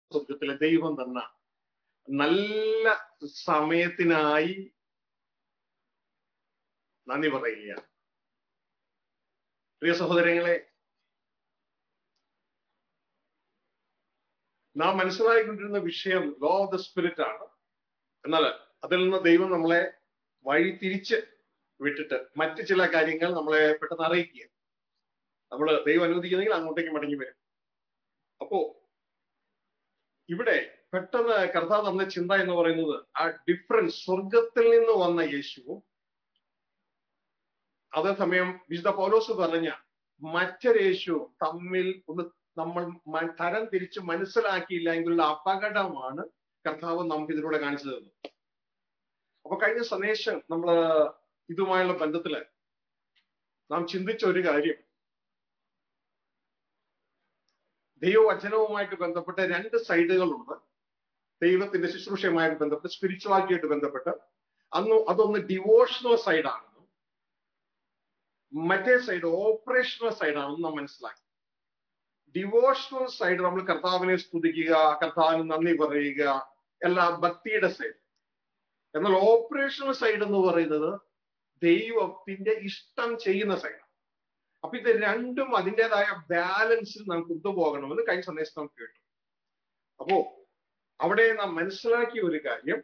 സ്വർഗത്തിലെ ദൈവം തന്ന നല്ല സമയത്തിനായി നന്ദി പറയുകയാണ് പ്രിയ സഹോദരങ്ങളെ നാം മനസ്സിലായിക്കൊണ്ടിരുന്ന വിഷയം ലോ ഓഫ് ദ സ്പിരിറ്റ് ആണ് എന്നാൽ അതിൽ നിന്ന് ദൈവം നമ്മളെ വഴി തിരിച്ച് വിട്ടിട്ട് മറ്റു ചില കാര്യങ്ങൾ നമ്മളെ പെട്ടെന്ന് അറിയിക്കുക നമ്മൾ ദൈവം അനുവദിക്കുന്നെങ്കിൽ അങ്ങോട്ടേക്ക് മടങ്ങി വരും അപ്പോ ഇവിടെ പെട്ടെന്ന് കർത്താവ് തന്ന ചിന്ത എന്ന് പറയുന്നത് ആ ഡിഫറൻസ് സ്വർഗത്തിൽ നിന്ന് വന്ന യേശുവും അതേസമയം വിശുദ്ധ പൗലോസ് പറഞ്ഞ മറ്റൊരു യേശു തമ്മിൽ ഒന്ന് നമ്മൾ മ- തരം തിരിച്ച് മനസ്സിലാക്കിയില്ല എങ്കിലുള്ള അപകടമാണ് കർത്താവ് നമുക്ക് ഇതിലൂടെ കാണിച്ചു തരുന്നത് അപ്പൊ കഴിഞ്ഞ സന്ദേശം നമ്മൾ ഇതുമായുള്ള ബന്ധത്തില് നാം ചിന്തിച്ച ഒരു കാര്യം ദൈവവചനവുമായിട്ട് ബന്ധപ്പെട്ട രണ്ട് സൈഡുകളുണ്ട് ദൈവത്തിന്റെ ശുശ്രൂഷയുമായിട്ട് ബന്ധപ്പെട്ട് സ്പിരിച്വാലിറ്റിയായിട്ട് ബന്ധപ്പെട്ട് അന്ന് അതൊന്ന് ഡിവോഷണൽ സൈഡാണെന്നും മറ്റേ സൈഡ് ഓപ്പറേഷണൽ സൈഡാണെന്ന് നാം മനസ്സിലാക്കി ഡിവോഷണൽ സൈഡ് നമ്മൾ കർത്താവിനെ സ്തുതിക്കുക കർത്താവിന് നന്ദി പറയുക എല്ലാ ഭക്തിയുടെ സൈഡ് എന്നാൽ ഓപ്പറേഷണൽ സൈഡ് എന്ന് പറയുന്നത് ദൈവത്തിന്റെ ഇഷ്ടം ചെയ്യുന്ന സൈഡാണ് അപ്പൊ ഇത് രണ്ടും അതിൻ്റെതായ ബാലൻസിൽ നാം കൊണ്ടുപോകണമെന്ന് കഴിഞ്ഞ സന്ദേശം നാം കേട്ടു അപ്പോ അവിടെ നാം മനസ്സിലാക്കിയ ഒരു കാര്യം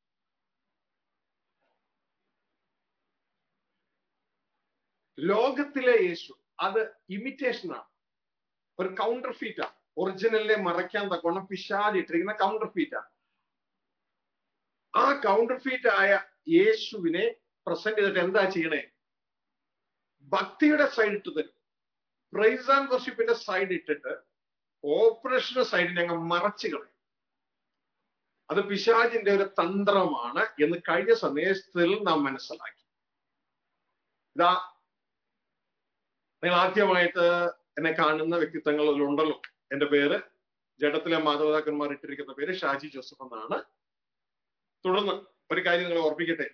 ലോകത്തിലെ യേശു അത് ഇമിറ്റേഷൻ ആണ് ഒരു കൗണ്ടർ ഫീറ്റ് ആണ് ഒറിജിനലിനെ മറയ്ക്കാൻ തക്കോണം പിശാലിട്ടിരിക്കുന്ന കൗണ്ടർ ഫീറ്റ് ആണ് ആ കൗണ്ടർ ഫീറ്റ് ആയ യേശുവിനെ പ്രസന്റ് ചെയ്തിട്ട് എന്താ ചെയ്യണേ ഭക്തിയുടെ സൈഡ് ഇട്ട് തരും പ്രൈസ് ആൻഡ് വർഷിപ്പിന്റെ സൈഡ് ഇട്ടിട്ട് ഓപ്പറേഷന്റെ സൈഡിനെ അങ്ങ് മറച്ചു കളയും അത് പിശാജിന്റെ ഒരു തന്ത്രമാണ് എന്ന് കഴിഞ്ഞ സന്ദേശത്തിൽ നാം മനസ്സിലാക്കി ഇതാ നിങ്ങൾ ആദ്യമായിട്ട് എന്നെ കാണുന്ന വ്യക്തിത്വങ്ങളിലുണ്ടല്ലോ എന്റെ പേര് ജഡത്തിലെ മാതാപിതാക്കന്മാർ ഇട്ടിരിക്കുന്ന പേര് ഷാജി ജോസഫ് എന്നാണ് തുടർന്ന് ഒരു കാര്യം നിങ്ങൾ ഓർപ്പിക്കട്ടെ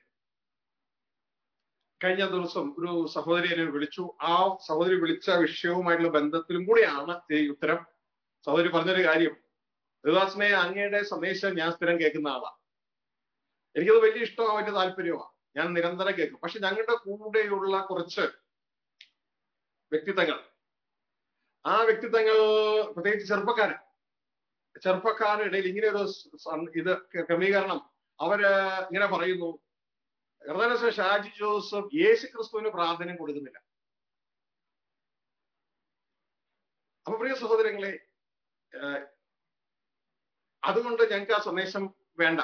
കഴിഞ്ഞ ദിവസം ഒരു സഹോദരി എന്നെ വിളിച്ചു ആ സഹോദരി വിളിച്ച വിഷയവുമായിട്ടുള്ള ബന്ധത്തിലും കൂടിയാണ് ഈ ഉത്തരം സഹോദരി പറഞ്ഞൊരു കാര്യം ഋദാസിനെ അങ്ങയുടെ സന്ദേശം ഞാൻ സ്ഥിരം കേൾക്കുന്ന ആളാണ് എനിക്കത് വലിയ ഇഷ്ടമാണ് വലിയ താല്പര്യമാണ് ഞാൻ നിരന്തരം കേൾക്കും പക്ഷെ ഞങ്ങളുടെ കൂടെയുള്ള കുറച്ച് വ്യക്തിത്വങ്ങൾ ആ വ്യക്തിത്വങ്ങൾ പ്രത്യേകിച്ച് ചെറുപ്പക്കാരൻ ചെറുപ്പക്കാരുടെ ഇടയിൽ ഇങ്ങനെ ഒരു സ- ഇത് ക്രമീകരണം അവര് ഇങ്ങനെ പറയുന്നു കർത്താനസ ഷാജി ജോസഫ് യേശു ക്രിസ്തുവിന് പ്രാധാന്യം കൊടുക്കുന്നില്ല അപ്പൊ പ്രിയ സഹോദരങ്ങളെ ഏഹ്, അതുകൊണ്ട് ഞങ്ങൾക്ക് ആ സന്ദേശം വേണ്ട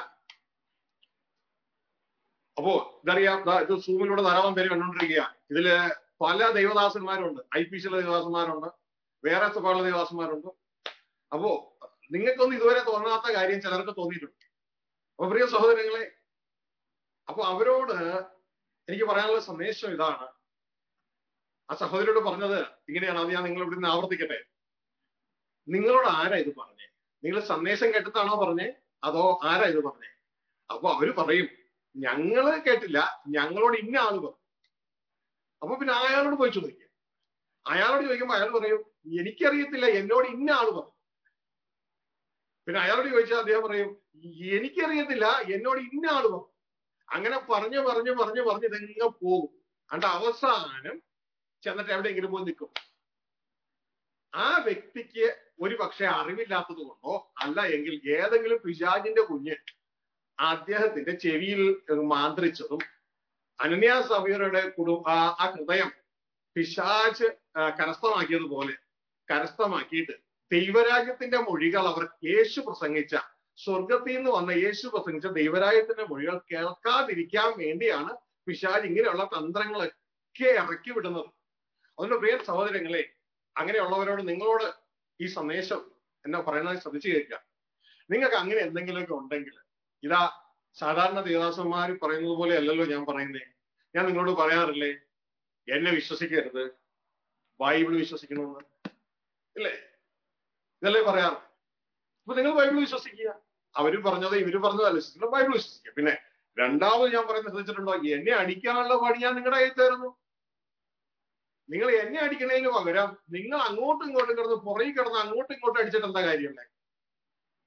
അപ്പോ ഇതറിയാം ദാ ഇത് സൂമിലൂടെ ധാരാളം പേര് കണ്ടുകൊണ്ടിരിക്കുക ഇതില് പല ദൈവദാസന്മാരുണ്ട് ഐ പി സിയിലെ ദൈവദാസന്മാരുണ്ട് വേറെ സഭയുള്ള ദൈവദാസന്മാരുണ്ട് അപ്പോ നിങ്ങൾക്കൊന്നും ഇതുവരെ തോന്നാത്ത കാര്യം ചിലർക്ക് തോന്നിയിട്ടുണ്ട് അപ്പൊ പ്രിയ സഹോദരങ്ങളെ അപ്പൊ അവരോട് എനിക്ക് പറയാനുള്ള സന്ദേശം ഇതാണ് ആ സഹോദരിയോട് പറഞ്ഞത് ഇങ്ങനെയാണ് അത് ഞാൻ നിങ്ങൾ ഇവിടുന്ന് ആവർത്തിക്കട്ടെ നിങ്ങളോട് ആരാ ഇത് പറഞ്ഞേ നിങ്ങൾ സന്ദേശം കേട്ടിട്ടാണോ പറഞ്ഞേ അതോ ആരാ ഇത് പറഞ്ഞേ അപ്പൊ അവര് പറയും ഞങ്ങള് കേട്ടില്ല ഞങ്ങളോട് ഇന്ന ആള് പറഞ്ഞു അപ്പൊ പിന്നെ അയാളോട് പോയി ചോദിക്കുക അയാളോട് ചോദിക്കുമ്പോ അയാൾ പറയും എനിക്കറിയത്തില്ല എന്നോട് ഇന്ന ആള് പറഞ്ഞു പിന്നെ അയാളോട് ചോദിച്ചാൽ അദ്ദേഹം പറയും എനിക്കറിയത്തില്ല എന്നോട് ഇന്ന ആള് പറഞ്ഞു അങ്ങനെ പറഞ്ഞു പറഞ്ഞു പറഞ്ഞു പറഞ്ഞു ഇതെങ്ങ പോകും അണ്ട് അവസാനം ചെന്നിട്ട് എവിടെയെങ്കിലും പോയി നിൽക്കും ആ വ്യക്തിക്ക് ഒരു പക്ഷെ അറിവില്ലാത്തത് കൊണ്ടോ അല്ല എങ്കിൽ ഏതെങ്കിലും പിശാചിന്റെ കുഞ്ഞ് അദ്ദേഹത്തിന്റെ ചെവിയിൽ മാന്ത്രിച്ചതും അനന്യ സഭയുടെ കുടു ആ ആ ഹൃദയം പിശാച് ആ, കരസ്ഥമാക്കിയതുപോലെ കരസ്ഥമാക്കിയിട്ട് ദൈവരാജ്യത്തിന്റെ മൊഴികൾ അവർ യേശു പ്രസംഗിച്ച സ്വർഗത്തിൽ നിന്ന് വന്ന യേശു പ്രസംഗിച്ച ദൈവരാജ്യത്തിന്റെ മൊഴികൾ കേൾക്കാതിരിക്കാൻ വേണ്ടിയാണ് പിശാജ് ഇങ്ങനെയുള്ള തന്ത്രങ്ങളൊക്കെ ഇറക്കി വിടുന്നത് അതുകൊണ്ട് പ്രിയ സഹോദരങ്ങളെ അങ്ങനെയുള്ളവരോട് നിങ്ങളോട് ഈ സന്ദേശം എന്നാ പറയുന്നത് ശ്രദ്ധിച്ചു കേൾക്കുക നിങ്ങൾക്ക് അങ്ങനെ എന്തെങ്കിലുമൊക്കെ ഉണ്ടെങ്കിൽ ഇതാ സാധാരണ ദേവദാസന്മാർ പറയുന്നത് പോലെ അല്ലല്ലോ ഞാൻ പറയുന്നേ ഞാൻ നിങ്ങളോട് പറയാറില്ലേ എന്നെ വിശ്വസിക്കരുത് ബൈബിൾ വിശ്വസിക്കണമെന്ന് ഇല്ലേ ഇതല്ലേ പറയാറ് അപ്പൊ നിങ്ങൾ ബൈബിൾ വിശ്വസിക്കുക അവര് പറഞ്ഞത് ഇവര് പറഞ്ഞതല്ല വിശ്വസിക്കണം ബൈബിൾ വിശ്വസിക്കുക പിന്നെ രണ്ടാമത് ഞാൻ പറയുന്നത് ശ്രദ്ധിച്ചിട്ടുണ്ടോ എന്നെ അടിക്കാനുള്ള പണി ഞാൻ നിങ്ങളുടെ കയ്യിൽ തരുന്നു നിങ്ങൾ എന്നെ അടിക്കണതിന് പകരം നിങ്ങൾ അങ്ങോട്ടും ഇങ്ങോട്ടും കിടന്ന് പുറകിൽ കിടന്ന് അങ്ങോട്ടും ഇങ്ങോട്ടും അടിച്ചിട്ട് എന്താ കാര്യമുണ്ടേ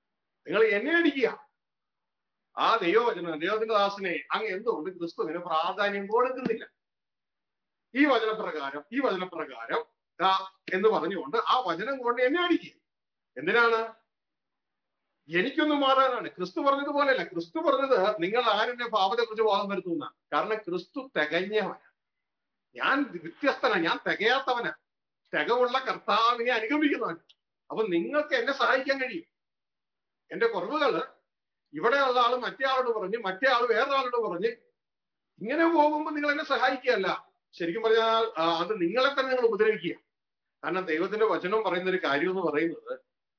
നിങ്ങൾ എന്നെ അടിക്കുക ആ ദൈവവചനം ദൈവത്തിന്റെ ദാസനെ അങ്ങ് എന്തുകൊണ്ട് ക്രിസ്തുവിന് പ്രാധാന്യം കൊടുക്കുന്നില്ല ഈ വചനപ്രകാരം ഈ വചനപ്രകാരം ദാ എന്ന് പറഞ്ഞുകൊണ്ട് ആ വചനം കൊണ്ട് എന്നെ അടിക്കുക എന്തിനാണ് എനിക്കൊന്നും മാറാനാണ് ക്രിസ്തു പറഞ്ഞതുപോലെയല്ല ക്രിസ്തു പറഞ്ഞത് നിങ്ങൾ ആരുടെ പാപത്തെ കുറിച്ച് ബോധം വരുത്തുന്ന കാരണം ക്രിസ്തു തികഞ്ഞവനാണ് ഞാൻ വ്യത്യസ്തനാ ഞാൻ തികയാത്തവനാ തികവുള്ള കർത്താവിനെ അനുഗമിക്കുന്നവൻ അപ്പൊ നിങ്ങൾക്ക് എന്നെ സഹായിക്കാൻ കഴിയും എന്റെ കുറവുകള് ഇവിടെയുള്ള ആള് മറ്റേ ആളോട് പറഞ്ഞ് മറ്റേ ആള് വേറൊരാളോട് പറഞ്ഞ് ഇങ്ങനെ പോകുമ്പോൾ നിങ്ങൾ എന്നെ സഹായിക്കുകയല്ല ശരിക്കും പറഞ്ഞാൽ ആ, അത് നിങ്ങളെ തന്നെ നിങ്ങൾ ഉപദ്രവിക്കുക കാരണം ദൈവത്തിന്റെ വചനം പറയുന്ന ഒരു കാര്യം എന്ന് പറയുന്നത്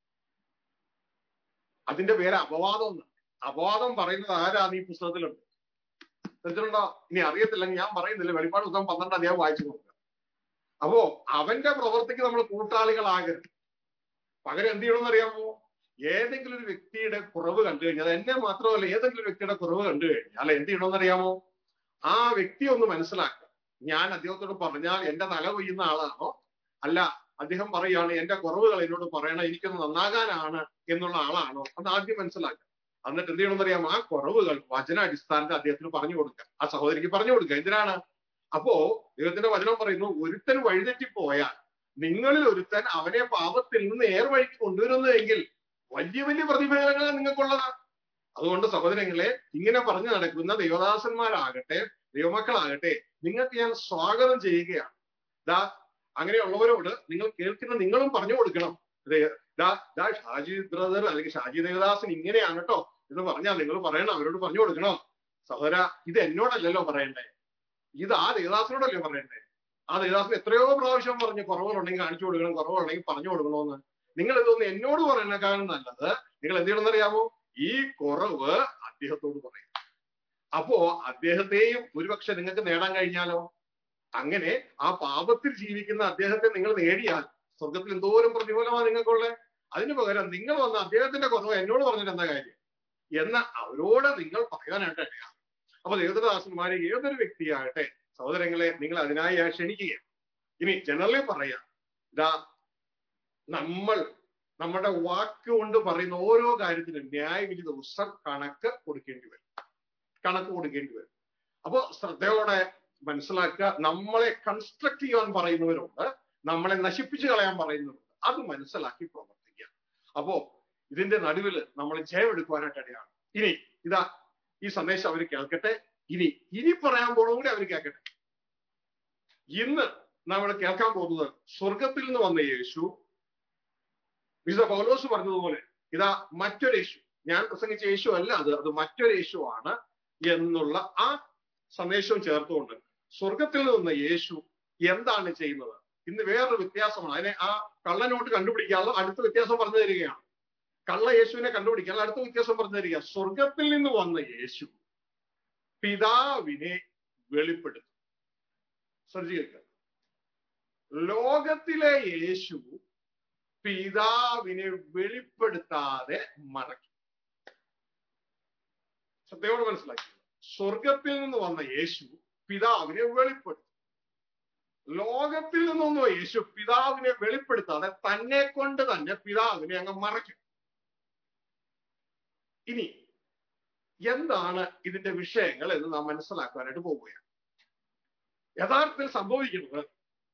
അതിന്റെ പേര് അപവാദം എന്ന് അപവാദം പറയുന്നത് ആരാണ് ഈ പുസ്തകത്തിലുണ്ട് ശ്രദ്ധിച്ചിട്ടുണ്ടോ ഇനി അറിയത്തില്ലെങ്കിൽ ഞാൻ പറയുന്നില്ല വെളിപ്പാട് പുസ്തകം പന്ത്രണ്ടാം അധ്യായം വായിച്ചു നോക്കുക അപ്പോ അവന്റെ പ്രവൃത്തിക്ക് നമ്മൾ കൂട്ടാളികളാകരുത് പകരം എന്ത് ചെയ്യണമെന്ന് അറിയാമോ ഏതെങ്കിലും ഒരു വ്യക്തിയുടെ കുറവ് കണ്ടു കഴിഞ്ഞാൽ എന്നെ മാത്രമല്ല ഏതെങ്കിലും ഒരു വ്യക്തിയുടെ കുറവ് കണ്ടു കഴിഞ്ഞാൽ എന്ത് ചെയ്യണമെന്ന് അറിയാമോ ആ വ്യക്തി ഒന്ന് മനസ്സിലാക്കുക ഞാൻ അദ്ദേഹത്തോട് പറഞ്ഞാൽ എന്റെ തല കൊയ്യുന്ന ആളാണോ അല്ല അദ്ദേഹം പറയാണ് എന്റെ കുറവുകൾ എന്നോട് പറയണം എനിക്കൊന്ന് നന്നാകാനാണ് എന്നുള്ള ആളാണോ അത് ആദ്യം മനസ്സിലാക്കുക എന്നിട്ട് എന്ത് ചെയ്യണമെന്ന് അറിയാമോ ആ കുറവുകൾ വചനാടിസ്ഥാനത്തിൽ അദ്ദേഹത്തിന് പറഞ്ഞു കൊടുക്കുക ആ സഹോദരിക്ക് പറഞ്ഞു കൊടുക്കുക എന്തിനാണ് അപ്പോ ദൈവത്തിന്റെ വചനം പറയുന്നു ഒരുത്തൻ വഴിതെറ്റിപ്പോയാൽ നിങ്ങളിൽ ഒരുത്തൻ അവനെ പാപത്തിൽ നിന്ന് ഏർവഴിക്ക് കൊണ്ടുവരുന്നതെങ്കിൽ വലിയ വലിയ പ്രതിഫലങ്ങളാണ് നിങ്ങൾക്കുള്ളത് അതുകൊണ്ട് സഹോദരങ്ങളെ ഇങ്ങനെ പറഞ്ഞു നടക്കുന്ന ദൈവദാസന്മാരാകട്ടെ ദൈവമക്കളാകട്ടെ നിങ്ങൾക്ക് ഞാൻ സ്വാഗതം ചെയ്യുകയാണ് ദാ അങ്ങനെയുള്ളവരോട് നിങ്ങൾ കേൾക്കുന്ന നിങ്ങളും പറഞ്ഞു കൊടുക്കണം ദേ, ദാ ദാ ഷാജി ബ്രദർ അല്ലെങ്കിൽ ഷാജി ദേവദാസൻ ഇങ്ങനെയാണ് കേട്ടോ എന്ന് പറഞ്ഞാൽ നിങ്ങൾ പറയണം അവരോട് പറഞ്ഞു കൊടുക്കണം സഹോദര ഇത് എന്നോടല്ലല്ലോ പറയണ്ടേ ഇത് ആ ദേവദാസനോടല്ലേ പറയണ്ടേ ആ ദേവദാസൻ എത്രയോ പ്രാവശ്യം പറഞ്ഞു കുറവുകളുണ്ടെങ്കിൽ കാണിച്ചു കൊടുക്കണം കുറവുണ്ടെങ്കിൽ പറഞ്ഞു കൊടുക്കണമെന്ന് നിങ്ങൾ ഇതൊന്ന് എന്നോട് പറയുന്നേക്കാളും നല്ലത് നിങ്ങൾ എന്ത് ചെയ്യണമെന്ന് അറിയാമോ ഈ കുറവ് അദ്ദേഹത്തോട് പറയും അപ്പോ അദ്ദേഹത്തെയും ഒരുപക്ഷെ നിങ്ങൾക്ക് നേടാൻ കഴിഞ്ഞാലോ അങ്ങനെ ആ പാപത്തിൽ ജീവിക്കുന്ന അദ്ദേഹത്തെ നിങ്ങൾ നേടിയാൽ സ്വർഗത്തിൽ എന്തോരം പ്രതിഫലമാണ് നിങ്ങൾക്കുള്ളത് അതിനു പകരം നിങ്ങൾ വന്ന അദ്ദേഹത്തിന്റെ കുറവ് എന്നോട് പറഞ്ഞിട്ട് എന്താ കാര്യം എന്ന് അവരോട് നിങ്ങൾ പറയാനായിട്ട് ഇടയാണ് അപ്പൊ ദൈവദാസന്മാരെ ഏതൊരു വ്യക്തിയാകട്ടെ സഹോദരങ്ങളെ നിങ്ങൾ അതിനായി ക്ഷണിക്കുക ഇനി ജനറലി പറയാം ഇതാ നമ്മൾ നമ്മുടെ വാക്ക് കൊണ്ട് പറയുന്ന ഓരോ കാര്യത്തിനും ന്യായവിധി ദിവസം കണക്ക് കൊടുക്കേണ്ടി വരും കണക്ക് കൊടുക്കേണ്ടി വരും അപ്പോ ശ്രദ്ധയോടെ മനസ്സിലാക്കുക നമ്മളെ കൺസ്ട്രക്ട് ചെയ്യാൻ പറയുന്നവരുണ്ട് നമ്മളെ നശിപ്പിച്ചു കളയാൻ പറയുന്നവരുണ്ട് അത് മനസ്സിലാക്കി പ്രവർത്തിക്കുക അപ്പോ ഇതിന്റെ നടുവിൽ നമ്മൾ ജയമെടുക്കുവാനായിട്ട് ഇടയാണ് ഇനി ഇതാ ഈ സന്ദേശം അവർ കേൾക്കട്ടെ ഇനി ഇനി പറയാൻ പോണതും കൂടി അവർ കേൾക്കട്ടെ ഇന്ന് നമ്മൾ കേൾക്കാൻ പോകുന്നത് സ്വർഗത്തിൽ നിന്ന് വന്ന യേശു വിശുദ്ധ പൗലോസ് പറഞ്ഞതുപോലെ ഇതാ മറ്റൊരു യേശു ഞാൻ പ്രസംഗിച്ച യേശു അല്ല അത് അത് മറ്റൊരു യേശു ആണ് എന്നുള്ള ആ സന്ദേശവും ചേർത്തുകൊണ്ട് സ്വർഗത്തിൽ നിന്ന് യേശു എന്താണ് ചെയ്യുന്നത് ഇന്ന് വേറൊരു വ്യത്യാസമാണ് അതിനെ ആ കള്ളനോട്ട് കണ്ടുപിടിക്കാനുള്ള അടുത്ത വ്യത്യാസം പറഞ്ഞു തരികയാണ് കള്ള യേശുവിനെ കണ്ടുപിടിക്കാനുള്ള അടുത്ത വ്യത്യാസം പറഞ്ഞു തരിക സ്വർഗത്തിൽ നിന്ന് വന്ന യേശു പിതാവിനെ വെളിപ്പെടുത്തും ശ്രദ്ധിക്കുക ലോകത്തിലെ യേശു പിതാവിനെ വെളിപ്പെടുത്താതെ മറക്കും ശ്രദ്ധയോട് മനസ്സിലാക്കി സ്വർഗത്തിൽ നിന്ന് വന്ന യേശു പിതാവിനെ വെളിപ്പെടുത്തും ലോകത്തിൽ നിന്നൊന്നും യേശു പിതാവിനെ വെളിപ്പെടുത്താതെ തന്നെ കൊണ്ട് തന്നെ പിതാവിനെ അങ്ങ് മറയ്ക്കും ഇനി എന്താണ് ഇതിന്റെ വിഷയങ്ങൾ എന്ന് നാം മനസ്സിലാക്കുവാനായിട്ട് പോവുകയാണ് യഥാർത്ഥത്തിൽ സംഭവിക്കുന്നത്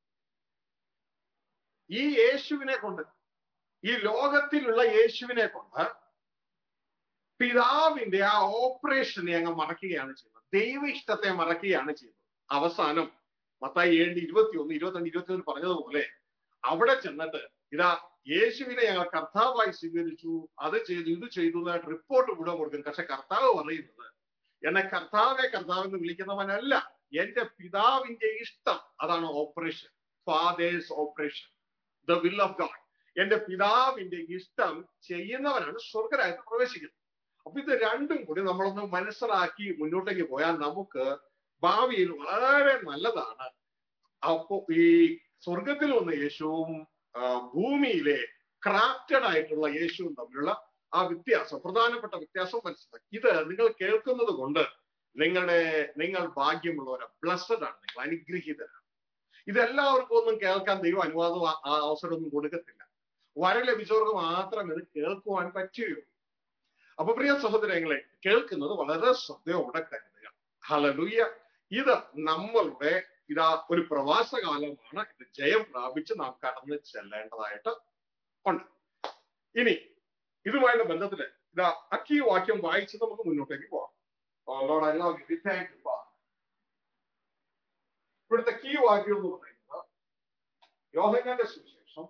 ഈ യേശുവിനെ കൊണ്ട് ഈ ലോകത്തിലുള്ള യേശുവിനെ കൊണ്ട് പിതാവിന്റെ ആ ഓപ്പറേഷനെ അങ്ങ് മറക്കുകയാണ് ചെയ്യുന്നത് ദൈവ ഇഷ്ടത്തെ മറക്കുകയാണ് ചെയ്യുന്നത് അവസാനം മത്തായി ഏഴിന്റെ ഇരുപത്തി ഒന്ന് ഇരുപത്തിരണ്ട് ഇരുപത്തി ഒന്ന് പറഞ്ഞതുപോലെ അവിടെ ചെന്നിട്ട് ഇതാ യേശുവിനെ ഞങ്ങൾ കർത്താവായി സ്വീകരിച്ചു അത് ചെയ്തു ഇത് ചെയ്തു എന്നായിട്ട് റിപ്പോർട്ട് മുഴുവൻ കൊടുക്കും പക്ഷെ കർത്താവ് പറയുന്നത് എന്നെ കർത്താവെ കർത്താവ് എന്ന് വിളിക്കുന്നവനല്ല എന്റെ പിതാവിന്റെ ഇഷ്ടം അതാണ് operation father's operation the will of God എന്റെ പിതാവിന്റെ ഇഷ്ടം ചെയ്യുന്നവനാണ് സ്വർഗരാജ്യത്ത് പ്രവേശിക്കുന്നത് അപ്പൊ ഇത് രണ്ടും കൂടി നമ്മളൊന്ന് മനസ്സിലാക്കി മുന്നോട്ടേക്ക് പോയാൽ നമുക്ക് ഭാവിയിൽ വളരെ നല്ലതാണ് അപ്പോ ഈ സ്വർഗത്തിൽ വന്ന യേശുവും ഭൂമിയിലെ ക്രാഫ്റ്റഡ് ആയിട്ടുള്ള യേശുവും തമ്മിലുള്ള ആ വ്യത്യാസം പ്രധാനപ്പെട്ട വ്യത്യാസം മനസ്സിലാക്കി ഇത് നിങ്ങൾ കേൾക്കുന്നത് കൊണ്ട് നിങ്ങളുടെ നിങ്ങൾ ഭാഗ്യമുള്ളവരാണ് ബ്ലസ്സഡ് ആണ് നിങ്ങൾ അനുഗ്രഹീതരാണ് ഇതെല്ലാവർക്കും ഒന്നും കേൾക്കാൻ ദൈവം അനുവാദം അവസരമൊന്നും കൊടുക്കത്തില്ല വര ലഭിച്ചവർക്ക് മാത്രം ഇത് കേൾക്കുവാൻ പറ്റുകയുള്ളൂ അപ്പൊ പ്രിയ സഹോദരങ്ങളെ കേൾക്കുന്നത് വളരെ ശ്രദ്ധയോടെ കരുതുക ഹലലുയ്യ ഇത് നമ്മളുടെ ഇതാ ഒരു പ്രവാസ കാലമാണ് ഇത് ജയം പ്രാപിച്ച് നാം കടന്ന് ചെല്ലേണ്ടതായിട്ട് ഉണ്ട് ഇനി ഇതുമായുള്ള ബന്ധത്തില് ഇതാ അക്കി വാക്യം വായിച്ച് നമുക്ക് മുന്നോട്ടേക്ക് പോവാം Oh Lord, I love you. We thank you, Father. ഇവിടുത്തെ കീ വാക്യം എന്ന് പറയുന്നത് യോഹന്നാന്റെ സുവിശേഷം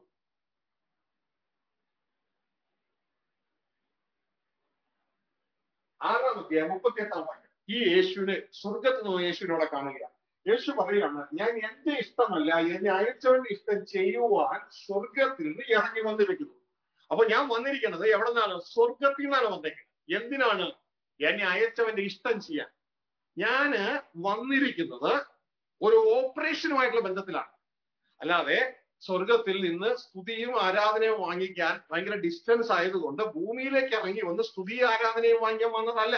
ആറാം അധ്യായം മുപ്പത്തി എട്ടാം വാക്യം ഈ യേശുവിനെ സ്വർഗത്തിൽ നിന്ന് യേശുവിനോടെ കാണുക യേശു പറയുകയാണ് ഞാൻ എന്റെ ഇഷ്ടമല്ല എന്നെ അയച്ചവന്റെ ഇഷ്ടം ചെയ്യുവാൻ സ്വർഗത്തിൽ നിന്ന് ഇറങ്ങി വന്നിരിക്കുന്നു അപ്പൊ ഞാൻ വന്നിരിക്കുന്നത് എവിടെ നിന്നാണ് സ്വർഗത്തിൽ നിന്നാണ് വന്നേക്കുന്നത് എന്തിനാണ് എന്നെ അയച്ചവന്റെ ഇഷ്ടം ചെയ്യാൻ ഞാന് വന്നിരിക്കുന്നത് ഒരു ഓപ്പറേഷനുമായിട്ടുള്ള ബന്ധത്തിലാണ് അല്ലാതെ സ്വർഗത്തിൽ നിന്ന് സ്തുതിയും ആരാധനയും വാങ്ങിക്കാൻ ഭയങ്കര ഡിസ്റ്റൻസ് ആയതുകൊണ്ട് ഭൂമിയിലേക്ക് ഇറങ്ങി വന്ന് സ്തുതി ആരാധനയും വാങ്ങിക്കാൻ വന്നതല്ല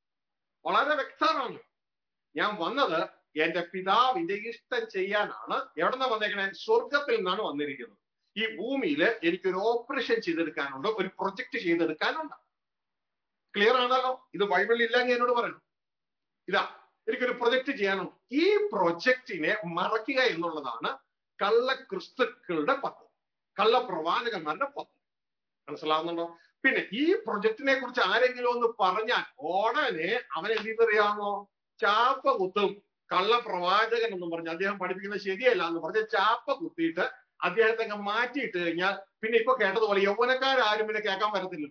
വളരെ വ്യക്തമാണ് ഞാൻ വന്നത് എന്റെ പിതാവിന്റെ ഇഷ്ടം ചെയ്യാനാണ് എവിടെന്നാ വന്നേക്കണേ സ്വർഗത്തിൽ നിന്നാണ് വന്നിരിക്കുന്നത് ഈ ഭൂമിയിൽ എനിക്കൊരു ഓപ്പറേഷൻ ചെയ്തെടുക്കാനുണ്ട് ഒരു പ്രൊജക്ട് ചെയ്തെടുക്കാനുണ്ട് ക്ലിയർ ആണല്ലോ ഇത് ബൈബിളിൽ ഇല്ലെങ്കിൽ എന്നോട് പറയണം ഇതാ എനിക്കൊരു പ്രൊജക്ട് ചെയ്യാനുണ്ട് ഈ പ്രൊജക്റ്റിനെ മറയ്ക്കുക എന്നുള്ളതാണ് കള്ള ക്രിസ്തുക്കളുടെ പദ്ധതി കള്ള പ്രവാചകന്മാരുടെ പദ്ധതി മനസ്സിലാവുന്നുണ്ടോ പിന്നെ ഈ പ്രൊജക്റ്റിനെ കുറിച്ച് ആരെങ്കിലും ഒന്ന് പറഞ്ഞാൽ ഉടനെ അവൻ എന്ത് ചെയ്തറിയാമോ ചാപ്പ കുത്തും കള്ള പ്രവാചകൻ എന്നും പറഞ്ഞ് അദ്ദേഹം പഠിപ്പിക്കുന്നത് ശരിയല്ല എന്ന് പറഞ്ഞ് ചാപ്പ കുത്തിയിട്ട് അദ്ദേഹത്തെ അങ്ങ് മാറ്റിയിട്ട് കഴിഞ്ഞാൽ പിന്നെ ഇപ്പൊ കേട്ടതുപോലെ യൗവനക്കാരും പിന്നെ കേൾക്കാൻ വരത്തില്ല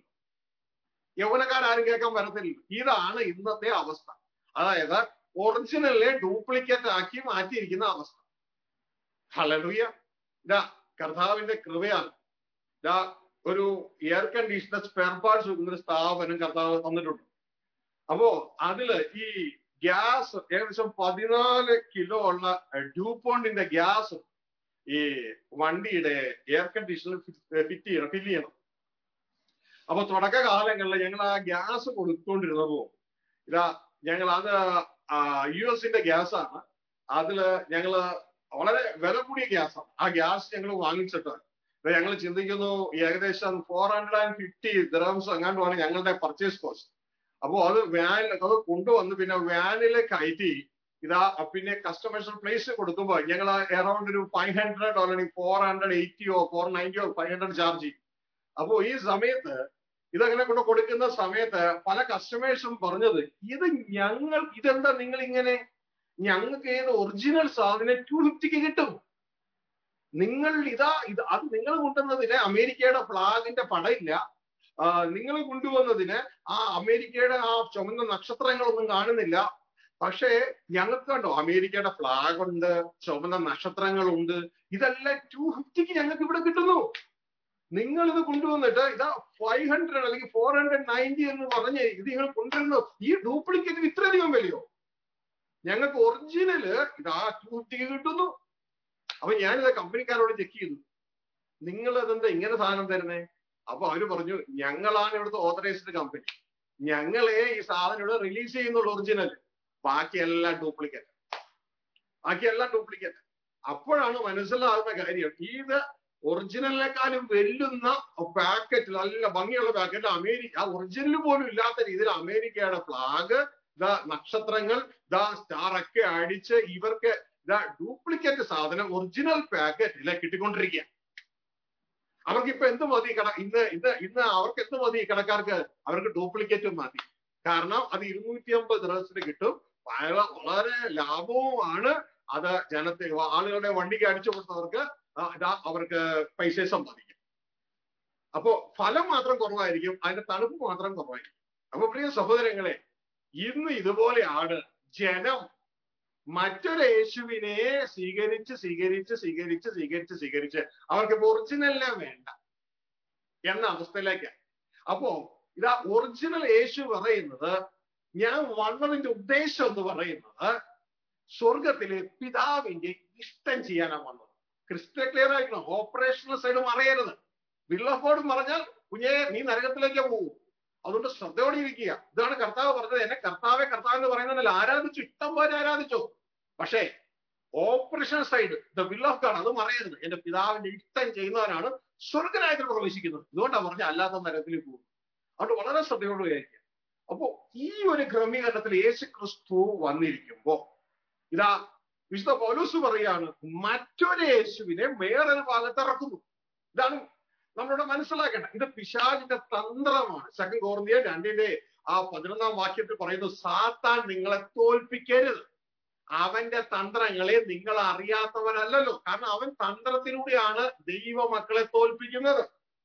യൗവനക്കാരും കേൾക്കാൻ വരത്തില്ല ഇതാണ് ഇന്നത്തെ അവസ്ഥ അതായത് ഒറിജിനലിനെ ഡ്യൂപ്ലിക്കേറ്റ് ആക്കി മാറ്റിയിരിക്കുന്ന അവസ്ഥ ഹലലുയ ഇതാ കർത്താവിന്റെ കൃപയാണ് ഇതാ ഒരു എയർ കണ്ടീഷണർ സ്പെയർ പാർട്സ് വെക്കുന്ന ഒരു സ്ഥാപനം കർത്താവ് തന്നിട്ടുണ്ട് അപ്പോ അതില് ഈ ഗ്യാസ് ഏകദേശം പതിനാല് കിലോ ഉള്ള ഡ്യൂപോണ്ടിന്റെ ഗ്യാസ് ഈ വണ്ടിയുടെ എയർ കണ്ടീഷണർ ഫിറ്റ് ചെയ്യണം ഫില്ല് ചെയ്യണം അപ്പൊ തുടക്ക കാലങ്ങളിൽ ഞങ്ങൾ ആ ഗ്യാസ് കൊടുത്തുകൊണ്ടിരുന്നപ്പോ ഇതാ ഞങ്ങൾ അത് യു എസിന്റെ ഗ്യാസ് ആണ് അതില് ഞങ്ങള് വളരെ വില കൂടിയ ഗ്യാസാണ് ആ ഗ്യാസ് ഞങ്ങൾ വാങ്ങിച്ചിട്ട് ഞങ്ങൾ ചിന്തിക്കുന്നു ഏകദേശം four hundred and fifty drums എങ്ങാണ്ടുമാണ് ഞങ്ങളുടെ പർച്ചേസ് കോസ്റ്റ് അപ്പോ അത് വാനിൽ അത് കൊണ്ടുവന്ന് പിന്നെ വാനിൽ കയറ്റി ഇതാ പിന്നെ കസ്റ്റമേഴ്സ് പ്ലേസ് കൊടുക്കുമ്പോൾ ഞങ്ങൾ അറൌണ്ട് ഒരു ഫൈവ് ഹൺഡ്രഡ് അല്ലെങ്കിൽ ഫോർ ഹൺഡ്രഡ് എയ്റ്റിയോ ഫോർ നയൻറ്റിയോ ഫൈവ് ഹൺഡ്രഡ് ചാർജ് ചെയ്യും അപ്പോ ഈ സമയത്ത് ഇതങ്ങനെ കൊണ്ട് കൊടുക്കുന്ന സമയത്ത് പല കസ്റ്റമേഴ്സും പറഞ്ഞത് ഇത് ഞങ്ങൾ ഇതെന്താ നിങ്ങൾ ഇങ്ങനെ ഞങ്ങൾക്ക് ഏത് ഒറിജിനൽ സാധനം ടു ഫിഫ്റ്റിക്ക് കിട്ടും നിങ്ങൾ ഇതാ ഇത് അത് നിങ്ങൾ കൊണ്ടുവന്നതിന് അമേരിക്കയുടെ ഫ്ലാഗിന്റെ പടയില്ല നിങ്ങൾ കൊണ്ടുവന്നതിന് ആ അമേരിക്കയുടെ ആ ചുമന്ന നക്ഷത്രങ്ങളൊന്നും കാണുന്നില്ല പക്ഷേ ഞങ്ങൾക്ക് കണ്ടോ അമേരിക്കയുടെ ഫ്ലാഗ് ഉണ്ട് ചുമന്ന നക്ഷത്രങ്ങളുണ്ട് ഇതെല്ലാം ടു ഫിഫ്റ്റിക്ക് ഞങ്ങൾക്ക് ഇവിടെ കിട്ടുന്നു നിങ്ങൾ ഇത് കൊണ്ടുവന്നിട്ട് ഇതാ ഫൈവ് ഹൺഡ്രഡ് അല്ലെങ്കിൽ ഫോർ ഹൺഡ്രഡ് നയൻറ്റി എന്ന് പറഞ്ഞ് ഇത് നിങ്ങൾ കൊണ്ടുവരുന്നു ഈ ഡ്യൂപ്ലിക്കേറ്റ് ഇത്രയധികം വിലയോ ഞങ്ങൾക്ക് ഒറിജിനല് ഇതാ ടു ഫിഫ്റ്റിക്ക് കിട്ടുന്നു അപ്പൊ ഞാനിത് കമ്പനിക്കാരോട് ചെക്ക് ചെയ്തു നിങ്ങൾ അതെന്താ ഇങ്ങനെ സാധനം തരുന്നേ അപ്പൊ അവര് പറഞ്ഞു ഞങ്ങളാണ് ഇവിടുത്തെ ഓതറൈസ്ഡ് കമ്പനി ഞങ്ങളെ ഈ സാധനം ഇവിടെ റിലീസ് ചെയ്യുന്നുള്ളൂ ഒറിജിനൽ ബാക്കിയെല്ലാം ഡ്യൂപ്ലിക്കേറ്റ് ബാക്കിയെല്ലാം ഡ്യൂപ്ലിക്കേറ്റ് അപ്പോഴാണ് മനസ്സിലാകുന്ന കാര്യം ഇത് ഒറിജിനലിനെക്കാളും വെല്ലുന്ന പാക്കറ്റ് നല്ല ഭംഗിയുള്ള പാക്കറ്റ് അമേരിക്ക ആ ഒറിജിനൽ പോലും ഇല്ലാത്ത രീതിയിൽ അമേരിക്കയുടെ ഫ്ലാഗ് ദ നക്ഷത്രങ്ങൾ ദ സ്റ്റാർ ഒക്കെ അടിച്ച് ഇവർക്ക് ദ ഡ്യൂപ്ലിക്കേറ്റ് സാധനം ഒറിജിനൽ പാക്കറ്റിൽ കിട്ടിക്കൊണ്ടിരിക്കുക അവർക്ക് ഇപ്പൊ എന്ത് മതി കട ഇന്ന് ഇന്ന് ഇന്ന് അവർക്ക് എന്ത് മതി കടക്കാർക്ക് അവർക്ക് ഡ്യൂപ്ലിക്കേറ്റ് മതി കാരണം അത് ഇരുന്നൂറ്റി അമ്പത് ദിവസത്തിന് കിട്ടും വളരെ ലാഭവുമാണ് അത് ജനത്തെ ആളുകളുടെ വണ്ടിക്ക് അടിച്ചു കൊടുത്തവർക്ക് ഇതാ അവർക്ക് പൈസ സമ്പാദിക്കും അപ്പോ ഫലം മാത്രം കുറവായിരിക്കും അതിന്റെ തണുപ്പ് മാത്രം കുറവായിരിക്കും അപ്പൊ പ്രിയ സഹോദരങ്ങളെ ഇന്ന് ഇതുപോലെയാണ് ജനം മറ്റൊരു യേശുവിനെ സ്വീകരിച്ച് സ്വീകരിച്ച് സ്വീകരിച്ച് സ്വീകരിച്ച് സ്വീകരിച്ച് അവർക്ക് ഒറിജിനലിനെ വേണ്ട എന്ന അവസ്ഥയിലേക്ക് അപ്പോ ഇതാ ഒറിജിനൽ യേശു പറയുന്നത് ഞാൻ വന്നതിന്റെ ഉദ്ദേശം എന്ന് പറയുന്നത് സ്വർഗത്തിലെ പിതാവിന്റെ ഇഷ്ടം ചെയ്യാനാണ് വന്നത് ക്രിസ്റ്റൽ ക്ലിയർ ആയിരിക്കണം ഓപ്പറേഷണൽ സൈഡ് മറയരുത് വിൽ ഓഫ് ഗോഡ് പറഞ്ഞാൽ കുഞ്ഞെ നീ നരകത്തിലേക്ക് പോകും അതുകൊണ്ട് ശ്രദ്ധയോടെ ഇരിക്കുക ഇതാണ് കർത്താവ് പറഞ്ഞത് എന്നെ കർത്താവെ കർത്താവ് എന്ന് പറയുന്നതിൽ ആരാധിച്ചു ഇഷ്ടം പോലെ ആരാധിച്ചു പക്ഷേ operation side the will of God അത് മറയരുത് എന്റെ പിതാവിന്റെ ഇഷ്ടം ചെയ്യുന്നവനാണ് സ്വർഗരാജ്യത്തിൽ പ്രവേശിക്കുന്നത് ഇതുകൊണ്ടാണ് പറഞ്ഞ അല്ലാത്ത നരകത്തിൽ പോകും അതുകൊണ്ട് വളരെ ശ്രദ്ധയോട് കേൾക്കുക അപ്പോ ഈ ഒരു ക്രമീകരണത്തിൽ യേശു ക്രിസ്തു വന്നിരിക്കുമ്പോ ഇതാ വിശുദ്ധ പൗലൂസ് പറയാണ് മറ്റൊരു യേശുവിനെ വേറൊരു ഭാഗത്ത് ഇറക്കുന്നു ഇതാണ് നമ്മളിവിടെ മനസ്സിലാക്കേണ്ടത് ഇത് പിശാചിന്റെ തന്ത്രമാണ് സെക്കൻഡ് കോർന്നിയ രണ്ടിന്റെ ആ പതിനൊന്നാം വാക്യത്തിൽ പറയുന്നു സാത്താൻ നിങ്ങളെ തോൽപ്പിക്കരുത് അവന്റെ തന്ത്രങ്ങളെ നിങ്ങൾ അറിയാത്തവരല്ലല്ലോ കാരണം അവൻ തന്ത്രത്തിലൂടെയാണ് ദൈവമക്കളെ തോൽപ്പിക്കുന്നത്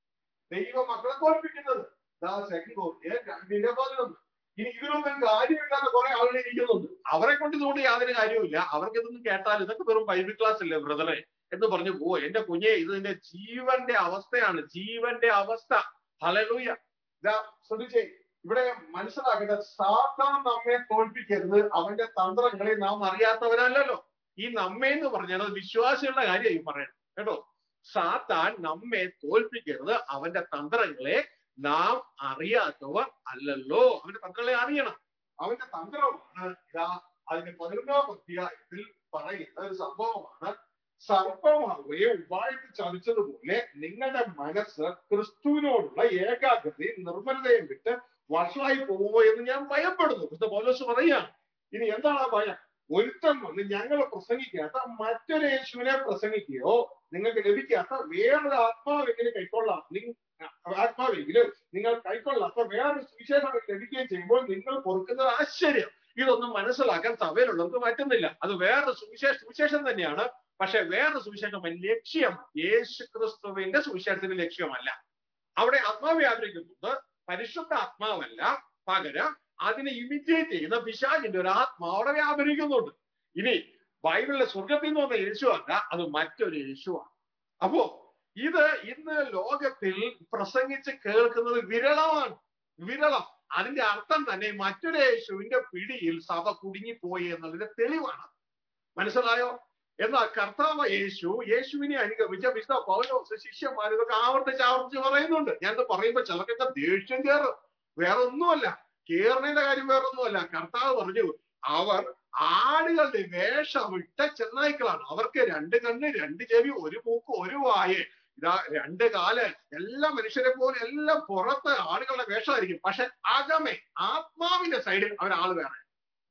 ദൈവമക്കളെ തോൽപ്പിക്കുന്നത് സെക്കൻഡ് കോർന്നിയ രണ്ടിന്റെ പതിനൊന്ന് ഇനി ഇതിലൊന്നും കാര്യമില്ലാത്ത കുറെ ആളുകൾ ഇരിക്കുന്നുണ്ട് അവരെ കൊണ്ട് ഇതുകൊണ്ട് യാതൊരു കാര്യവുമില്ല അവർക്ക് ഇതൊന്നും കേട്ടാൽ ഇതൊക്കെ വെറും ബൈബിൾ ക്ലാസ് അല്ലേ ബ്രദറെ എന്ന് പറഞ്ഞു പോ എന്റെ കുഞ്ഞെ ഇത് നിന്റെ ജീവന്റെ അവസ്ഥയാണ് ജീവന്റെ അവസ്ഥ ഹലലൂയ ഇതാ ശ്രദ്ധിച്ചേ ഇവിടെ മനസ്സിലാക്കേണ്ടത് സാത്താൻ നമ്മെ തോൽപ്പിക്കരുത് അവന്റെ തന്ത്രങ്ങളെ നാം അറിയാത്തവരല്ലല്ലോ ഈ നമ്മെ എന്ന് പറഞ്ഞാൽ അത് വിശ്വാസികളുടെ കാര്യമായി പറയണം കേട്ടോ സാത്താൻ നമ്മെ തോൽപ്പിക്കരുത് അവന്റെ തന്ത്രങ്ങളെ നാം അറിയാത്തവർ അല്ലല്ലോ അവന്റെ തന്ത്രങ്ങളെ അറിയണം അവന്റെ തന്ത്രമാണ് ഇതാ അതിന്റെ പതിനൊന്നാം അധ്യായത്തിൽ പറയുന്ന ഒരു സംഭവമാണ് സർപ്പമാവുകയെ ഉപായത്തിൽ ചതിച്ചതുപോലെ നിങ്ങളുടെ മനസ്സ് ക്രിസ്തുവിനോടുള്ള ഏകാഗ്രതയും നിർമ്മലതയും വിട്ട് വഷളായി പോകുമോ എന്ന് ഞാൻ ഭയപ്പെടുന്നു വിശുദ്ധ പൗലോസ് പറയുകയാണ് ഇനി എന്താണ് ആ ഭയം ഒരുത്തം വന്ന് ഞങ്ങൾ പ്രസംഗിക്കാത്ത മറ്റൊരു യേശുവിനെ പ്രസംഗിക്കുകയോ നിങ്ങൾക്ക് ലഭിക്കാത്ത വേറൊരു ആത്മാവെങ്കിലും കൈക്കൊള്ളാം നി- ആത്മാവെങ്കിലും നിങ്ങൾ കൈക്കൊള്ളാത്ത വേറൊരു സുവിശേഷം ലഭിക്കുകയും ചെയ്യുമ്പോൾ നിങ്ങൾ പൊറുക്കുന്നത് ആശ്ചര്യം ഇതൊന്നും മനസ്സിലാക്കാൻ സഭയിലുള്ളവർക്ക് പറ്റുന്നില്ല അത് വേറൊരു സുവിശേഷ സുവിശേഷം തന്നെയാണ് പക്ഷെ വേറൊരു സുവിശേഷം ലക്ഷ്യം യേശു ക്രിസ്തുവിന്റെ സുവിശേഷത്തിന്റെ ലക്ഷ്യമല്ല അവിടെ ആത്മാവ് വ്യാപരിക്കുന്നുണ്ട് പരിശുദ്ധ ആത്മാവല്ല പകരം അതിനെ ഇമിറ്റേറ്റ് ചെയ്യുന്ന പിശാചിന്റെ ഒരു ആത്മാവ് അവിടെ വ്യാപരിക്കുന്നുണ്ട് ഇനി ബൈബിളിലെ സ്വർഗത്തിൽ നിന്ന് വന്ന യേശുവല്ല അത് മറ്റൊരു യേശുവാണ് അപ്പോ ഇത് ഇന്ന് ലോകത്തിൽ പ്രസംഗിച്ച് കേൾക്കുന്നത് വിരളമാണ് വിരളം അതിന്റെ അർത്ഥം തന്നെ മറ്റൊരു യേശുവിന്റെ പിടിയിൽ സഭ കുടുങ്ങിപ്പോയി എന്നുള്ളതിന്റെ തെളിവാണ് മനസ്സിലായോ എന്നാൽ കർത്താവ് യേശു യേശുവിനെ അനുഗമിച്ച വിശുദ്ധ പൗലോസ് ശിഷ്യന്മാർ ഇതൊക്കെ ആവർത്തിച്ച് ആവർത്തിച്ച് പറയുന്നുണ്ട് ഞാനിത് പറയുമ്പോ ചിലർക്കൊക്കെ ദേഷ്യം കയറും വേറെ ഒന്നുമല്ല കേറണേന്റെ കാര്യം വേറെ ഒന്നുമല്ല കർത്താവ് പറഞ്ഞു അവർ ആടുകളുടെ വേഷമിട്ട ചെന്നായ്ക്കളാണ് അവർക്ക് രണ്ട് കണ്ണ് രണ്ട് ചെവി ഒരു മൂക്ക് ഒരു വായ് ഇതാ രണ്ട് കാല് എല്ലാ മനുഷ്യരെ പോലെ എല്ലാം പുറത്ത് ആളുകളുടെ വേഷമായിരിക്കും പക്ഷെ അകമേ ആത്മാവിന്റെ സൈഡിൽ അവർ ആള് വേറെ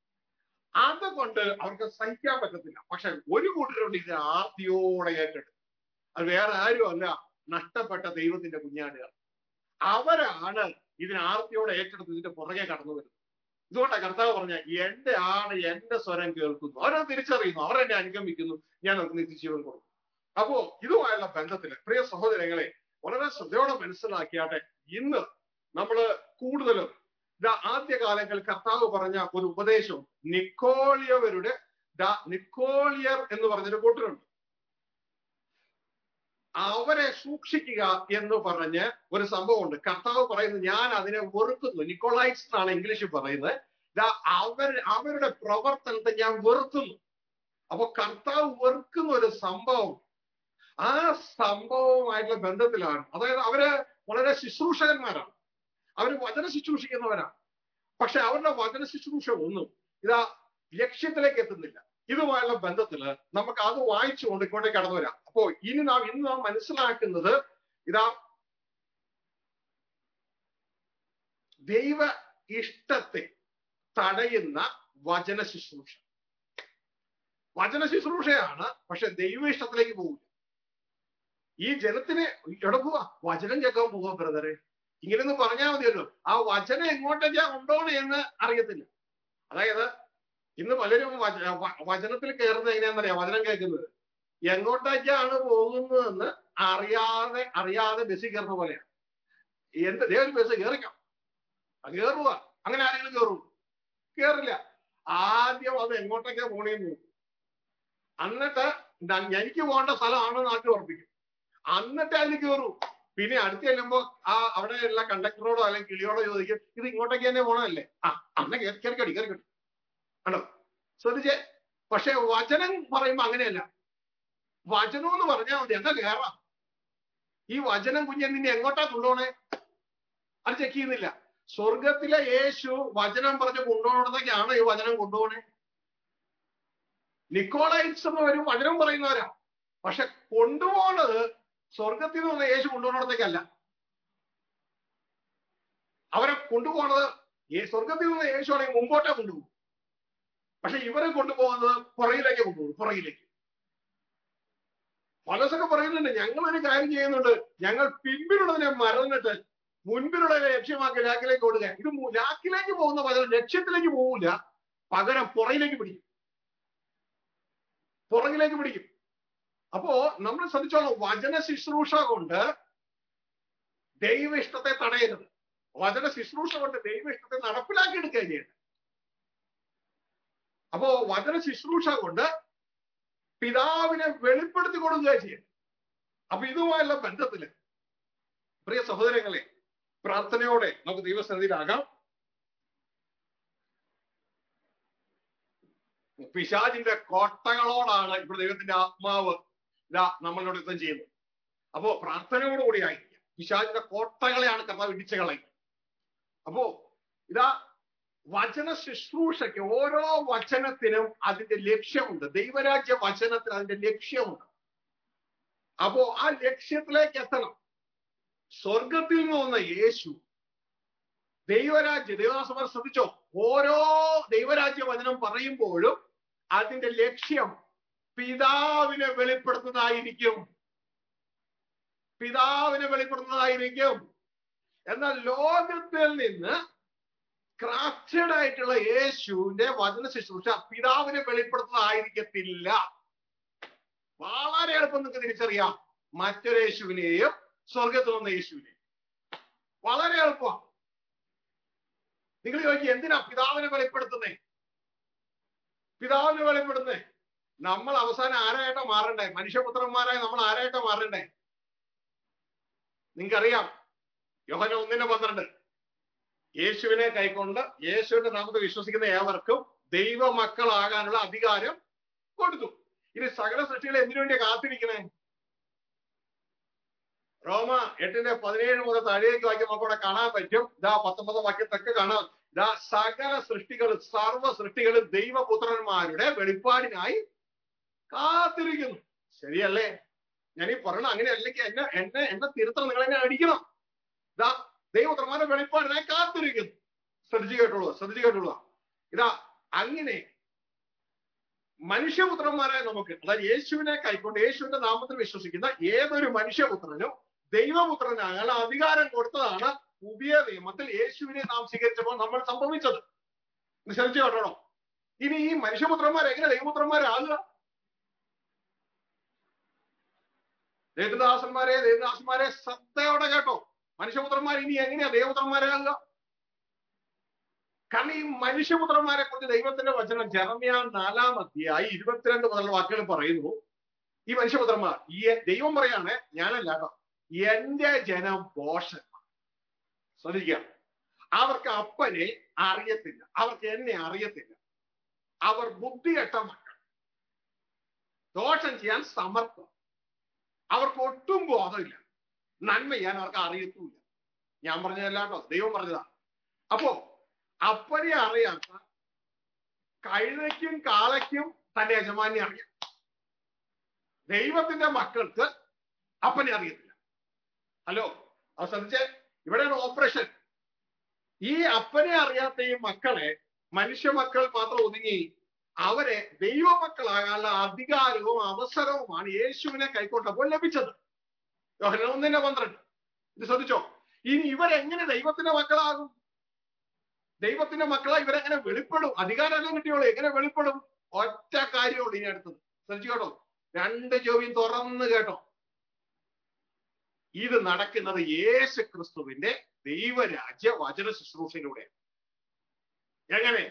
അതുകൊണ്ട് അവർക്ക് സഹിക്കാൻ പറ്റത്തില്ല പക്ഷെ ഒരു കൂട്ടരുണ്ട് ഇത് ആർത്തിയോടെ ഏറ്റെടുക്കും അത് വേറെ ആരുമല്ല നഷ്ടപ്പെട്ട ദൈവത്തിന്റെ കുഞ്ഞാടുകൾ അവരാണ് ഇതിന് ആർത്തിയോടെ ഏറ്റെടുത്ത് ഇതിന്റെ പുറകെ കടന്നു വരുന്നത് ഇതുകൊണ്ടാണ് കർത്താവ് പറഞ്ഞ എന്റെ ആണ് എന്റെ സ്വരം കേൾക്കുന്നു അവരെ തിരിച്ചറിയുന്നു അവർ എന്നെ അനുഗമിക്കുന്നു ഞാൻ അവർക്ക് നിത്യജീവൻ കൊടുക്കും അപ്പോ ഇതുമായുള്ള ബന്ധത്തില് പ്രിയ സഹോദരങ്ങളെ വളരെ ശ്രദ്ധയോടെ മനസ്സിലാക്കിയാട്ടെ ഇന്ന് നമ്മള് കൂടുതലും ഇതാ ആദ്യകാലങ്ങളിൽ കർത്താവ് പറഞ്ഞ ഒരു ഉപദേശവും നിക്കോളിയവരുടെ ദാ നിക്കോളിയർ എന്ന് പറഞ്ഞൊരു കൂട്ടരുണ്ട് അവരെ സൂക്ഷിക്കുക എന്ന് പറഞ്ഞ് ഒരു സംഭവമുണ്ട് കർത്താവ് പറയുന്നത് ഞാൻ അതിനെ വെറുക്കുന്നു നിക്കോളൈറ്റ്സ് എന്നാണ് ഇംഗ്ലീഷിൽ പറയുന്നത് ദാ അവർ അവരുടെ പ്രവർത്തനത്തെ ഞാൻ വെറുക്കുന്നു അപ്പൊ കർത്താവ് വെറുക്കുന്ന ഒരു സംഭവം ആ സംഭവവുമായിട്ടുള്ള ബന്ധത്തിലാണ് അതായത് അവര് വളരെ ശുശ്രൂഷകന്മാരാണ് അവർ വചന ശുശ്രൂഷിക്കുന്നവരാണ് പക്ഷെ അവരുടെ വചന ശുശ്രൂഷ ഒന്നും ഇതാ ലക്ഷ്യത്തിലേക്ക് എത്തുന്നില്ല ഇതുമായുള്ള ബന്ധത്തില് നമുക്ക് അത് വായിച്ചുകൊണ്ട് ഇങ്ങോട്ടേക്ക് കടന്നു വരാം അപ്പോ ഇനി നാം ഇന്ന് നാം മനസ്സിലാക്കുന്നത് ഇതാ ദൈവ ഇഷ്ടത്തെ തടയുന്ന വചന ശുശ്രൂഷ വചന ശുശ്രൂഷയാണ് പക്ഷെ ദൈവ ഇഷ്ടത്തിലേക്ക് പോകില്ല ഈ ജനത്തിന് എവിടെ പോവാ വചനം കേൾക്കാൻ പോവാ ബ്രദറെ ഇങ്ങനെയൊന്ന് പറഞ്ഞാൽ മതിയല്ലോ ആ വചനം എങ്ങോട്ടേക്കാ കൊണ്ടോണേ എന്ന് അറിയത്തില്ല അതായത് ഇന്ന് പലരും വച- വ- വചനത്തിൽ കയറുന്നത് എങ്ങനെയാണെന്നറിയാം വചനം കേൾക്കുന്നത് എങ്ങോട്ടേക്കാണ് പോകുന്നതെന്ന് അറിയാതെ അറിയാതെ ബസ്സിൽ കയറുന്ന പോലെയാണ് എന്ത് ദേ ഒരു ബസ് കയറിക്കാം കയറുക അങ്ങനെ ആരെങ്കിലും കയറൂ കയറില്ല ആദ്യം അത് എങ്ങോട്ടേക്കാ പോണേന്ന് നോക്കും എന്നിട്ട് ന- എനിക്ക് പോകേണ്ട സ്ഥലമാണോ നാട്ടിൽ ഉറപ്പിക്കും എന്നിട്ട് അതിൽ കയറൂ പിന്നെ അടുത്ത് ചെല്ലുമ്പോ ആ അവിടെയുള്ള കണ്ടക്ടറോടോ അല്ലെങ്കിൽ കിളിയോടോ ചോദിക്കും ഇത് ഇങ്ങോട്ടേക്ക് തന്നെ പോണതല്ലേ ആ അന്ന കയറി കയറിക്കടി കയറിക്കടി കണ്ടോ ശ്രദ്ധിച്ചേ പക്ഷെ വചനം പറയുമ്പോ അങ്ങനെയല്ല വചനം എന്ന് പറഞ്ഞാൽ മതി എന്താ കയറാം ഈ വചനം കുഞ്ഞെ നിന്നെ എങ്ങോട്ടാ കൊണ്ടുപോണേ അത് ചെക്ക് ചെയ്യുന്നില്ല സ്വർഗത്തിലെ യേശു വചനം പറഞ്ഞ് കൊണ്ടുപോകണതൊക്കെയാണ് ഈ വചനം കൊണ്ടുപോണേ നിക്കോളൈറ്റ്സ് എന്നവരും വചനം പറയുന്നവരാ പക്ഷെ കൊണ്ടുപോണത് സ്വർഗത്തിൽ നിന്ന് യേശു കൊണ്ടുപോകണത്തേക്കല്ല അവരെ കൊണ്ടുപോകുന്നത് ഈ സ്വർഗത്തിൽ നിന്ന് യേശു ആണെങ്കിൽ മുമ്പോട്ടേ കൊണ്ടുപോകും പക്ഷെ ഇവരെ കൊണ്ടുപോകുന്നത് പുറകിലേക്ക് കൊണ്ടുപോകും പുറകിലേക്ക് പലസൊക്കെ പറയുന്നുണ്ട് ഞങ്ങൾ ഒരു കാര്യം ചെയ്യുന്നുണ്ട് ഞങ്ങൾ പിൻപിലുള്ളതിനെ മറന്നിട്ട് മുൻപിലുള്ളതിനെ ലക്ഷ്യമാക്കി ലാക്കിലേക്ക് ഓടുക ഇത് മു- ലാക്കിലേക്ക് പോകുന്ന പകരം ലക്ഷ്യത്തിലേക്ക് പോകില്ല പകരം പുറകിലേക്ക് പിടിക്കും പുറകിലേക്ക് പിടിക്കും അപ്പോ നമ്മൾ ശ്രദ്ധിച്ചോളാം വചന ശുശ്രൂഷ കൊണ്ട് ദൈവ ഇഷ്ടത്തെ തടയരുത് വചന ശുശ്രൂഷ കൊണ്ട് ദൈവ ഇഷ്ടത്തെ നടപ്പിലാക്കി എടുക്കുക ചെയ്യണം അപ്പോ വചന ശുശ്രൂഷ കൊണ്ട് പിതാവിനെ വെളിപ്പെടുത്തി കൊടുക്കുക ചെയ്യണം അപ്പൊ ഇതുമായുള്ള ബന്ധത്തില് പ്രിയ സഹോദരങ്ങളെ പ്രാർത്ഥനയോടെ നമുക്ക് ദൈവസന്നിധിയിലാകാം പിശാചിന്റെ കോട്ടകളോടാണ് ഇവിടെ ദൈവത്തിന്റെ ആത്മാവ് ഇതാ നമ്മളോട് യുദ്ധം ചെയ്യുന്നത് അപ്പോ പ്രാർത്ഥനയോടുകൂടി ആയിരിക്കാം പിശാചിന്റെ കോട്ടകളെയാണ് കർത്താവ് ഇടിച്ചു കളയുന്നത് അപ്പോ ഇതാ വചന ശുശ്രൂഷയ്ക്ക് ഓരോ വചനത്തിനും അതിന്റെ ലക്ഷ്യമുണ്ട് ദൈവരാജ്യ വചനത്തിന് അതിന്റെ ലക്ഷ്യമുണ്ട് അപ്പോ ആ ലക്ഷ്യത്തിലേക്ക് എത്തണം സ്വർഗത്തിൽ നിന്ന് വന്ന യേശു ദൈവരാജ്യ ദൈവദാസന്മാർ ശ്രദ്ധിച്ചോ ഓരോ ദൈവരാജ്യ വചനം പറയുമ്പോഴും അതിന്റെ ലക്ഷ്യം പിതാവിനെ വെളിപ്പെടുത്തുന്നതായിരിക്കും പിതാവിനെ വെളിപ്പെടുത്തുന്നതായിരിക്കും എന്നാൽ ലോകത്തിൽ നിന്ന് ക്രാഫ്റ്റഡ് ആയിട്ടുള്ള യേശുവിന്റെ വചന ശുശ്രൂഷ പിതാവിനെ വെളിപ്പെടുത്തുന്നതായിരിക്കത്തില്ല വളരെ എളുപ്പം നിങ്ങൾക്ക് തിരിച്ചറിയാം മറ്റൊരു യേശുവിനെയും സ്വർഗത്തിൽ വന്ന യേശുവിനെയും വളരെ എളുപ്പമാണ് നിങ്ങൾ ചോദിക്കും എന്തിനാ പിതാവിനെ വെളിപ്പെടുത്തുന്നേ പിതാവിനെ വെളിപ്പെടുന്നേ നമ്മൾ അവസാനം ആരായിട്ടാ മാറണ്ടേ മനുഷ്യപുത്രന്മാരായി നമ്മൾ ആരായിട്ടാ മാറണ്ടേ നിങ്ങൾക്കറിയാം യോഹന ഒന്നിന് പന്ത്രണ്ട് യേശുവിനെ കൈക്കൊണ്ട് യേശുവിന്റെ നാമത്തിൽ വിശ്വസിക്കുന്ന ഏവർക്കും ദൈവമക്കളാകാനുള്ള അധികാരം കൊടുത്തു ഇനി സകല സൃഷ്ടികളെ എന്തിനു വേണ്ടിയാ കാത്തിരിക്കണേ റോമ എട്ടിന്റെ പതിനേഴ് മുതൽ താഴേക്ക് വാക്യം നമുക്ക് ഇവിടെ കാണാൻ പറ്റും ഇതാ പത്തൊമ്പത് വാക്യത്തൊക്കെ കാണാം ഇതാ സകല സൃഷ്ടികളും സർവ്വ സൃഷ്ടികളും ദൈവപുത്രന്മാരുടെ വെളിപ്പാടിനായി കാത്തിരിക്കുന്നു ശരിയല്ലേ ഞാൻ ഈ പറയണ അങ്ങനെ അല്ലെങ്കിൽ എന്നെ എന്നെ എന്നെ തിരുത്തണം നിങ്ങൾ എന്നെ അടിക്കണം ഇതാ ദൈവപുത്രന്മാരുടെ വെളിപ്പാടിനായി കാത്തിരിക്കുന്നു ശ്രദ്ധിച്ചു കേട്ടോളൂ ശ്രദ്ധിച്ചു കേട്ടോളൂ ഇതാ അങ്ങനെ മനുഷ്യപുത്രന്മാരായ നമുക്ക് അതായത് യേശുവിനെ കൈക്കൊണ്ട് യേശുവിന്റെ നാമത്തിൽ വിശ്വസിക്കുന്ന ഏതൊരു മനുഷ്യപുത്രനും ദൈവപുത്രനാകാൻ അധികാരം കൊടുത്തതാണ് പുതിയ നിയമത്തിൽ യേശുവിനെ നാം സ്വീകരിച്ചപ്പോൾ നമ്മൾ സംഭവിച്ചത് ഇത് ശ്രദ്ധിച്ചു കേട്ടോണം ഇനി ഈ മനുഷ്യപുത്രന്മാർ എങ്ങനെ ദൈവപുത്രന്മാരാകുക ദേവദാസന്മാരെ ദേവദാസന്മാരെ ശ്രദ്ധയോടെ കേട്ടോ മനുഷ്യപുത്രന്മാർ ഇനി എങ്ങനെയാ ദൈവപുത്രന്മാരാകുക കാരണം ഈ മനുഷ്യപുത്രന്മാരെ കുറിച്ച് ദൈവത്തിന്റെ വചനം ജർമ്മിയ നാലാം അധ്യായി ഇരുപത്തിരണ്ട് മുതലുള്ള വാക്കുകൾ പറയുന്നു ഈ മനുഷ്യപുത്രന്മാർ ഈ ദൈവം പറയാണ് ഞാനല്ല കേട്ടോ എന്റെ ജനം ദോഷൻ ശ്രദ്ധിക്കുക അവർക്ക് അപ്പനെ അറിയത്തില്ല അവർക്ക് എന്നെ അറിയത്തില്ല അവർ ബുദ്ധികെട്ട മക്കൾ ദോഷം ചെയ്യാൻ സമർത്ഥം അവർക്ക് ഒട്ടും ബോധമില്ല നന്മ ചെയ്യാൻ അവർക്ക് അറിയത്തുമില്ല ഞാൻ പറഞ്ഞതല്ല കേട്ടോ ദൈവം പറഞ്ഞതാ അപ്പോ അപ്പനെ അറിയാത്ത കഴുതയ്ക്കും കാളയ്ക്കും തന്റെ യജമാനെ അറിയാം ദൈവത്തിന്റെ മക്കൾക്ക് അപ്പനെ അറിയത്തില്ല ഹലോ അത് ശ്രദ്ധിച്ചേ ഇവിടെയാണ് ഓപ്പറേഷൻ ഈ അപ്പനെ അറിയാത്ത ഈ മക്കളെ മനുഷ്യ മക്കൾ മാത്രം ഒതുങ്ങി അവരെ ദൈവമക്കളാകാനുള്ള അധികാരവും അവസരവുമാണ് യേശുവിനെ കൈക്കൊണ്ടപ്പോൾ ലഭിച്ചത് യോഹന്നാൻ ഒന്നിന്റെ പന്ത്രണ്ട് ഇത് ശ്രദ്ധിച്ചോ ഇനി ഇവരെങ്ങനെ ദൈവത്തിന്റെ മക്കളാകും ദൈവത്തിന്റെ മക്കളെ ഇവരെങ്ങനെ വെളിപ്പെടും അധികാരമല്ലേ കിട്ടിയോളൂ എങ്ങനെ വെളിപ്പെടും ഒറ്റ കാര്യമുള്ളൂ ഇനി അടുത്തത് ശ്രദ്ധിച്ചു കേട്ടോ രണ്ട് ചോദ്യം തുറന്ന് കേട്ടോ ഇത് നടക്കുന്നത് യേശു ക്രിസ്തുവിന്റെ ദൈവരാജ്യ വചന ശുശ്രൂഷയിലൂടെ എങ്ങനെ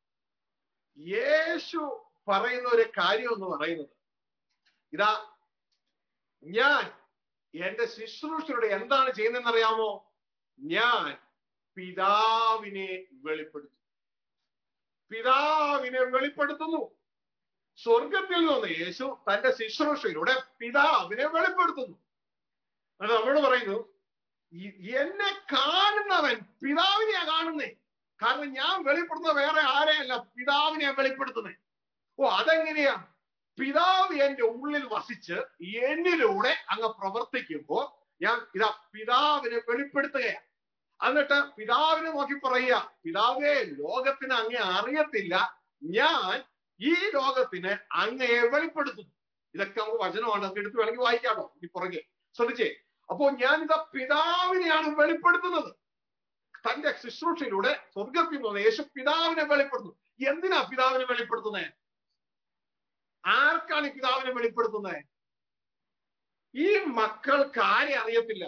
യേശു പറയുന്ന ഒരു കാര്യം എന്ന് പറയുന്നത് ഇതാ ഞാൻ എന്റെ ശുശ്രൂഷയുടെ എന്താണ് ചെയ്യുന്നതെന്ന് അറിയാമോ ഞാൻ പിതാവിനെ വെളിപ്പെടുത്തുന്നു പിതാവിനെ വെളിപ്പെടുത്തുന്നു സ്വർഗത്തിൽ നിന്ന് യേശു തന്റെ ശുശ്രൂഷയിലൂടെ പിതാവിനെ വെളിപ്പെടുത്തുന്നു അത് നമ്മളോട് പറയുന്നു "ഈ- എന്നെ കാണുന്നവൻ പിതാവിനെയാ കാണുന്നേ കാരണം ഞാൻ വെളിപ്പെടുത്തുന്ന വേറെ ആരെയല്ല പിതാവിനെ വെളിപ്പെടുത്തുന്നേ ഓ അതെങ്ങനെയാ പിതാവ് എന്റെ ഉള്ളിൽ വസിച്ച് എന്നിലൂടെ അങ്ങ് പ്രവർത്തിക്കുമ്പോ ഞാൻ ഇതാ പിതാവിനെ വെളിപ്പെടുത്തുകയാണ് എന്നിട്ട് പിതാവിനെ നോക്കി പറയുക പിതാവേ ലോകത്തിന് അങ്ങേ അറിയത്തില്ല ഞാൻ ഈ ലോകത്തിന് അങ്ങയെ വെളിപ്പെടുത്തുന്നു ഇതൊക്കെ നമുക്ക് വചനമാണ് നമുക്ക് എടുത്ത് വേണമെങ്കിൽ വായിക്കാട്ടോ ഈ പുറകെ ശ്രദ്ധിച്ചേ അപ്പോ ഞാൻ ഇതാ പിതാവിനെയാണ് വെളിപ്പെടുത്തുന്നത് തന്റെ ശുശ്രൂഷയിലൂടെ സ്വർഗത്തിൽ നിന്ന് യേശു പിതാവിനെ വെളിപ്പെടുത്തുന്നു എന്തിനാ പിതാവിനെ വെളിപ്പെടുത്തുന്നത് ആർക്കാണ് ഈ പിതാവിനെ വെളിപ്പെടുത്തുന്നത് ഈ മക്കൾക്ക് ആരെ അറിയത്തില്ല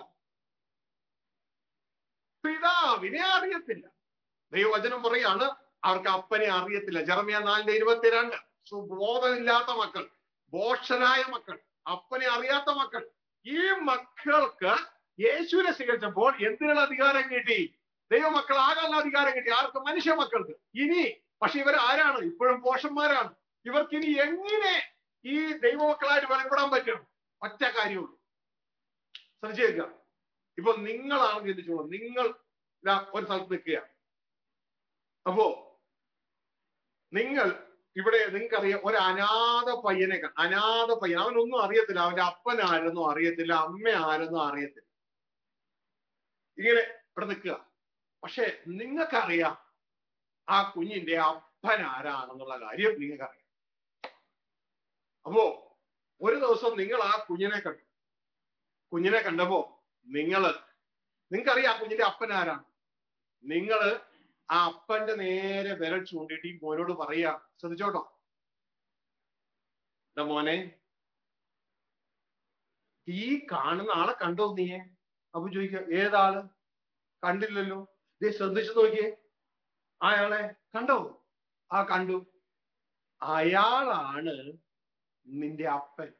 പിതാവിനെ അറിയത്തില്ല ദൈവവചനം പറയാണ് അവർക്ക് അപ്പനെ അറിയത്തില്ല ജർമിയ നാലിന്റെ ഇരുപത്തിരണ്ട് സുബോധമില്ലാത്ത മക്കൾ ബോഷനായ മക്കൾ അപ്പനെ അറിയാത്ത മക്കൾ ഈ മക്കൾക്ക് യേശുവിനെ സ്വീകരിച്ചപ്പോൾ എന്തിനുള്ള അധികാരം കിട്ടി ദൈവമക്കളാകാനുള്ള അധികാരം കിട്ടി ആർക്ക് മനുഷ്യ മക്കൾക്ക് ഇനി പക്ഷെ ഇവർ ആരാണ് ഇപ്പോഴും പോഷന്മാരാണ് ഇവർക്ക് ഇനി എങ്ങനെ ഈ ദൈവമക്കളായിട്ട് വെളിപ്പെടാൻ പറ്റും ഒറ്റ കാര്യമുള്ളൂ ശ്രദ്ധിച്ചേക്കുക ഇപ്പൊ നിങ്ങളാണ് ചിന്തിച്ചോളൂ നിങ്ങൾ ഇതാ ഒരു സ്ഥലത്ത് നിൽക്കുക അപ്പോ നിങ്ങൾ ഇവിടെ നിങ്ങൾക്കറിയാം ഒരു അനാഥ പയ്യനെ ക- അനാഥ പയ്യൻ അവനൊന്നും അറിയത്തില്ല അവന്റെ അപ്പൻ ആരെന്നും അറിയത്തില്ല അമ്മ ആരെന്നും അറിയത്തില്ല ഇങ്ങനെ ഇവിടെ നിൽക്കുക പക്ഷെ നിങ്ങൾക്കറിയാം ആ കുഞ്ഞിന്റെ അപ്പൻ ആരാണെന്നുള്ള കാര്യം നിങ്ങൾക്കറിയാം അപ്പോ ഒരു ദിവസം നിങ്ങൾ ആ കുഞ്ഞിനെ കണ്ടു കുഞ്ഞിനെ കണ്ടപ്പോ നിങ്ങള് നിങ്ങൾക്കറിയാം ആ കുഞ്ഞിന്റെ അപ്പൻ ആരാണ് നിങ്ങള് ആ അപ്പന്റെ നേരെ വിരൽ ചൂണ്ടിട്ട് ഈ മോനോട് പറയാ ശ്രദ്ധിച്ചോട്ടോ എന്റെ മോനെ ഈ കാണുന്ന ആളെ കണ്ടോ നീയെ അപ്പൊ ചോദിക്ക ഏതാള് കണ്ടില്ലല്ലോ ദേ ശ്രദ്ധിച്ചു നോക്കിയേ അയാളെ കണ്ടോ ആ കണ്ടു അയാളാണ് നിന്റെ അപ്പൻ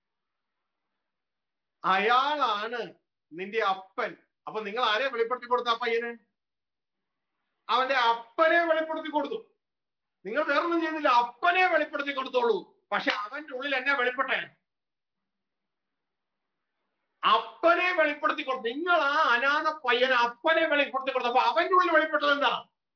അയാളാണ് നിന്റെ അപ്പൻ അപ്പൊ നിങ്ങൾ ആരെ വെളിപ്പെടുത്തി കൊടുത്ത ആ പയ്യന് അവന്റെ അപ്പനെ വെളിപ്പെടുത്തി കൊടുത്തു നിങ്ങൾ വേറൊന്നും ചെയ്തില്ല അപ്പനെ വെളിപ്പെടുത്തി കൊടുത്തോളൂ പക്ഷെ അവന്റെ ഉള്ളിൽ എന്നെ വെളിപ്പെട്ടെ അപ്പനെ വെളിപ്പെടുത്തി കൊടുത്തു നിങ്ങൾ ആ അനാഥ പയ്യനെ അപ്പനെ വെളിപ്പെടുത്തി കൊടുത്തു അപ്പൊ അവന്റെ ഉള്ളിൽ വെളിപ്പെട്ടത് എന്താ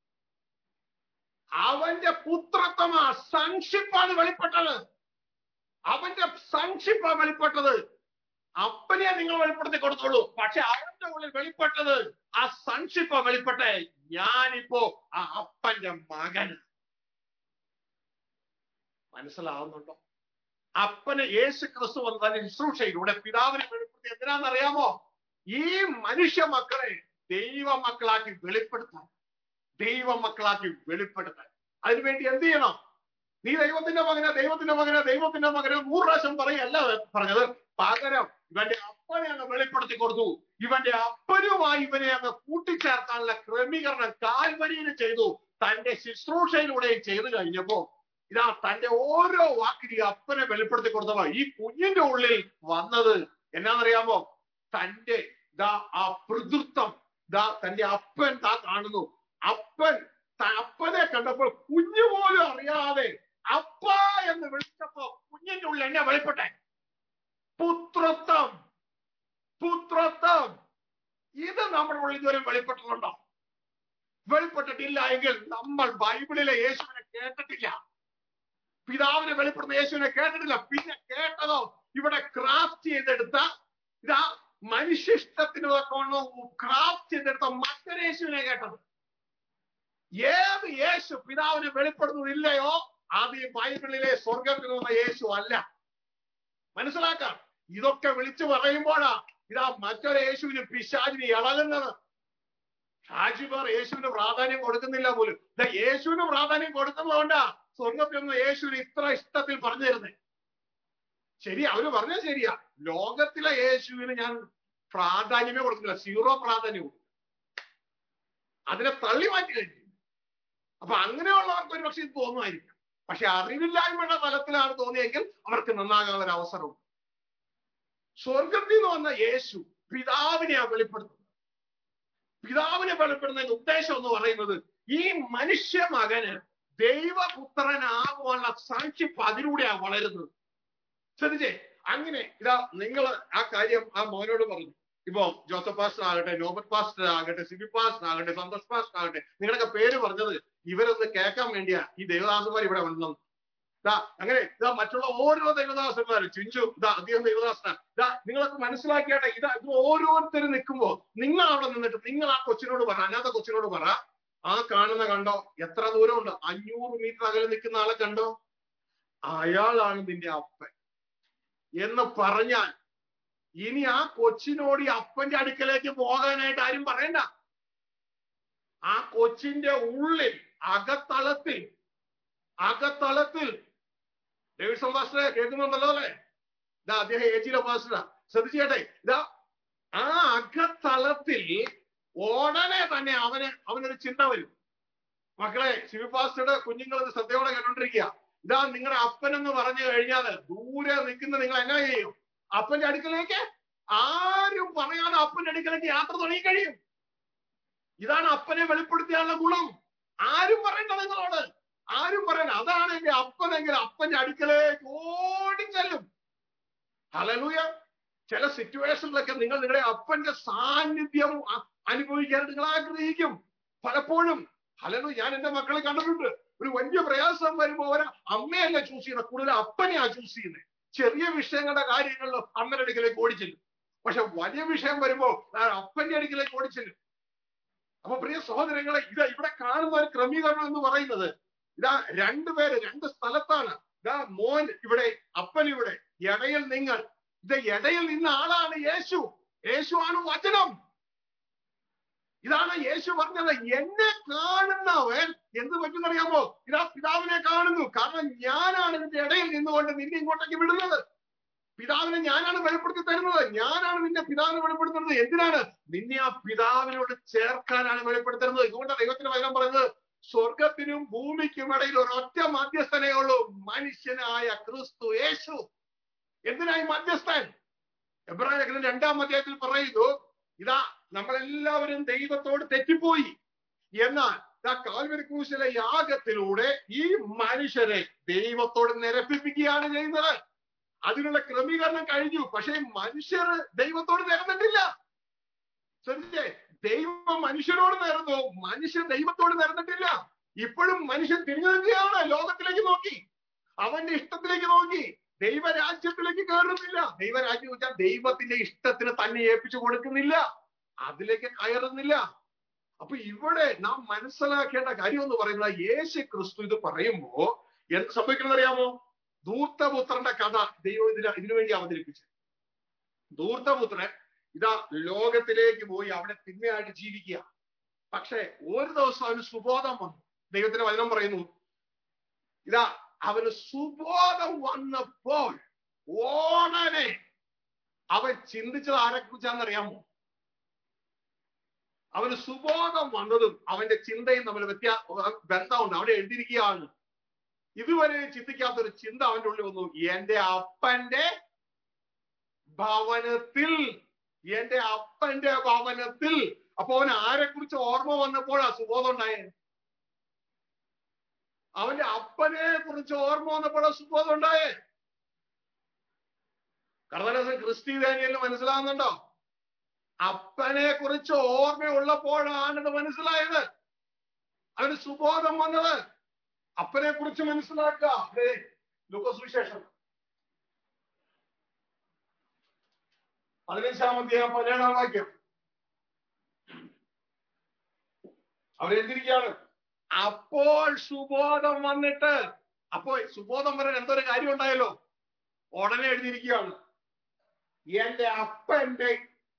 അവന്റെ പുത്രത്വമാ സൺഷിപ്പാണ് വെളിപ്പെട്ടത് അവന്റെ സൺഷിപ്പാ വെളിപ്പെട്ടത് അപ്പനെ നിങ്ങൾ വെളിപ്പെടുത്തി കൊടുത്തോളൂ പക്ഷെ അവന്റെ ഉള്ളിൽ വെളിപ്പെട്ടത് ആ സൺഷിപ്പാ വെളിപ്പെട്ടെ ഞാനിപ്പോ ആ അപ്പന്റെ മകന് മനസ്സിലാവുന്നുണ്ടോ അപ്പന് യേശു ക്രിസ്തു വന്ന തന്നെ ശുശ്രൂഷയിലൂടെ പിതാവിനെ വെളിപ്പെടുത്തി എന്തിനാണെന്നറിയാമോ ഈ മനുഷ്യ മക്കളെ ദൈവ മക്കളാക്കി വെളിപ്പെടുത്താൻ ദൈവ മക്കളാക്കി വെളിപ്പെടുത്താൻ അതിനുവേണ്ടി എന്ത് ചെയ്യണം നീ ദൈവത്തിന്റെ മകനെ ദൈവത്തിന്റെ മകനെ ദൈവത്തിന്റെ മകനെ നൂറ് പ്രാവശ്യം പറയല്ല പറഞ്ഞത് പകരം ഇവന്റെ അപ്പനെ അങ്ങ് വെളിപ്പെടുത്തി കൊടുത്തു ഇവന്റെ അപ്പനുമായി ഇവനെ അങ്ങ് കൂട്ടിച്ചേർക്കാനുള്ള ക്രമീകരണം കാൽവരിയിൽ ചെയ്തു തന്റെ ശുശ്രൂഷയിലൂടെ ചെയ്തു കഴിഞ്ഞപ്പോ ഇതാ തന്റെ ഓരോ വാക്കിന് ഈ അപ്പനെ വെളിപ്പെടുത്തി കൊടുത്തപ്പോ ഈ കുഞ്ഞിന്റെ ഉള്ളിൽ വന്നത് എന്നാന്നറിയാമോ തന്റെ ദാ ആ പിതൃത്വം ദാ തന്റെ അപ്പൻ താ കാണുന്നു അപ്പൻ ത- അപ്പനെ കണ്ടപ്പോൾ കുഞ്ഞു പോലും അറിയാതെ അപ്പ എന്ന് വിളിച്ചപ്പോ കുഞ്ഞിന്റെ ഉള്ളിൽ എന്നെ വെളിപ്പെട്ടെ പുത്രത്വം പുത്രത്വം ഇത് നമ്മുടെ ഉള്ളിൽ ഇതുവരെ വെളിപ്പെട്ടിട്ടുണ്ടോ വെളിപ്പെട്ടിട്ടില്ല എങ്കിൽ നമ്മൾ ബൈബിളിലെ യേശുവിനെ കേട്ടിട്ടില്ല പിതാവിനെ വെളിപ്പെടുന്ന യേശുവിനെ കേട്ടിട്ടില്ല പിന്നെ കേട്ടതോ ഇവിടെ ക്രാഫ്റ്റ് ചെയ്തെടുത്ത ഇതാ മനുഷ്യഷ്ടത്തിന് ക്രാഫ്റ്റ് ചെയ്തെടുത്ത മറ്റൊരു യേശുവിനെ കേട്ടത് ഏത് യേശു പിതാവിനെ വെളിപ്പെടുന്നതില്ലയോ അത് ഈ ബൈബിളിലെ സ്വർഗത്തിൽ നിന്ന യേശു അല്ല മനസ്സിലാക്കാം ഇതൊക്കെ വിളിച്ചു പറയുമ്പോഴാ ഇതാ മറ്റൊരു യേശുവിന് പിശാചിന് ഇളകുന്നത് ഷാജിമാർ യേശുവിന് പ്രാധാന്യം കൊടുക്കുന്നില്ല പോലും ഇതാ യേശുവിന് പ്രാധാന്യം കൊടുക്കുന്നതുകൊണ്ടാ സ്വർഗത്തിൽ നിന്ന് യേശുവിന് ഇത്ര ഇഷ്ടത്തിൽ പറഞ്ഞു തരുന്നത് ശരി അവര് പറഞ്ഞത് ശരിയാ ലോകത്തിലെ യേശുവിന് ഞാൻ പ്രാധാന്യമേ കൊടുക്കുന്നില്ല സീറോ പ്രാധാന്യവും അതിനെ തള്ളി മാറ്റി കഴിഞ്ഞു അപ്പൊ അങ്ങനെയുള്ളവർക്ക് ഒരു പക്ഷെ ഇത് തോന്നുമായിരിക്കും പക്ഷെ അറിവില്ലായ്മയുടെ തലത്തിലാണ് തോന്നിയെങ്കിൽ അവർക്ക് നന്നാകാൻ ഒരു അവസരമുണ്ട് സ്വർഗത്തിൽ നിന്ന് വന്ന യേശു പിതാവിനെയാ വെളിപ്പെടുത്തുന്നത് പിതാവിനെ വെളിപ്പെടുന്നതിന്റെ ഉദ്ദേശം എന്ന് പറയുന്നത് ഈ മനുഷ്യ മകന് ദൈവപുത്രനാകുവാനുള്ള സാക്ഷിപ്പ് അതിലൂടെയാ വളരുന്നത് ശ്രദ്ധിച്ചേ അങ്ങനെ ഇതാ നിങ്ങൾ ആ കാര്യം ആ മോനോട് പറഞ്ഞു ഇപ്പൊ ജോസഫ് പാസ്റ്റർ ആകട്ടെ നോബൽ പാസ്റ്റർ ആകട്ടെ സിബി പാസ്റ്റർ ആകട്ടെ സന്തോഷ് പാസ്റ്റർ ആകട്ടെ നിങ്ങളൊക്കെ പേര് പറഞ്ഞത് ഇവരൊന്ന് കേൾക്കാൻ വേണ്ടിയാ ഈ ദേവദാസന്മാർ ഇവിടെ വന്നത് ഇതാ അങ്ങനെ ഇതാ മറ്റുള്ള ഓരോ ദൈവദാസന്മാരും ചിഞ്ചു ഇതാ അദ്ദേഹം ദൈവദാസന ഇതാ നിങ്ങളൊക്കെ മനസ്സിലാക്കിയാട്ടെ ഇതാ ഇത് ഓരോരുത്തരും നിൽക്കുമ്പോ നിങ്ങൾ അവിടെ നിന്നിട്ട് നിങ്ങൾ ആ കൊച്ചിനോട് പറ അനാഥ കൊച്ചിനോട് പറ ആ കാണുന്ന കണ്ടോ എത്ര ദൂരമുണ്ട് അഞ്ഞൂറ് മീറ്റർ അകലെ നിൽക്കുന്ന ആളെ കണ്ടോ അയാളാണ് നിന്റെ അപ്പൻ എന്ന് പറഞ്ഞാൽ ഇനി ആ കൊച്ചിനോട് ഈ അപ്പന്റെ അടുക്കലേക്ക് പോകാനായിട്ട് ആരും പറയണ്ട ആ കൊച്ചിന്റെ ഉള്ളിൽ അകത്തളത്തിൽ അകത്തളത്തിൽ ഡേവിഡ് സംഭാഷണ കേൾക്കുന്നുണ്ടല്ലോ അല്ലെ ഇതാ അദ്ദേഹം ഏച്ചിയുടെ ഭാഷ ശ്രദ്ധിച്ചേട്ടെ ഇതാ ആ അകത്തളത്തിൽ ഉടനെ തന്നെ അവന് അവനൊരു ചിന്ത വരും മക്കളെ ശിവപാസ്റ്റയുടെ കുഞ്ഞുങ്ങൾ ഇത് ശ്രദ്ധയോടെ കണ്ടോണ്ടിരിക്കുക ഇതാ നിങ്ങളുടെ അപ്പൻ എന്ന് പറഞ്ഞു കഴിഞ്ഞാൽ ദൂരെ നിൽക്കുന്ന നിങ്ങൾ എന്നാ ചെയ്യും അപ്പന്റെ അടുക്കലേക്ക് ആരും പറയാതെ അപ്പന്റെ അടുക്കലേക്ക് യാത്ര തുടങ്ങി കഴിയും ഇതാണ് അപ്പനെ വെളിപ്പെടുത്തിയാനുള്ള ഗുണം ആരും പറയണ്ട നിങ്ങളോട് ആരും പറയണ്ട അതാണ് എന്റെ അപ്പനെങ്കിൽ അപ്പന്റെ അടുക്കലേക്ക് ഓടിച്ചെല്ലും ഹലലൂയ ചില സിറ്റുവേഷനിലൊക്കെ നിങ്ങൾ നിങ്ങളുടെ അപ്പന്റെ സാന്നിധ്യം അ- അനുഭവിക്കാൻ നിങ്ങൾ ആഗ്രഹിക്കും പലപ്പോഴും ഹലലു ഞാൻ എന്റെ മക്കളെ കണ്ടിട്ടുണ്ട് ഒരു വലിയ പ്രയാസം വരുമ്പോ അവർ അമ്മയല്ല ചൂസ് ചെയ്യുന്നത് കൂടുതൽ അപ്പനെയാ ചൂസ് ചെയ്യുന്നത് ചെറിയ വിഷയങ്ങളുടെ കാര്യങ്ങളിൽ അമ്മയുടെ അടുക്കലേക്ക് ഓടിച്ചെല്ലും പക്ഷെ വലിയ വിഷയം വരുമ്പോ ആ അപ്പന്റെ അടുക്കലേക്ക് ഓടിച്ചെല്ലും അപ്പൊ പ്രിയ സഹോദരങ്ങളെ ഇത് ഇവിടെ കാണുന്ന ഒരു ക്രമീകരണം എന്ന് പറയുന്നത് ഇതാ രണ്ടുപേര് രണ്ട് സ്ഥലത്താണ് ഇതാ മോൻ ഇവിടെ അപ്പൻ ഇവിടെ ഇടയിൽ നിങ്ങൾ ഇത് ഇടയിൽ നിന്ന ആളാണ് യേശു യേശു ആണ് വചനം ഇതാണ് യേശു പറഞ്ഞത് എന്നെ കാണുന്നവൻ എന്ത് പറ്റുന്നറിയാമോ ഇതാ പിതാവിനെ കാണുന്നു കാരണം ഞാനാണ് ഇതിന്റെ ഇടയിൽ നിന്നുകൊണ്ട് നിന്നെ ഇങ്ങോട്ടേക്ക് വിടുന്നത് പിതാവിനെ ഞാനാണ് വെളിപ്പെടുത്തി തരുന്നത് ഞാനാണ് നിന്റെ പിതാവിനെ വെളിപ്പെടുത്തുന്നത് എന്തിനാണ് നിന്നെ ആ പിതാവിനോട് ചേർക്കാനാണ് വെളിപ്പെടുത്തുന്നത് ഇതുകൊണ്ട് ദൈവത്തിന് വചനം പറയുന്നത് സ്വർഗത്തിനും ഭൂമിക്കും ഇടയിൽ ഒരൊറ്റ മധ്യസ്ഥനേ ഉള്ളൂ മനുഷ്യനായ ക്രിസ്തു യേശു എന്തിനായി മധ്യസ്ഥൻ എബ്രാഹിം ലേഖനം രണ്ടാം അധ്യായത്തിൽ പറയുന്നു ഇതാ നമ്മളെല്ലാവരും ദൈവത്തോട് തെറ്റിപ്പോയി എന്നാൽ ഇതാ കാൽവരി ക്രൂശിലെ യാഗത്തിലൂടെ ഈ മനുഷ്യരെ ദൈവത്തോട് നിരപ്പിപ്പിക്കുകയാണ് ചെയ്യുന്നത് അതിനുള്ള ക്രമീകരണം കഴിഞ്ഞു പക്ഷേ മനുഷ്യർ ദൈവത്തോട് നിരന്നിട്ടില്ല ശ്രദ്ധിച്ചേ ദൈവം മനുഷ്യരോട് നേർന്നു മനുഷ്യൻ ദൈവത്തോട് നേർന്നിട്ടില്ല ഇപ്പോഴും മനുഷ്യൻ തിരിഞ്ഞു നിൽക്കുകയാണ് ലോകത്തിലേക്ക് നോക്കി അവന്റെ ഇഷ്ടത്തിലേക്ക് നോക്കി ദൈവരാജ്യത്തിലേക്ക് കയറുന്നില്ല ദൈവരാജ്യം എന്ന് വെച്ചാൽ ദൈവത്തിന്റെ ഇഷ്ടത്തിന് തന്നെ ഏൽപ്പിച്ചു കൊടുക്കുന്നില്ല അതിലേക്ക് കയറുന്നില്ല അപ്പൊ ഇവിടെ നാം മനസ്സിലാക്കേണ്ട കാര്യം എന്ന് പറയുന്നത് യേശു ക്രിസ്തു ഇത് പറയുമ്പോ എന്ത് സംഭവിക്കുന്നത് അറിയാമോ ധൂർത്തപുത്രന്റെ കഥ ദൈവം ഇതിന് ഇതിനു വേണ്ടി അവതരിപ്പിച്ചു ധൂർത്തപുത്രൻ ഇതാ ലോകത്തിലേക്ക് പോയി അവിടെ തിന്മയായിട്ട് ജീവിക്കുക പക്ഷെ ഒരു ദിവസം അവന് സുബോധം വന്നു ദൈവത്തിന്റെ വചനം പറയുന്നു ഇതാ അവന് സുബോധം വന്നപ്പോൾ ഓടനെ അവൻ ചിന്തിച്ചത് ആരെ കുറിച്ചാണെന്നറിയാമോ അവന് സുബോധം വന്നതും അവന്റെ ചിന്തയും തമ്മിൽ വ്യത്യാ ബന്ധമുണ്ട് അവിടെ എഴുതിയിരിക്കുകയാണ് ഇതുവരെ ചിന്തിക്കാത്ത ഒരു ചിന്ത അവന്റെ ഉള്ളിൽ വന്നു എന്റെ അപ്പന്റെ ഭവനത്തിൽ എന്റെ അപ്പന്റെ ഭവനത്തിൽ അപ്പൊ അവൻ ആരെ കുറിച്ച് ഓർമ്മ വന്നപ്പോഴാ സുബോധം ഉണ്ടായേ അവന്റെ അപ്പനെ കുറിച്ച് ഓർമ്മ വന്നപ്പോഴാ സുബോധം ഉണ്ടായേ കർത്തനസം ക്രിസ്തി ദാനിയലിന് മനസ്സിലാവുന്നുണ്ടോ അപ്പനെ കുറിച്ച് ഓർമ്മയുള്ളപ്പോഴാണ് ഇത് മനസ്സിലായത് അവന് സുബോധം വന്നത് അപ്പനെ കുറിച്ച് മനസ്സിലാക്കുക സുവിശേഷം പതിനഞ്ചാം അധ്യായം പതിനേഴാം വാക്യം അവരെന്തിരിക്കുകയാണ് അപ്പോൾ സുബോധം വന്നിട്ട് അപ്പോ സുബോധം വരാൻ എന്തൊരു കാര്യം ഉണ്ടായല്ലോ ഉടനെ എഴുതിയിരിക്കുകയാണ് എന്റെ അപ്പന്റെ